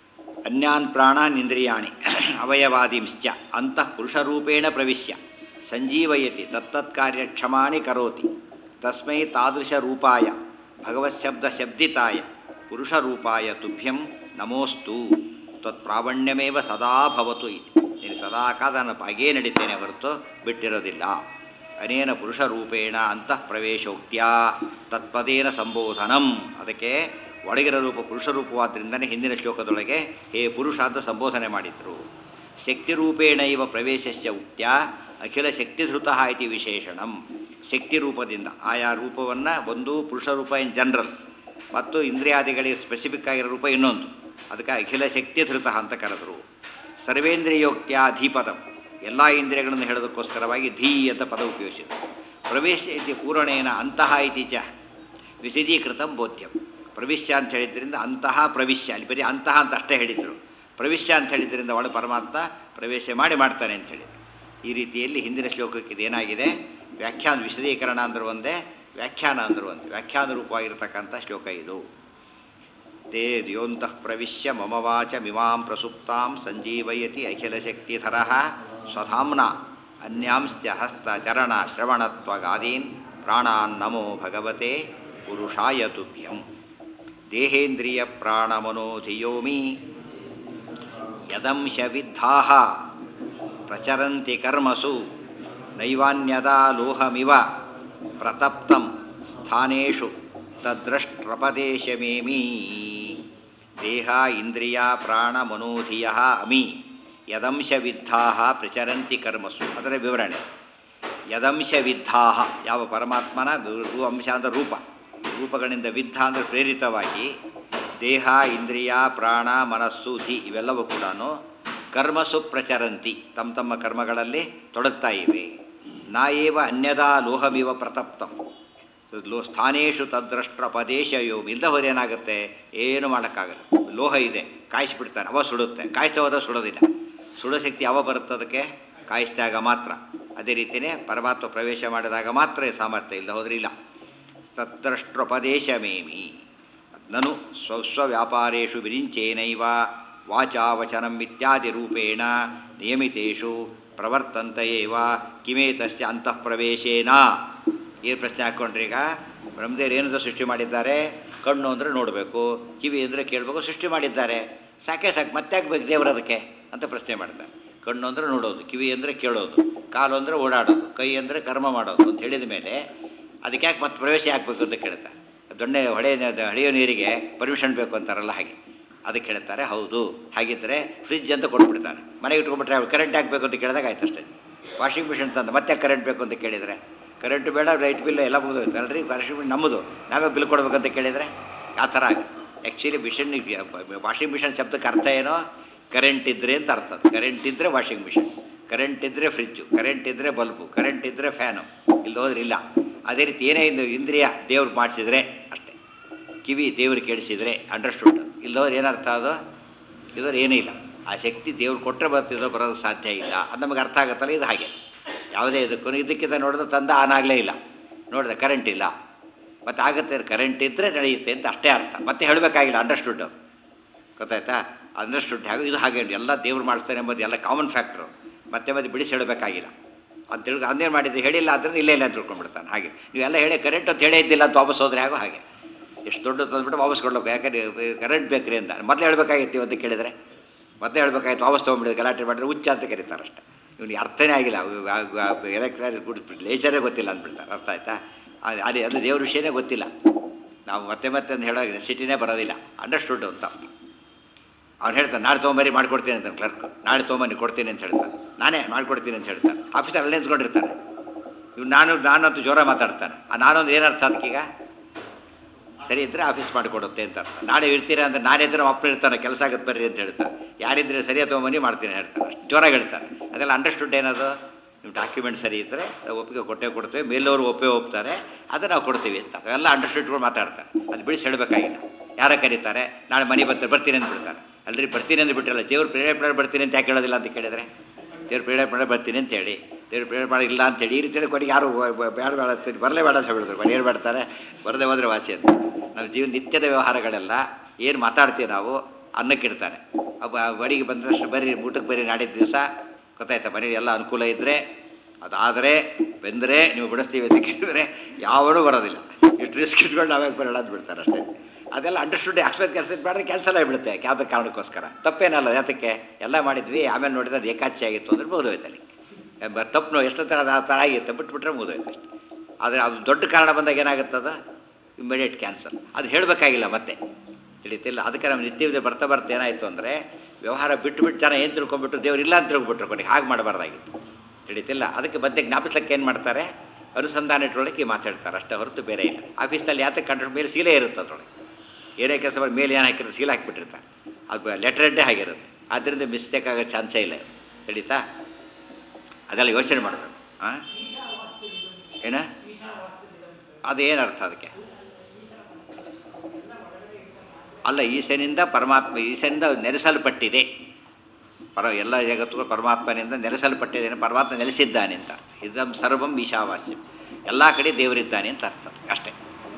[SPEAKER 1] ಅನ್ಯಾನ್ ಪ್ರಾಣಾನ್ ಇಂದ್ರಿಯಾಣಿ ಅವಯವಾದಿಂಶ್ಚ ಅಂತಃ ಪುರುಷರೂಪೇಣ ಪ್ರವಿಶ್ಯ ಸಂಜೀವಯತಿ ತತ್ತತ್ ಕಾರ್ಯ ಕ್ಷಮಾಣಿ ಕರೋತಿ ತಸ್ಮೈ ತಾದೃಶ ರೂಪಾಯ ಭಗವತ್ಶಬ್ದ ಶಬ್ದಿತಾಯ ಪುರುಷರೂಪಾಯ ತುಭ್ಯಂ ನಮೋಸ್ತು ತ್ವತ್ಪ್ರಾವಣ್ಯಮೇವ ಸದಾ ಭವತು ಇತಿ ನೀನು ಸದಾ ಕಾಲ ನಾನು ಹಾಗೇ ನಡೀತೇನೆ ಹೊರತು ಬಿಟ್ಟಿರೋದಿಲ್ಲ ಅನೇನ ಪುರುಷರೂಪೇಣ ಅಂತಃ ಪ್ರವೇಶೋಕ್ತ್ಯ ತತ್ಪದೇನ ಸಂಬೋಧನಂ ಅದಕ್ಕೆ ಒಳಗಿರ ರೂಪ ಪುರುಷರೂಪವಾದ್ದರಿಂದನೇ ಹಿಂದಿನ ಶ್ಲೋಕದೊಳಗೆ ಹೇ ಪುರುಷ ಅಂತ ಸಂಬೋಧನೆ ಮಾಡಿದ್ರು ಶಕ್ತಿರೂಪೇಣ ಇವ ಪ್ರವೇಶಸ್ಯ ಉಕ್ತ್ಯ ಅಖಿಲ ಶಕ್ತಿಧೃತಃ ಇತಿ ವಿಶೇಷಣಂ ಶಕ್ತಿ ರೂಪದಿಂದ ಆಯಾ ರೂಪವನ್ನು ಒಂದು ಪುರುಷ ರೂಪ ಇನ್ ಜನರಲ್ ಮತ್ತು ಇಂದ್ರಿಯಾದಿಗಳಿಗೆ ಸ್ಪೆಸಿಫಿಕ್ ಆಗಿರೋ ರೂಪ ಇನ್ನೊಂದು ಅದಕ್ಕೆ ಅಖಿಲ ಶಕ್ತಿಧೃತ ಅಂತ ಕರೆದರು ಸರ್ವೇಂದ್ರಿಯೋಕ್ತ್ಯ ಧೀಪದಂ ಎಲ್ಲ ಇಂದ್ರಿಯಗಳನ್ನು ಹೇಳೋದಕ್ಕೋಸ್ಕರವಾಗಿ ಧೀ ಅಂತ ಪದ ಉಪಯೋಗಿಸಿದರು ಪ್ರವೇಶ ಇತಿ ಪೂರಣೇನ ಅಂತಹ ಇತಿ ಚ ವಿಶದೀಕೃತಂ ಬೋಧ್ಯಂ ಪ್ರವಿಶ್ಯ ಅಂತ ಹೇಳಿದ್ರಿಂದ ಅಂತಹ ಪ್ರವಿಶ್ಯ ಅಲ್ಲಿ ಬರೀ ಅಂತಹ ಅಂತ ಅಷ್ಟೇ ಹೇಳಿದರು ಪ್ರವಿಶ್ಯ ಅಂತ ಹೇಳಿದ್ರಿಂದ ಒಳ ಪರಮಾತ್ಮ ಪ್ರವೇಶ ಮಾಡಿ ಮಾಡ್ತಾನೆ ಅಂತ ಹೇಳಿ ಈ ರೀತಿಯಲ್ಲಿ ಹಿಂದಿನ ಶ್ಲೋಕಕ್ಕೆ ಇದೇನಾಗಿದೆ ವ್ಯಾಖ್ಯಾನ ವಿಶದೀಕರಣ ಅಂದ್ರೆ ಒಂದೇ ವ್ಯಾಖ್ಯಾನ ಅಂದ್ರೆ ಒಂದೇ ವ್ಯಾಖ್ಯಾನ ರೂಪವಾಗಿರ್ತಕ್ಕಂಥ ಶ್ಲೋಕ ಇದು ತೇ ದ್ಯೋಂತಃ ಪ್ರವಿಶ್ಯ ಮಮ ವಾಚ ಮಿಮಾಂ ಪ್ರಸುಪ್ತಾಂ ಸಂಜೀವಯತಿ ಅಖಿಲಶಕ್ತಿಧರ ಸ್ವಧಾಮ್ನ ಅನ್ಯಾಂಶ್ಚ ಹಸ್ತಚರಣ ಶ್ರವಣತ್ವಗಾದೀನ್ ಪ್ರಾಣಾನ್ ನಮೋ ಭಗವತೆ ಪುರುಷಾಯ ತುಭ್ಯಂ ದೇಹೇಂದ್ರಿಯ ಪ್ರಾಣಮನೋಧಿಯೋಮಿ ಯದಂಶವಿದ್ಧಾ ಪ್ರಚರಂತಿ ಕರ್ಮಸು ನೈವಾನ್ಯದಾ ಲೋಹಮಿವ ಪ್ರತಪ್ತಂ ಸ್ಥಾನೇಷು ತದ್ರಷ್ಟ್ರಪದೇಶಮೇಮಿ ದೇಹ ಇಂದ್ರಿಯ ಪ್ರಾಣ ಮನೋಧಿಯ ಅಮಿ ಯದಂಶವಿದ್ಧಾ ಪ್ರಚರಂತಿ ಕರ್ಮಸು ಅದರ ವಿವರಣೆ ಯದಂಶವಿದ್ಧಾ ಯಾವ ಪರಮಾತ್ಮನ ರು- ಅಂಶ ಅಂದರೆ ರೂಪ ರೂಪಗಳಿಂದ ವಿದ್ಧ ಅಂದರೆ ಪ್ರೇರಿತವಾಗಿ ದೇಹ ಇಂದ್ರಿಯ ಪ್ರಾಣ ಮನಸ್ಸು ಧಿ ಇವೆಲ್ಲವೂ ಕೂಡ ಕರ್ಮಸು ಪ್ರಚರಂತಿ ತಮ್ಮ ತಮ್ಮ ಕರ್ಮಗಳಲ್ಲಿ ತೊಡಗ್ತಾ ಇವೆ ನಾ ಏವ ಅನ್ಯದಾ ಲೋಹಮಿವ ಪ್ರತಪ್ತಂ ಲೋ ಸ್ಥಾನೇಶು ತದ್ರಷ್ಟ್ರ ಪದೇಶಯೋಮ್ ಇಲ್ಲದ ಹೋದ್ರೆ ಏನಾಗುತ್ತೆ ಏನು ಮಾಡೋಕ್ಕಾಗಲ್ಲ ಲೋಹ ಇದೆ ಕಾಯಿಸಿಬಿಡ್ತಾನೆ ಅವ ಸುಡುತ್ತೆ ಕಾಯಿಸ್ತಾ ಹೋದ ಸುಡೋದಿಲ್ಲ ಸುಡೋ ಶಕ್ತಿ ಯಾವ ಬರುತ್ತೆ ಅದಕ್ಕೆ ಕಾಯಿಸಿದಾಗ ಮಾತ್ರ ಅದೇ ರೀತಿಯೇ ಪರಮಾತ್ಮ ಪ್ರವೇಶ ಮಾಡಿದಾಗ ಮಾತ್ರ ಈ ಸಾಮರ್ಥ್ಯ ಇಲ್ಲ ಹೋದ್ರೆ ಇಲ್ಲ ತದ್ರಷ್ಟ್ರಪದೇಶಮೇಮಿ ನನು ಸ್ವಸ್ವ ವ್ಯಾಪಾರೇಷು ವಿರಿಂಚೇನೈವ ವಾಚಾವಚನಂ ಇತ್ಯಾದಿ ರೂಪೇಣ ನಿಯಮಿತೇಷು ಪ್ರವರ್ತಂತ ಏವ ಕಿಮೇತಸ್ಯ ಅಂತಃಪ್ರವೇಶೇನ ಏನು ಪ್ರಶ್ನೆ ಹಾಕ್ಕೊಂಡ್ರಿ ಈಗ ಬ್ರಹ್ಮದೇವರು ಏನಂತ ಸೃಷ್ಟಿ ಮಾಡಿದ್ದಾರೆ ಕಣ್ಣು ಅಂದರೆ ನೋಡಬೇಕು ಕಿವಿ ಅಂದರೆ ಕೇಳಬೇಕು ಸೃಷ್ಟಿ ಮಾಡಿದ್ದಾರೆ ಸಾಕೆ ಸಾಕು ಮತ್ತೆ ಹಾಕ್ಬೇಕು ದೇವರು ಅದಕ್ಕೆ ಅಂತ ಪ್ರಶ್ನೆ ಮಾಡ್ತಾರೆ ಕಣ್ಣು ಅಂದರೆ ನೋಡೋದು ಕಿವಿ ಅಂದರೆ ಕೇಳೋದು ಕಾಲು ಅಂದರೆ ಓಡಾಡೋದು ಕೈ ಅಂದರೆ ಕರ್ಮ ಮಾಡೋದು ಅಂತ ಹೇಳಿದ ಮೇಲೆ ಅದಕ್ಕೆ ಯಾಕೆ ಮತ್ತೆ ಪ್ರವೇಶ ಹಾಕಬೇಕು ಅಂತ ಕೇಳ್ತಾರೆ ದೊಣ್ಣೆ ಹೊಳೆ ಹಳೆಯೋ ನೀರಿಗೆ ಪರ್ಮಿಷನ್ ಬೇಕು ಅಂತಾರಲ್ಲ ಹಾಗೆ ಅದಕ್ಕೆ ಹೇಳ್ತಾರೆ ಹೌದು ಹಾಗಿದ್ದರೆ ಫ್ರಿಜ್ ಅಂತ ಕೊಟ್ಬಿಡ್ತಾನೆ ಮನೆಗೆ ಇಟ್ಕೊಂಡ್ಬಿಟ್ರೆ ಕರೆಂಟ್ ಹಾಕಬೇಕು ಅಂತ ಕೇಳಿದಾಗ ಆಯ್ತು ಅಷ್ಟೇ ವಾಷಿಂಗ್ ಮಿಷಿನ್ ತಂದು ಮತ್ತೆ ಕರೆಂಟ್ ಬೇಕು ಅಂತ ಕೇಳಿದರೆ ಕರೆಂಟ್ ಬೇಡ ಲೈಟ್ ಬಿಲ್ ಎಲ್ಲ ಮುಗಿದೋಯ್ತು ಅಲ್ರಿ ವಾಷಿಂಗ್ ಮಿಷಿನ್ ನಮ್ಮದು ನಾವೇ ಬಿಲ್ ಕೊಡ್ಬೇಕಂತ ಕೇಳಿದರೆ ಆ ಥರ ಆಗುತ್ತೆ ಆ್ಯಕ್ಚುಲಿ ಮಿಷನ್ ವಾಷಿಂಗ್ ಮಿಷಿನ್ ಶಬ್ದಕ್ಕೆ ಅರ್ಥ ಏನೋ ಕರೆಂಟ್ ಇದ್ದರೆ ಅಂತ ಅರ್ಥ ಅದು ಕರೆಂಟ್ ಇದ್ದರೆ ವಾಷಿಂಗ್ ಮಿಷಿನ್ ಕರೆಂಟ್ ಇದ್ದರೆ ಫ್ರಿಜ್ಜು ಕರೆಂಟ್ ಇದ್ದರೆ ಬಲ್ಬು ಕರೆಂಟ್ ಇದ್ದರೆ ಫ್ಯಾನು ಇಲ್ಲಿ ಹೋದ್ರೆ ಇಲ್ಲ ಅದೇ ರೀತಿ ಏನೇ ಇದು ಇಂದ್ರಿಯ ದೇವ್ರು ಮಾಡಿಸಿದ್ರೆ ಅಷ್ಟೇ ಕಿವಿ ದೇವ್ರು ಕೇಳಿಸಿದ್ರೆ ಅಂಡರ್ಸ್ಟುಡ್ ಇಲ್ಲದವ್ರು ಏನರ್ಥ ಅದು ಇದ್ರ ಏನೂ ಇಲ್ಲ ಆ ಶಕ್ತಿ ದೇವ್ರು ಕೊಟ್ಟರೆ ಬರ್ತಿದ್ದೋ ಬರೋದು ಸಾಧ್ಯ ಇಲ್ಲ ಅದು ನಮಗೆ ಅರ್ಥ ಆಗುತ್ತಲ್ಲ ಇದು ಹಾಗೆ ಯಾವುದೇ ಇದಕ್ಕೂ ಇದಕ್ಕಿಂತ ನೋಡಿದ್ರೆ ತಂದ ಆನ್ ಆಗಲೇ ಇಲ್ಲ ನೋಡಿದೆ ಕರೆಂಟ್ ಇಲ್ಲ ಮತ್ತು ಆಗುತ್ತೆ ಕರೆಂಟ್ ಇದ್ದರೆ ನಡೆಯುತ್ತೆ ಅಂತ ಅಷ್ಟೇ ಅರ್ಥ ಮತ್ತೆ ಹೇಳಬೇಕಾಗಿಲ್ಲ ಅಂಡರ್ಸ್ಟುಡ್ ಗೊತ್ತಾಯ್ತಾ ಅಂಡರ್ಸ್ಟುಡ್ ಹಾಗೆ ಇದು ಹಾಗೆ ಎಲ್ಲ ದೇವ್ರು ಮಾಡಿಸ್ತಾನೆ ಎಂಬುದು ಎಲ್ಲ ಕಾಮನ್ ಫ್ಯಾಕ್ಟ್ರು ಮತ್ತೆ ಮತ್ತೆ ಬಿಡಿಸಿ ಹೇಳಬೇಕಾಗಿಲ್ಲ ಅಂತ ತಿಳ್ಕೊ ಅಂದೇನು ಮಾಡಿದ್ದು ಹೇಳಿಲ್ಲ ಅಂದ್ರೆ ಇಲ್ಲೇ ಇಲ್ಲ ಅಂತ ತಿಳ್ಕೊಂಡ್ಬಿಡ್ತಾನೆ ಹಾಗೆ ನೀವೆಲ್ಲ ಹೇಳಿ ಕರೆಂಟ್ ಅಂತ ಹೇಳೇ ಇದ್ದಿಲ್ಲ ಅಂತ ವಾಪಸ್ ಹೋದ್ರೆ ಆಗೋ ಹಾಗೆ ಎಷ್ಟು ದೊಡ್ಡ ತಂದ್ಬಿಟ್ಟು ವಾಪಸ್ ಕೊಡ್ಬೇಕು ಯಾಕಂದ್ರೆ ಕರೆಂಟ್ ಬೇಕ್ರಿ ಅಂತ ಮೊದಲೇ ಹೇಳ್ಬೇಕಾಗಿತ್ತು ಅಂತ ಕೇಳಿದರೆ ಮೊದಲೇ ಹೇಳ್ಬೇಕಾಯ್ತು ವಾಪಸ್ ತೊಗೊಂಡ್ಬಿಡಿದ್ರೆ ಗಲಾಟೆ ಮಾಡಿದ್ರೆ ಹುಚ್ಚ ಅಂತ ಕರೀತಾರೆ ಅಷ್ಟೇ ಇವನಿಗೆ ಅರ್ಥನೇ ಆಗಿಲ್ಲ ಎಲೆಕ್ಟ್ರಾನಿಕ್ ಗುಡ್ ಲೇಚರೇ ಗೊತ್ತಿಲ್ಲ ಅಂದ್ಬಿಡ್ತಾರೆ ಅರ್ಥ ಆಯ್ತಾ ಅದು ಅಲ್ಲಿ ಅದು ದೇವ್ರ ವಿಷಯನೇ ಗೊತ್ತಿಲ್ಲ ನಾವು ಮತ್ತೆ ಮತ್ತೆ ಅಂತ ಹೇಳೋ ಸಿಟಿನೇ ಬರೋದಿಲ್ಲ ಅಂಡರ್ಸ್ಟುಡ್ ಅಂತ ಅವ್ನು ಹೇಳ್ತಾನೆ ನಾಳೆ ತೊಗೊಂಬರಿ ಮಾಡ್ಕೊಡ್ತೀನಿ ಅಂತ ಕ್ಲರ್ಕ್ ನಾಳೆ ತೊಗೊಂಬನ್ನಿ ಕೊಡ್ತೀನಿ ಅಂತ ಹೇಳ್ತಾನೆ ನಾನೇ ಮಾಡ್ಕೊಡ್ತೀನಿ ಅಂತ ಹೇಳ್ತಾನೆ ಆಫೀಸಲ್ಲಿ ಅಲ್ಲೇ ನಿಂತ್ಕೊಂಡಿರ್ತಾನೆ ಇವ್ನು ನಾನು ನಾನಂತೂ ಜೋರ ಮಾತಾಡ್ತಾನೆ ಆ ನಾನೊಂದು ಏನರ್ಥ ಅದಕ್ಕೀಗ ಸರಿ ಇದ್ದರೆ ಆಫೀಸ್ ಮಾಡಿಕೊಡುತ್ತೆ ಅಂತ ಅರ್ಥ ನಾಳೆ ಇರ್ತೀರಾ ಅಂದರೆ ನಾನಿದ್ರೆ ಅಪ್ಪ ಇರ್ತಾನೆ ಕೆಲಸ ಆಗುತ್ತೆ ಬರ್ರಿ ಅಂತ ಹೇಳ್ತಾನೆ ಯಾರಿದ್ರೆ ಸರಿಯಾಗಿ ತೊಗೊಂಬನ್ನಿ ಮಾಡ್ತೀನಿ ಹೇಳ್ತಾನೆ ಅಷ್ಟು ಜೋರಾಗಿ ಹೇಳ್ತಾನೆ ಅದೆಲ್ಲ ಅಂಡರ್ಸ್ಟುಡ್ ಏನದು ನಿಮ್ಮ ಡಾಕ್ಯುಮೆಂಟ್ ಸರಿ ಇದ್ದರೆ ನಾವು ಒಪ್ಪಿಗೆ ಕೊಟ್ಟೇ ಕೊಡ್ತೇವೆ ಮೇಲವರು ಒಪ್ಪೇ ಒಪ್ತಾರೆ ಅದು ನಾವು ಕೊಡ್ತೀವಿ ಅಂತ ಅವೆಲ್ಲ ಅಂಡರ್ಸ್ಟುಡ್ಗಳು ಮಾತಾಡ್ತಾರೆ ಅದು ಬಿಡಿಸಿ ಹೇಳಬೇಕಾಗಿಲ್ಲ ಯಾರ ಕರೀತಾರೆ ನಾಳೆ ಮನೆ ಬರ್ತಾರೆ ಬರ್ತೀನಿ ಅಂತ ಬಿಡ್ತಾರೆ ಅಲ್ರಿ ಬರ್ತೀನಿ ಅಂತ ಬಿಟ್ಟಿಲ್ಲ ದೇವ್ರು ಪ್ರೇರೇಪಣೆ ಬರ್ತೀನಿ ಅಂತ ಯಾಕೆ ಹೇಳೋದಿಲ್ಲ ಅಂತ ಕೇಳಿದರೆ ದೇವ್ರು ಪ್ರೇರೇಪಣೆ ಬರ್ತೀನಿ ಅಂತ ಹೇಳಿ ದೇವ್ರು ಪ್ರೇರೇಪಣೆ ಇಲ್ಲ ಅಂತೇಳಿ ಈ ರೀತಿಯಲ್ಲಿ ಕೊನೆಗೆ ಯಾರು ಬ- ಬ- ಬೇಡ ಬೇಡ ಅಂತೀನಿ ಬರಲೇ ಬೇಡ ಅಂತ ಹೇಳಿದ್ರು ಮನೆಯವ್ರು ಬರ್ತಾರೆ ಬರದೇ ಹೋದರೆ ವಾಸಿ ಅಂತ ನಾವು ಜೀವನ ನಿತ್ಯದ ವ್ಯವಹಾರಗಳೆಲ್ಲ ಏನು ಮಾತಾಡ್ತೀವಿ ನಾವು ಅನ್ನಕ್ಕಿಡ್ತಾನೆ ಅಬ್ಬ ಬಡಿಗೆ ಬಂದಷ್ಟು ಬರ್ರಿ ಊಟಕ್ಕೆ ಬರ್ರಿ ನಾಡಿದ ದಿವಸ ಗೊತ್ತಾಯ್ತಾ ಮನೇಲಿ ಎಲ್ಲ ಅನುಕೂಲ ಇದ್ದರೆ ಅದಾದರೆ ಬೆಂದರೆ ನೀವು ಬಿಡಿಸ್ತೀವಿ ಅಂತ ಕೇಳಿದ್ರೆ ಯಾವನೂ ಬರೋದಿಲ್ಲ ಇಷ್ಟು ರಿಸ್ಕ್ ಇಟ್ಕೊಂಡು ನಾವೇ ಬರೋಣ ಅಂತ ಬಿಡ್ತಾರೆ ಅಷ್ಟೇ ಅದೆಲ್ಲ ಅಂಡರ್ಸ್ಟುಡ್ ಎಕ್ಸ್ಪೆಕ್ಟ್ ಕೆಲಸ ಮಾಡಿದ್ರೆ ಕ್ಯಾನ್ಸಲ್ ಆಗಿಬಿಡುತ್ತೆ ಯಾವುದೇ ಕಾರಣಕ್ಕೋಸ್ಕರ ತಪ್ಪೇನಲ್ಲ ಯಾತಕ್ಕೆ ಎಲ್ಲ ಮಾಡಿದ್ವಿ ಆಮೇಲೆ ನೋಡಿದ್ರೆ ಅದು ಏಕಾಚಿ ಆಗಿತ್ತು ಅಂದ್ರೆ ಮುಗಿದೋಯ್ತು ಅಲ್ಲಿ ಬ- ತಪ್ಪು ಎಷ್ಟು ಥರ ಆ ಥರ ಆಗಿತ್ತು ಬಿಟ್ಬಿಟ್ರೆ ಮುಗಿದೋಯ್ತು ಅಷ್ಟೇ ಆದರೆ ಅದು ದೊಡ್ಡ ಕಾರಣ ಬಂದಾಗ ಏನಾಗುತ್ತದ ಇಮಿಡಿಯೇಟ್ ಕ್ಯಾನ್ಸಲ್ ಅದು ಹೇಳಬೇಕಾಗಿಲ್ಲ ಮತ್ತೆ ತಿಳಿತಿಲ್ಲ ಅದಕ್ಕೆ ನಮ್ಮ ನಿತ್ಯವಿದೆ ಬರ್ತಾ ಬರ್ತಾ ಏನಾಯಿತು ಅಂದರೆ ವ್ಯವಹಾರ ಬಿಟ್ಟು ಬಿಟ್ಟು ಜನ ಏನು ತಿಳ್ಕೊಂಡ್ಬಿಟ್ಟು ದೇವ್ರು ಇಲ್ಲ ಅಂತ ತಿಳ್ಕೊಬಿಟ್ರು ಕೊನೆಗೆ ಹಾಗೆ ಮಾಡಬಾರ್ದಾಗಿತ್ತು ತಿಳಿತಿಲ್ಲ ಅದಕ್ಕೆ ಮತ್ತೆ ಜ್ಞಾಪಿಸ್ಲಿಕ್ಕೆ ಏನು ಮಾಡ್ತಾರೆ ಅನುಸಂಧಾನ ಇಟ್ಕೊಳ್ಳೋಕೆ ಮಾತಾಡ್ತಾರೆ ಅಷ್ಟೇ ಹೊರತು ಬೇರೆ ಇಲ್ಲ ಆಫೀಸ್ನಲ್ಲಿ ಯಾತಕ್ಕೆ ಕಂಡ್ರೆ ಮೇಲೆ ಸೀಲೆ ಇರುತ್ತೆ ಅದರೊಳಗೆ ಏನೇ ಕೆಲಸ ಮಾಡಿ ಮೇಲೆ ಏನು ಹಾಕಿದ್ರೆ ಸೀಲ್ ಹಾಕಿಬಿಟ್ಟಿರ್ತಾರೆ ಅದು ಲೆಟ್ರೆಡ್ಡೇ ಆಗಿರುತ್ತೆ ಆದ್ದರಿಂದ ಮಿಸ್ಟೇಕ್ ಆಗೋ ಚಾನ್ಸೇ ಇಲ್ಲ ತಿಳಿತಾ ಅದೆಲ್ಲ ಯೋಚನೆ ಮಾಡಬೇಕು ಹಾಂ ಏನ ಅದೇನು ಅರ್ಥ ಅದಕ್ಕೆ ಅಲ್ಲ ಈಶನಿಂದ ಪರಮಾತ್ಮ ಈಶನಿಂದ ನೆಲೆಸಲ್ಪಟ್ಟಿದೆ ಪರ ಎಲ್ಲ ಜಗತ್ತುಗಳು ಪರಮಾತ್ಮನಿಂದ ನೆಲೆಸಲ್ಪಟ್ಟಿದೆ ಪರಮಾತ್ಮ ನೆಲೆಸಿದ್ದಾನೆ ಅಂತ ಇದಂ ಸರ್ವಂ ಈಶಾವಾಸ್ಯಂ ಎಲ್ಲ ಕಡೆ ದೇವರಿದ್ದಾನೆ ಅಂತ ಅರ್ಥ ಅಷ್ಟೇ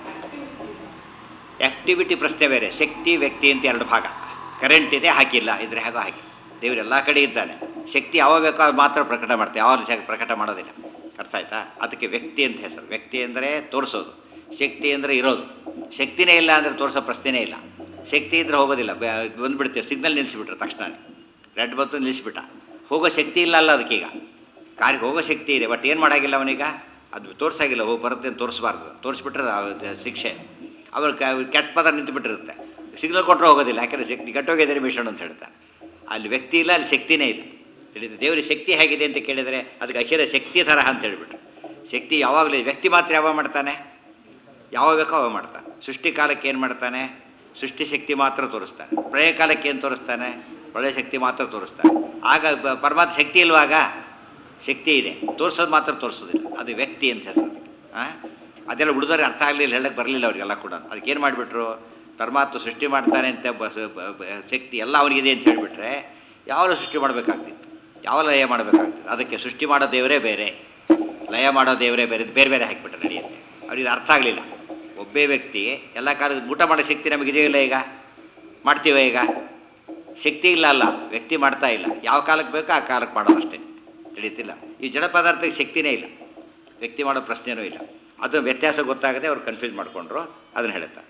[SPEAKER 1] ಆ್ಯಕ್ಟಿವಿಟಿ ಪ್ರಶ್ನೆ ಬೇರೆ ಶಕ್ತಿ ವ್ಯಕ್ತಿ ಅಂತ ಎರಡು ಭಾಗ ಕರೆಂಟ್ ಇದೆ ಹಾಕಿಲ್ಲ ಇದ್ರೆ ಹಾಗೋ ಹಾಗೆ ದೇವರು ಎಲ್ಲ ಕಡೆ ಇದ್ದಾನೆ ಶಕ್ತಿ ಯಾವಾಗ ಬೇಕೋ ಅದು ಮಾತ್ರ ಪ್ರಕಟ ಮಾಡ್ತಾರೆ ಯಾವ ಜಗ ಪ್ರಕಟ ಮಾಡೋದಿಲ್ಲ ಅರ್ಥ ಆಯ್ತಾ ಅದಕ್ಕೆ ವ್ಯಕ್ತಿ ಅಂತ ಹೆಸರು ವ್ಯಕ್ತಿ ಅಂದರೆ ತೋರಿಸೋದು ಶಕ್ತಿ ಅಂದರೆ ಇರೋದು ಶಕ್ತಿನೇ ಇಲ್ಲ ಅಂದರೆ ತೋರಿಸೋ ಪ್ರಶ್ನೆನೇ ಇಲ್ಲ ಶಕ್ತಿ ಇದ್ರೆ ಹೋಗೋದಿಲ್ಲ ಬ- ಬಂದ್ಬಿಡ್ತೀವಿ ಸಿಗ್ನಲ್ ನಿಲ್ಲಿಸ್ಬಿಟ್ರೆ ತಕ್ಷಣ ರೆಡ್ ಬಂತು ನಿಲ್ಲಿಸ್ಬಿಟ್ಟ ಹೋಗೋ ಶಕ್ತಿ ಇಲ್ಲ ಅಲ್ಲ ಅದಕ್ಕೀಗ ಕಾರ್ಯಕ್ಕೆ ಹೋಗೋ ಶಕ್ತಿ ಇದೆ ಬಟ್ ಏನು ಮಾಡೋಂಗಿಲ್ಲ ಅವನೀಗ ಅದು ತೋರಿಸಾಗಿಲ್ಲ ಹೋಗಿ ಬರುತ್ತೆ ಅಂತ ತೋರಿಸ್ಬಾರ್ದು ತೋರಿಸ್ಬಿಟ್ರೆ ಅದು ಶಿಕ್ಷೆ ಅವ್ರ ಕೆಟ್ಟ ಪದ ನಿಂತುಬಿಟ್ಟಿರುತ್ತೆ ಸಿಗ್ನಲ್ ಕೊಟ್ಟರೆ ಹೋಗೋದಿಲ್ಲ ಯಾಕಂದರೆ ಶಕ್ತಿ ಕೆಟ್ಟೋಗಿದ್ದಾರೆ ಮಿಷನ್ ಅಂತ ಹೇಳ್ತಾರೆ ಅಲ್ಲಿ ವ್ಯಕ್ತಿ ಇಲ್ಲ ಅಲ್ಲಿ ಶಕ್ತಿನೇ ಇಲ್ಲ ತಿಳಿದು ದೇವರ ಶಕ್ತಿ ಹೇಗಿದೆ ಅಂತ ಕೇಳಿದರೆ ಅದಕ್ಕೆ ಅಖಿಲ ಶಕ್ತಿ ತರಹ ಅಂತ ಹೇಳ್ಬಿಟ್ರು ಶಕ್ತಿ ಯಾವಾಗಲೂ ವ್ಯಕ್ತಿ ಮಾತ್ರ ಯಾವಾಗ ಮಾಡ್ತಾನೆ ಯಾವಾಗ ಬೇಕೋ ಅವಾಗ ಮಾಡ್ತಾನೆ ಸೃಷ್ಟಿ ಕಾಲಕ್ಕೆ ಏನು ಮಾಡ್ತಾನೆ ಸೃಷ್ಟಿ ಶಕ್ತಿ ಮಾತ್ರ ತೋರಿಸ್ತಾನೆ ಪ್ರಳಯ ಕಾಲಕ್ಕೆ ಏನು ತೋರಿಸ್ತಾನೆ ಪ್ರಳಯ ಶಕ್ತಿ ಮಾತ್ರ ತೋರಿಸ್ತಾನೆ ಆಗ ಬ- ಪರಮಾತ್ಮ ಶಕ್ತಿ ಇಲ್ವಾಗ ಶಕ್ತಿ ಇದೆ ತೋರಿಸೋದು ಮಾತ್ರ ತೋರಿಸೋದಿಲ್ಲ ಅದು ವ್ಯಕ್ತಿ ಅಂತ ಹೆಸರು ಹಾಂ ಅದೆಲ್ಲ ಉಳಿದವ್ರಿಗೆ ಅರ್ಥ ಆಗಲಿಲ್ಲ ಹೇಳಕ್ಕೆ ಬರಲಿಲ್ಲ ಅವರಿಗೆಲ್ಲ ಕೂಡ ಅದಕ್ಕೇನು ಮಾಡಿಬಿಟ್ರು ಪರಮಾತ್ಮ ಸೃಷ್ಟಿ ಮಾಡ್ತಾನೆ ಅಂತ ಬಸ್ ಬ- ಬ- ಶಕ್ತಿ ಎಲ್ಲ ಅವನಿಗಿದೆ ಅಂತ ಹೇಳಿಬಿಟ್ರೆ ಯಾವಾಗ ಸೃಷ್ಟಿ ಮಾಡಬೇಕಾಗ್ತಿತ್ತು ಯಾವ ಲಯ ಮಾಡಬೇಕಾಗ್ತಿತ್ತು ಅದಕ್ಕೆ ಸೃಷ್ಟಿ ಮಾಡೋ ದೇವರೇ ಬೇರೆ ಲಯ ಮಾಡೋ ದೇವರೇ ಬೇರೆ ಬೇರೆ ಬೇರೆ ಹಾಕಿಬಿಟ್ರೆ ನಡೆಯುತ್ತೆ ಅವ್ರಿಗೆ ಅರ್ಥ ಆಗಲಿಲ್ಲ ಒಬ್ಬೇ ವ್ಯಕ್ತಿ ಎಲ್ಲ ಕಾಲದ ಊಟ ಮಾಡೋ ಶಕ್ತಿ ನಮಗೆ ಇದೆಯಲ್ಲ ಈಗ ಮಾಡ್ತೀವ ಈಗ ಶಕ್ತಿ ಇಲ್ಲ ಅಲ್ಲ ವ್ಯಕ್ತಿ ಮಾಡ್ತಾ ಇಲ್ಲ ಯಾವ ಕಾಲಕ್ಕೆ ಬೇಕೋ ಆ ಕಾಲಕ್ಕೆ ಮಾಡೋದು ಅಷ್ಟೇ ತಿಳಿಯುತ್ತಿಲ್ಲ ಈ ಜಡ ಪದಾರ್ಥಕ್ಕೆ ಶಕ್ತಿನೇ ಇಲ್ಲ ವ್ಯಕ್ತಿ ಮಾಡೋ ಪ್ರಶ್ನೆನೂ ಇಲ್ಲ ಅದು ವ್ಯತ್ಯಾಸ ಗೊತ್ತಾಗದೆ ಅವ್ರು ಕನ್ಫ್ಯೂಸ್ ಮಾಡಿಕೊಂಡ್ರು ಅದನ್ನು ಹೇಳುತ್ತಾರೆ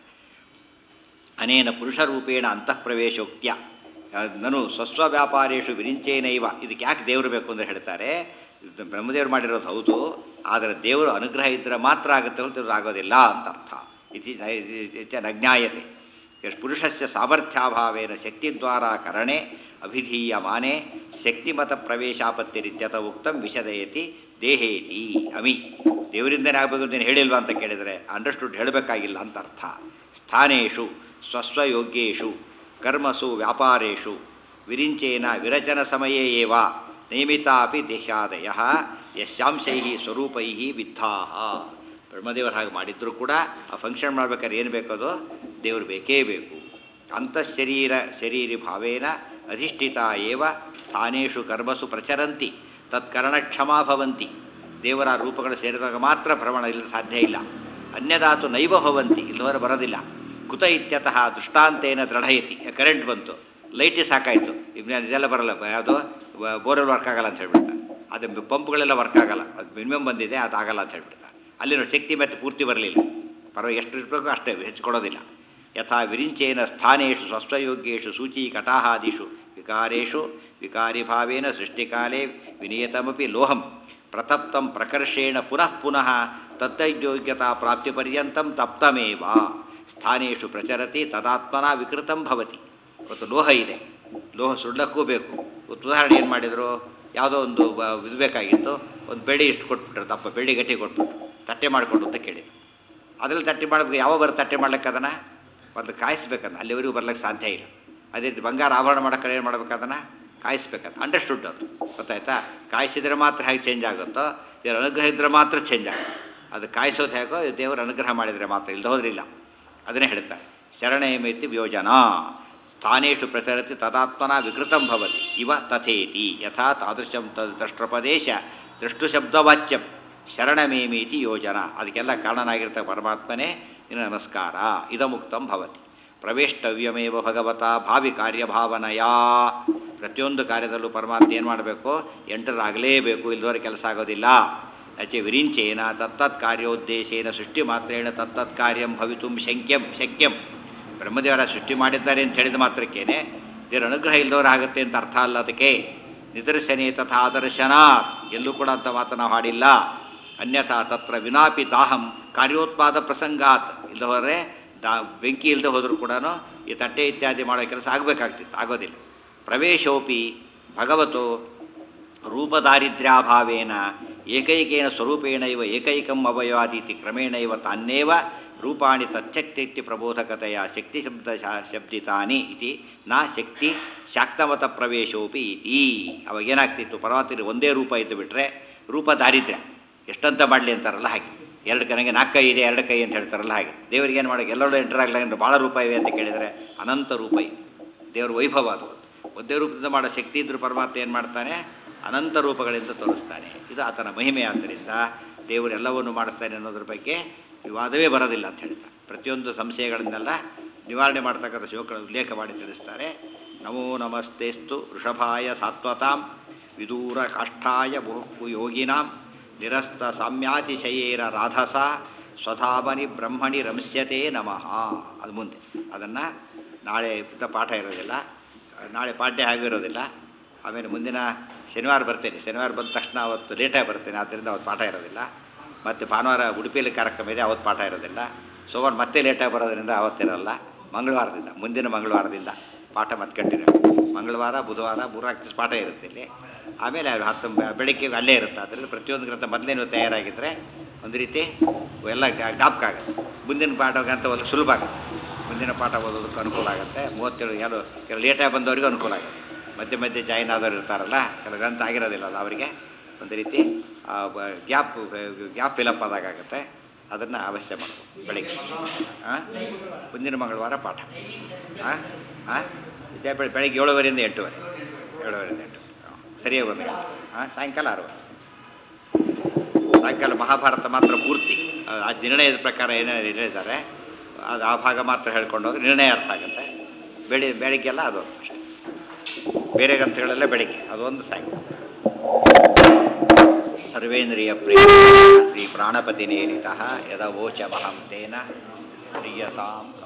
[SPEAKER 1] ಅನೇನ ಪುರುಷರೂಪೇಣ ಅಂತಃಪ್ರವೇಶೋಕ್ತ್ಯ ನಾನು ಸ್ವಸ್ವ ವ್ಯಾಪಾರೇಶು ವಿರಿಂಚೇನೈವ ಇದಕ್ಕೆ ಯಾಕೆ ದೇವರು ಬೇಕು ಅಂತ ಹೇಳ್ತಾರೆ ಇದು ಬ್ರಹ್ಮದೇವರು ಮಾಡಿರೋದು ಹೌದು ಆದರೆ ದೇವರು ಅನುಗ್ರಹ ಇದ್ದರೆ ಮಾತ್ರ ಆಗುತ್ತೆ ಹೊರತು ಇದು ಆಗೋದಿಲ್ಲ ಅಂತ ಅರ್ಥ ಇತಿ ಇತಿ ನಜ್ಞಾಯತೆ ಪುರುಷಸ್ಯ ಸಾಮರ್ಥ್ಯಾಭಾವೇನ ಶಕ್ತಿದ್ವಾರ ಕರಣೆ ಅಭಿಧೀಯಮಾನೆ ಶಕ್ತಿಮತ ಪ್ರವೇಶಾಪತ್ತಿರಿತ್ಯತ ಉಕ್ತಂ ವಿಶದಯತಿ ದೇಹೇತಿ ಅಮಿ ದೇವರಿಂದನೇ ಆಗಬೇಕು ಅಂತ ಹೇಳಿಲ್ವಾ ಅಂತ ಕೇಳಿದರೆ ಅಂಡರ್ಸ್ಟುಡ್ ಹೇಳಬೇಕಾಗಿಲ್ಲ ಅಂತ ಅರ್ಥ ಸ್ಥಾನೇಶು ಸ್ವಸ್ವಯೋಗ್ಯೇಷು ಕರ್ಮಸು ವ್ಯಾಪಾರೇಷು ವಿರಿಂಚೇನ ವಿರಚನ ಸಮಯೇ ಏವ ನೈಮಿತಾಪಿ ದೇಹಾದಯ ಯಶಾಂಶೈ ಸ್ವರೂಪೈ ವಿದ್ಧಾ ಬ್ರಹ್ಮದೇವರು ಹಾಗೆ ಮಾಡಿದ್ರು ಕೂಡ ಆ ಫಂಕ್ಷನ್ ಮಾಡ್ಬೇಕಾದ್ರೆ ಏನು ಬೇಕದು ದೇವರು ಬೇಕೇ ಬೇಕು ಅಂತಃಶರೀರ ಶರೀರಿ ಭಾವೇನ ಅಧಿಷ್ಠಿತ ಏವ ಸ್ಥಾನೇಶು ಕರ್ಮಸು ಪ್ರಚರಂತಿ ತತ್ಕರಣಕ್ಷಮಾ ಭವಂತಿ ದೇವರ ರೂಪಗಳು ಸೇರಿದಾಗ ಮಾತ್ರ ಭ್ರಮಣ ಇಲ್ಲ ಸಾಧ್ಯ ಇಲ್ಲ ಅನ್ಯದಾತು ನೈವ ಭವಂತಿ ಇಲ್ಲವರ ಬರೋದಿಲ್ಲ ಕುತ ಇತ್ಯತಃ ದೃಷ್ಟಾಂತೇನ ದೃಢಯತಿ ಕರೆಂಟ್ ಬಂತು ಲೈಟೇ ಸಾಕಾಯಿತು ಈಗ ಇದೆಲ್ಲ ಬರಲ್ಲ ಯಾವುದು ಬೋರ್ವೆಲ್ ವರ್ಕ್ ಆಗಲ್ಲ ಅಂತ ಹೇಳ್ಬಿಡ್ತಾರೆ ಅದು ಪಂಪ್ಗಳೆಲ್ಲ ವರ್ಕ್ ಆಗಲ್ಲ ಅದು ಮಿನಿಮಮ್ ಬಂದಿದೆ ಅದು ಆಗಲ್ಲ ಅಂತ ಹೇಳ್ಬಿಡ್ತಾರೆ ಅಲ್ಲಿನ ಶಕ್ತಿ ಮತ್ತೆ ಪೂರ್ತಿ ಬರಲಿಲ್ಲ ಪರವಾಗಿ ಎಷ್ಟು ಇರಬೇಕು ಅಷ್ಟೇ ಹೆಚ್ಚು ಕೊಡೋದಿಲ್ಲ ಯಥಾ ವಿರಿಂಚೇನ ಸ್ಥಾನೇಶು ಸ್ವಸ್ವಯೋಗ್ಯೇಷು ಸೂಚಿ ಕಟಾಹಾದಿಷು ವಿಕಾರೇಷು ವಿಕಾರಿಭಾವೇನ ಸೃಷ್ಟಿಕಾಲೇ ವಿನಿಯತಮಪಿ ಲೋಹಂ ಪ್ರತಪ್ತಂ ಪ್ರಕರ್ಷೇಣ ಪುನಃ ಪುನಃ ತತ್ತೈಯೋಗ್ಯತಾ ಪ್ರಾಪ್ತಿಪರ್ಯಂತಂ ತಪ್ತಮೇವ ಸ್ಥಾನೇಶು ಪ್ರಚರತಿ ತದಾತ್ಮನ ವಿಕೃತಂ ಭವತಿ ಇವತ್ತು ಲೋಹ ಇದೆ ಲೋಹ ಸುಡ್ಲಕ್ಕೂ ಬೇಕು ಇವತ್ತು ಉದಾಹರಣೆ ಏನು ಮಾಡಿದರು ಯಾವುದೋ ಒಂದು ಬ- ಇದು ಬೇಕಾಗಿತ್ತು ಒಂದು ಬೆಳ್ಳಿ ಇಷ್ಟು ಕೊಟ್ಬಿಟ್ರು ತಪ್ಪ ಬೆಳ್ಳಿ ಗಟ್ಟಿ ಕೊಟ್ಬಿಟ್ರು ತಟ್ಟೆ ಮಾಡಿಕೊಡು ಅಂತ ಕೇಳಿ ಅದ್ರಲ್ಲಿ ತಟ್ಟೆ ಮಾಡಬೇಕು ಯಾವ ಬರೋ ತಟ್ಟೆ ಮಾಡ್ಲಿಕ್ಕೆ ಅದನ್ನು ಒಂದು ಕಾಯಿಸ್ಬೇಕನ್ನ ಅಲ್ಲಿವರೆಗೂ ಬರ್ಲಿಕ್ಕೆ ಸಾಧ್ಯ ಇಲ್ಲ ಅದೇ ರೀತಿ ಬಂಗಾರ ಆಭರಣ ಮಾಡೋಕೆ ಏನು ಮಾಡ್ಬೇಕು ಅದನ್ನು ಕಾಯಿಸ್ಬೇಕಂತ ಅಂಡರ್ಸ್ಟುಡ್ ಅದು ಗೊತ್ತಾಯ್ತಾ ಕಾಯಿಸಿದ್ರೆ ಮಾತ್ರ ಹೇಗೆ ಚೇಂಜ್ ಆಗುತ್ತೋ ದೇವರ ಅನುಗ್ರಹ ಇದ್ದರೆ ಮಾತ್ರ ಚೇಂಜ್ ಆಗುತ್ತೆ ಅದು ಕಾಯಿಸೋದು ಹೇಗೋ ದೇವರ ಅನುಗ್ರಹ ಮಾಡಿದರೆ ಮಾತ್ರ ಇಲ್ಲದ ಹೋದ್ರಿಲ್ಲ ಅದನ್ನೇ ಹೇಳ್ತಾರೆ ಶರಣಯಮಿತಿ ಯೋಜನಾ ಸ್ಥಾನೇಶು ಪ್ರಚರತಿ ತದಾತ್ಮನ ವಿಕೃತಂ ಭವತಿ ಇವ ತಥೇತಿ ಯಥಾ ತಾದೃಶಂ ತದ್ ದ್ರಷ್ಟೃಪದೇಶ ದೃಷ್ಟುಶಬ್ದವಾಚ್ಯಂ ಶರಣಮೇಮೀತಿ ಯೋಜನಾ ಅದಕ್ಕೆಲ್ಲ ಕಾರಣನಾಗಿರ್ತ ಪರಮಾತ್ಮನೇ ನಿನ್ನ ನಮಸ್ಕಾರ ಇದಮುಕ್ತಂ ಭವತಿ ಪ್ರವೇಷ್ಟವ್ಯಮೇವ ಭಗವತ ಭಾವಿ ಕಾರ್ಯಭಾವನೆಯಾ ಪ್ರತಿಯೊಂದು ಕಾರ್ಯದಲ್ಲೂ ಪರಮಾತ್ಮ ಏನು ಮಾಡಬೇಕು ಎಂಟರಾಗಲೇಬೇಕು ಇಲ್ಲದವರೆ ಕೆಲಸ ಆಗೋದಿಲ್ಲ ಅಚೆ ವಿರಿಂಚೇನ ತತ್ತತ್ ಕಾರ್ಯೋದ್ದೇಶೇನ ಸೃಷ್ಟಿ ಮಾತ್ರೇಣ ತತ್ತತ್ ಕಾರ್ಯಂ ಭವಿತುಂ ಶಂಕ್ಯಂ ಶಕ್ಯಂ ಬ್ರಹ್ಮದೇವರ ಸೃಷ್ಟಿ ಮಾಡಿದ್ದಾರೆ ಅಂತ ಹೇಳಿದ ಮಾತ್ರಕ್ಕೇನೆ ದೇವರ ಅನುಗ್ರಹ ಇಲ್ಲದವರು ಆಗುತ್ತೆ ಅಂತ ಅರ್ಥ ಅಲ್ಲ ಅದಕ್ಕೆ ನಿದರ್ಶನೇ ತಥಾ ದರ್ಶನ ಎಲ್ಲೂ ಕೂಡ ಅಂತ ಮಾತು ನಾವು ಹಾಡಿಲ್ಲ ಅನ್ಯಥಾ ತತ್ರ ವಿನಾಪಿ ದಾಹಂ ಕಾರ್ಯೋತ್ಪಾದ ಪ್ರಸಂಗಾತ್ ಇಲ್ಲದವರೆ ದಾ ಬೆಂಕಿ ಇಲ್ಲದೆ ಹೋದರೂ ಕೂಡ ಈ ತಟ್ಟೆ ಇತ್ಯಾದಿ ಮಾಡೋ ಕೆಲಸ ಆಗಬೇಕಾಗ್ತಿತ್ತು ಆಗೋದಿಲ್ಲ ಪ್ರವೇಶೋಪಿ ಭಗವತೋ ರೂಪದಾರಿದ್ರ್ಯಾಭಾವೇನ ಏಕೈಕೇನ ಸ್ವರೂಪೇಣ ಇವ ಏಕೈಕಂ ಅವಯವಾದೀತಿ ಕ್ರಮೇಣ ಇವ ತಾನ್ನೇವ ರೂಪಾಣಿ ತಚ್ಚಕ್ತಿ ಪ್ರಬೋಧಕತೆಯ ಶಕ್ತಿ ಶಬ್ದ ಶಬ್ದಿತಾನಿ ಇತಿ ನಾ ಶಕ್ತಿ ಶಾಕ್ತಮತ ಪ್ರವೇಶೋಪಿ ಇತಿ ಅವಾಗ ಏನಾಗ್ತಿತ್ತು ಪರಮಾತ್ಮರಿಗೆ ಒಂದೇ ರೂಪ ಇದ್ದು ಬಿಟ್ರೆ ರೂಪ ದಾರಿದ್ರ್ಯ ಎಷ್ಟಂತ ಮಾಡಲಿ ಅಂತಾರಲ್ಲ ಹಾಗೆ ಎರಡು ಕೈಗೆ ನಾಲ್ಕು ಕೈ ಇದೆ ಎರಡು ಕೈ ಅಂತ ಹೇಳ್ತಾರಲ್ಲ ಹಾಗೆ ದೇವರಿಗೆ ಏನು ಮಾಡೋಕೆ ಎಲ್ಲರೂ ಎಂಟರಾಗಲ್ಲ ಅಂದ್ರೆ ಭಾಳ ರೂಪ ಇವೆ ಅಂತ ಕೇಳಿದರೆ ಅನಂತ ರೂಪ ಇದೆ ದೇವರ ವೈಭವ ಅದು ಒಂದೇ ರೂಪದಿಂದ ಮಾಡೋ ಶಕ್ತಿ ಇದ್ರೂ ಪರಮಾತ್ಮ ಏನು ಮಾಡ್ತಾನೆ ಅನಂತ ರೂಪಗಳಿಂದ ತೋರಿಸ್ತಾನೆ ಇದು ಆತನ ಮಹಿಮೆ ಆದ್ದರಿಂದ ದೇವರು ಎಲ್ಲವನ್ನು ಮಾಡಿಸ್ತಾನೆ ಅನ್ನೋದ್ರ ಬಗ್ಗೆ ವಿವಾದವೇ ಬರೋದಿಲ್ಲ ಅಂತ ಹೇಳ್ತಾರೆ ಪ್ರತಿಯೊಂದು ಸಂಶಯಗಳನ್ನೆಲ್ಲ ನಿವಾರಣೆ ಮಾಡ್ತಕ್ಕಂಥ ಶ್ಲೋಕಗಳ ಉಲ್ಲೇಖ ಮಾಡಿ ತಿಳಿಸ್ತಾರೆ ನಮೋ ನಮಸ್ತೆಸ್ತು ವೃಷಭಾಯ ಸಾತ್ವತಾಂ ವಿದೂರ ಕಾಷ್ಠಾಯ ಬಹು ಯೋಗಿನಾಂ ನಿರಸ್ತ ಸಾಮ್ಯಾತಿಶಯೇರ ರಾಧಸ ಸ್ವಧಾಮನಿ ಬ್ರಹ್ಮಣಿ ರಂಸ್ಯತೆ ನಮಃ ಅದು ಮುಂದೆ ಅದನ್ನು ನಾಳೆ ಪುಟ್ಟ ಪಾಠ ಇರೋದಿಲ್ಲ ನಾಳೆ ಪಾಠ್ಯ ಆಗಿರೋದಿಲ್ಲ ಆಮೇಲೆ ಮುಂದಿನ ಶನಿವಾರ ಬರ್ತೇನೆ ಶನಿವಾರ ಬಂದ ತಕ್ಷಣ ಅವತ್ತು ಲೇಟಾಗಿ ಬರ್ತೇನೆ ಆದ್ದರಿಂದ ಅವತ್ತು ಪಾಠ ಇರೋದಿಲ್ಲ ಮತ್ತು ಭಾನುವಾರ ಉಡುಪಿಯಲ್ಲಿ ಕಾರ್ಯಕ್ರಮ ಇದೆ ಅವತ್ತು ಪಾಠ ಇರೋದಿಲ್ಲ ಸೋಮವಾರ ಮತ್ತೆ ಲೇಟಾಗಿ ಬರೋದ್ರಿಂದ ಅವತ್ತಿರಲ್ಲ ಮಂಗಳವಾರದಿಂದ ಮುಂದಿನ ಮಂಗಳವಾರದಿಂದ ಪಾಠ ಮತ್ತೆ ಕಂಟಿನ್ಯೂ ಮಂಗಳವಾರ ಬುಧವಾರ ಮೂರ್ನಾಲ್ಕು ದಿವಸ ಪಾಠ ಇರುತ್ತೆ ಇಲ್ಲಿ ಆಮೇಲೆ ಅದು ಹತ್ತು ಬೆ- ಬೆಳಿಗ್ಗೆ ಅಲ್ಲೇ ಇರುತ್ತೆ ಅದರಲ್ಲಿ ಪ್ರತಿಯೊಂದು ಗ್ರಂಥ ಮೊದಲೇ ನೀವು ತಯಾರಾಗಿದ್ದರೆ ಒಂದು ರೀತಿ ಎಲ್ಲ ಜ್ಞಾ- ಜ್ಞಾಪಕ ಆಗುತ್ತೆ ಮುಂದಿನ ಪಾಠ ಗ್ರಂಥ ಒಂದು ಸುಲಭ ಆಗುತ್ತೆ ಮುಂದಿನ ಪಾಠ ಓದೋದಕ್ಕೆ ಅನುಕೂಲ ಆಗುತ್ತೆ ಮೂವತ್ತೇಳು ಯಾರು ಕೆಲವು ಲೇಟಾಗಿ ಬಂದವರಿಗೂ ಅನುಕೂಲ ಆಗುತ್ತೆ ಮಧ್ಯೆ ಮಧ್ಯೆ ಜಾಯಿನ್ ಆದವ್ರು ಇರ್ತಾರಲ್ಲ ಕೆಲವು ಗ್ರಂಥ ಆಗಿರೋದಿಲ್ಲ ಅಲ್ಲ ಅವರಿಗೆ ಒಂದು ರೀತಿ ಗ್ಯಾಪ್ ಗ್ಯಾಪ್ ಫಿಲಪ್ ಆದಾಗ ಆಗುತ್ತೆ ಅದನ್ನು ಅವಶ್ಯ ಮಾಡಬೇಕು ಬೆಳಿಗ್ಗೆ ಹಾಂ ಮುಂದಿನ ಮಂಗಳವಾರ ಪಾಠ ಹಾಂ ಹಾಂ ವಿದ್ಯಾಪೀಠ ಬೆಳಿಗ್ಗೆ ಏಳುವರೆಯಿಂದ ಎಂಟುವರೆ ಏಳುವರೆಯಿಂದ ಎಂಟು ಹಾಂ ಸರಿಯಾಗಿ ಒಂದು ಗಂಟೆ ಹಾಂ ಸಾಯಂಕಾಲ ಆರುವರೆ ಸಾಯಂಕಾಲ ಮಹಾಭಾರತ ಮಾತ್ರ ಪೂರ್ತಿ ಆ ಆ ನಿರ್ಣಯದ ಪ್ರಕಾರ ಏನೇನು ಹೇಳಿದ್ದಾರೆ ಅದು ಆ ಭಾಗ ಮಾತ್ರ ಹೇಳ್ಕೊಂಡು ಹೋದ್ರೆ ನಿರ್ಣಯ ಅರ್ಥ ಆಗುತ್ತೆ ಬೆಳಿ ಬೆಳಿಗ್ಗೆಲ್ಲ ಅದು ಅಷ್ಟೇ ಬೇರೆ ಗ್ರಂಥಗಳೆಲ್ಲ ಬೆಳಿಗ್ಗೆ ಅದೊಂದು ಸಾಯಂಕಾಲ ಸರ್ವೇಂದ್ರಿಯ ಪ್ರೇಮ ಶ್ರೀ ಪ್ರಾಣಪತಿ ನೇರಿತ ಯದವೋಚ ಮಹಂ ತೇನ ಪ್ರಿಯತಾಂ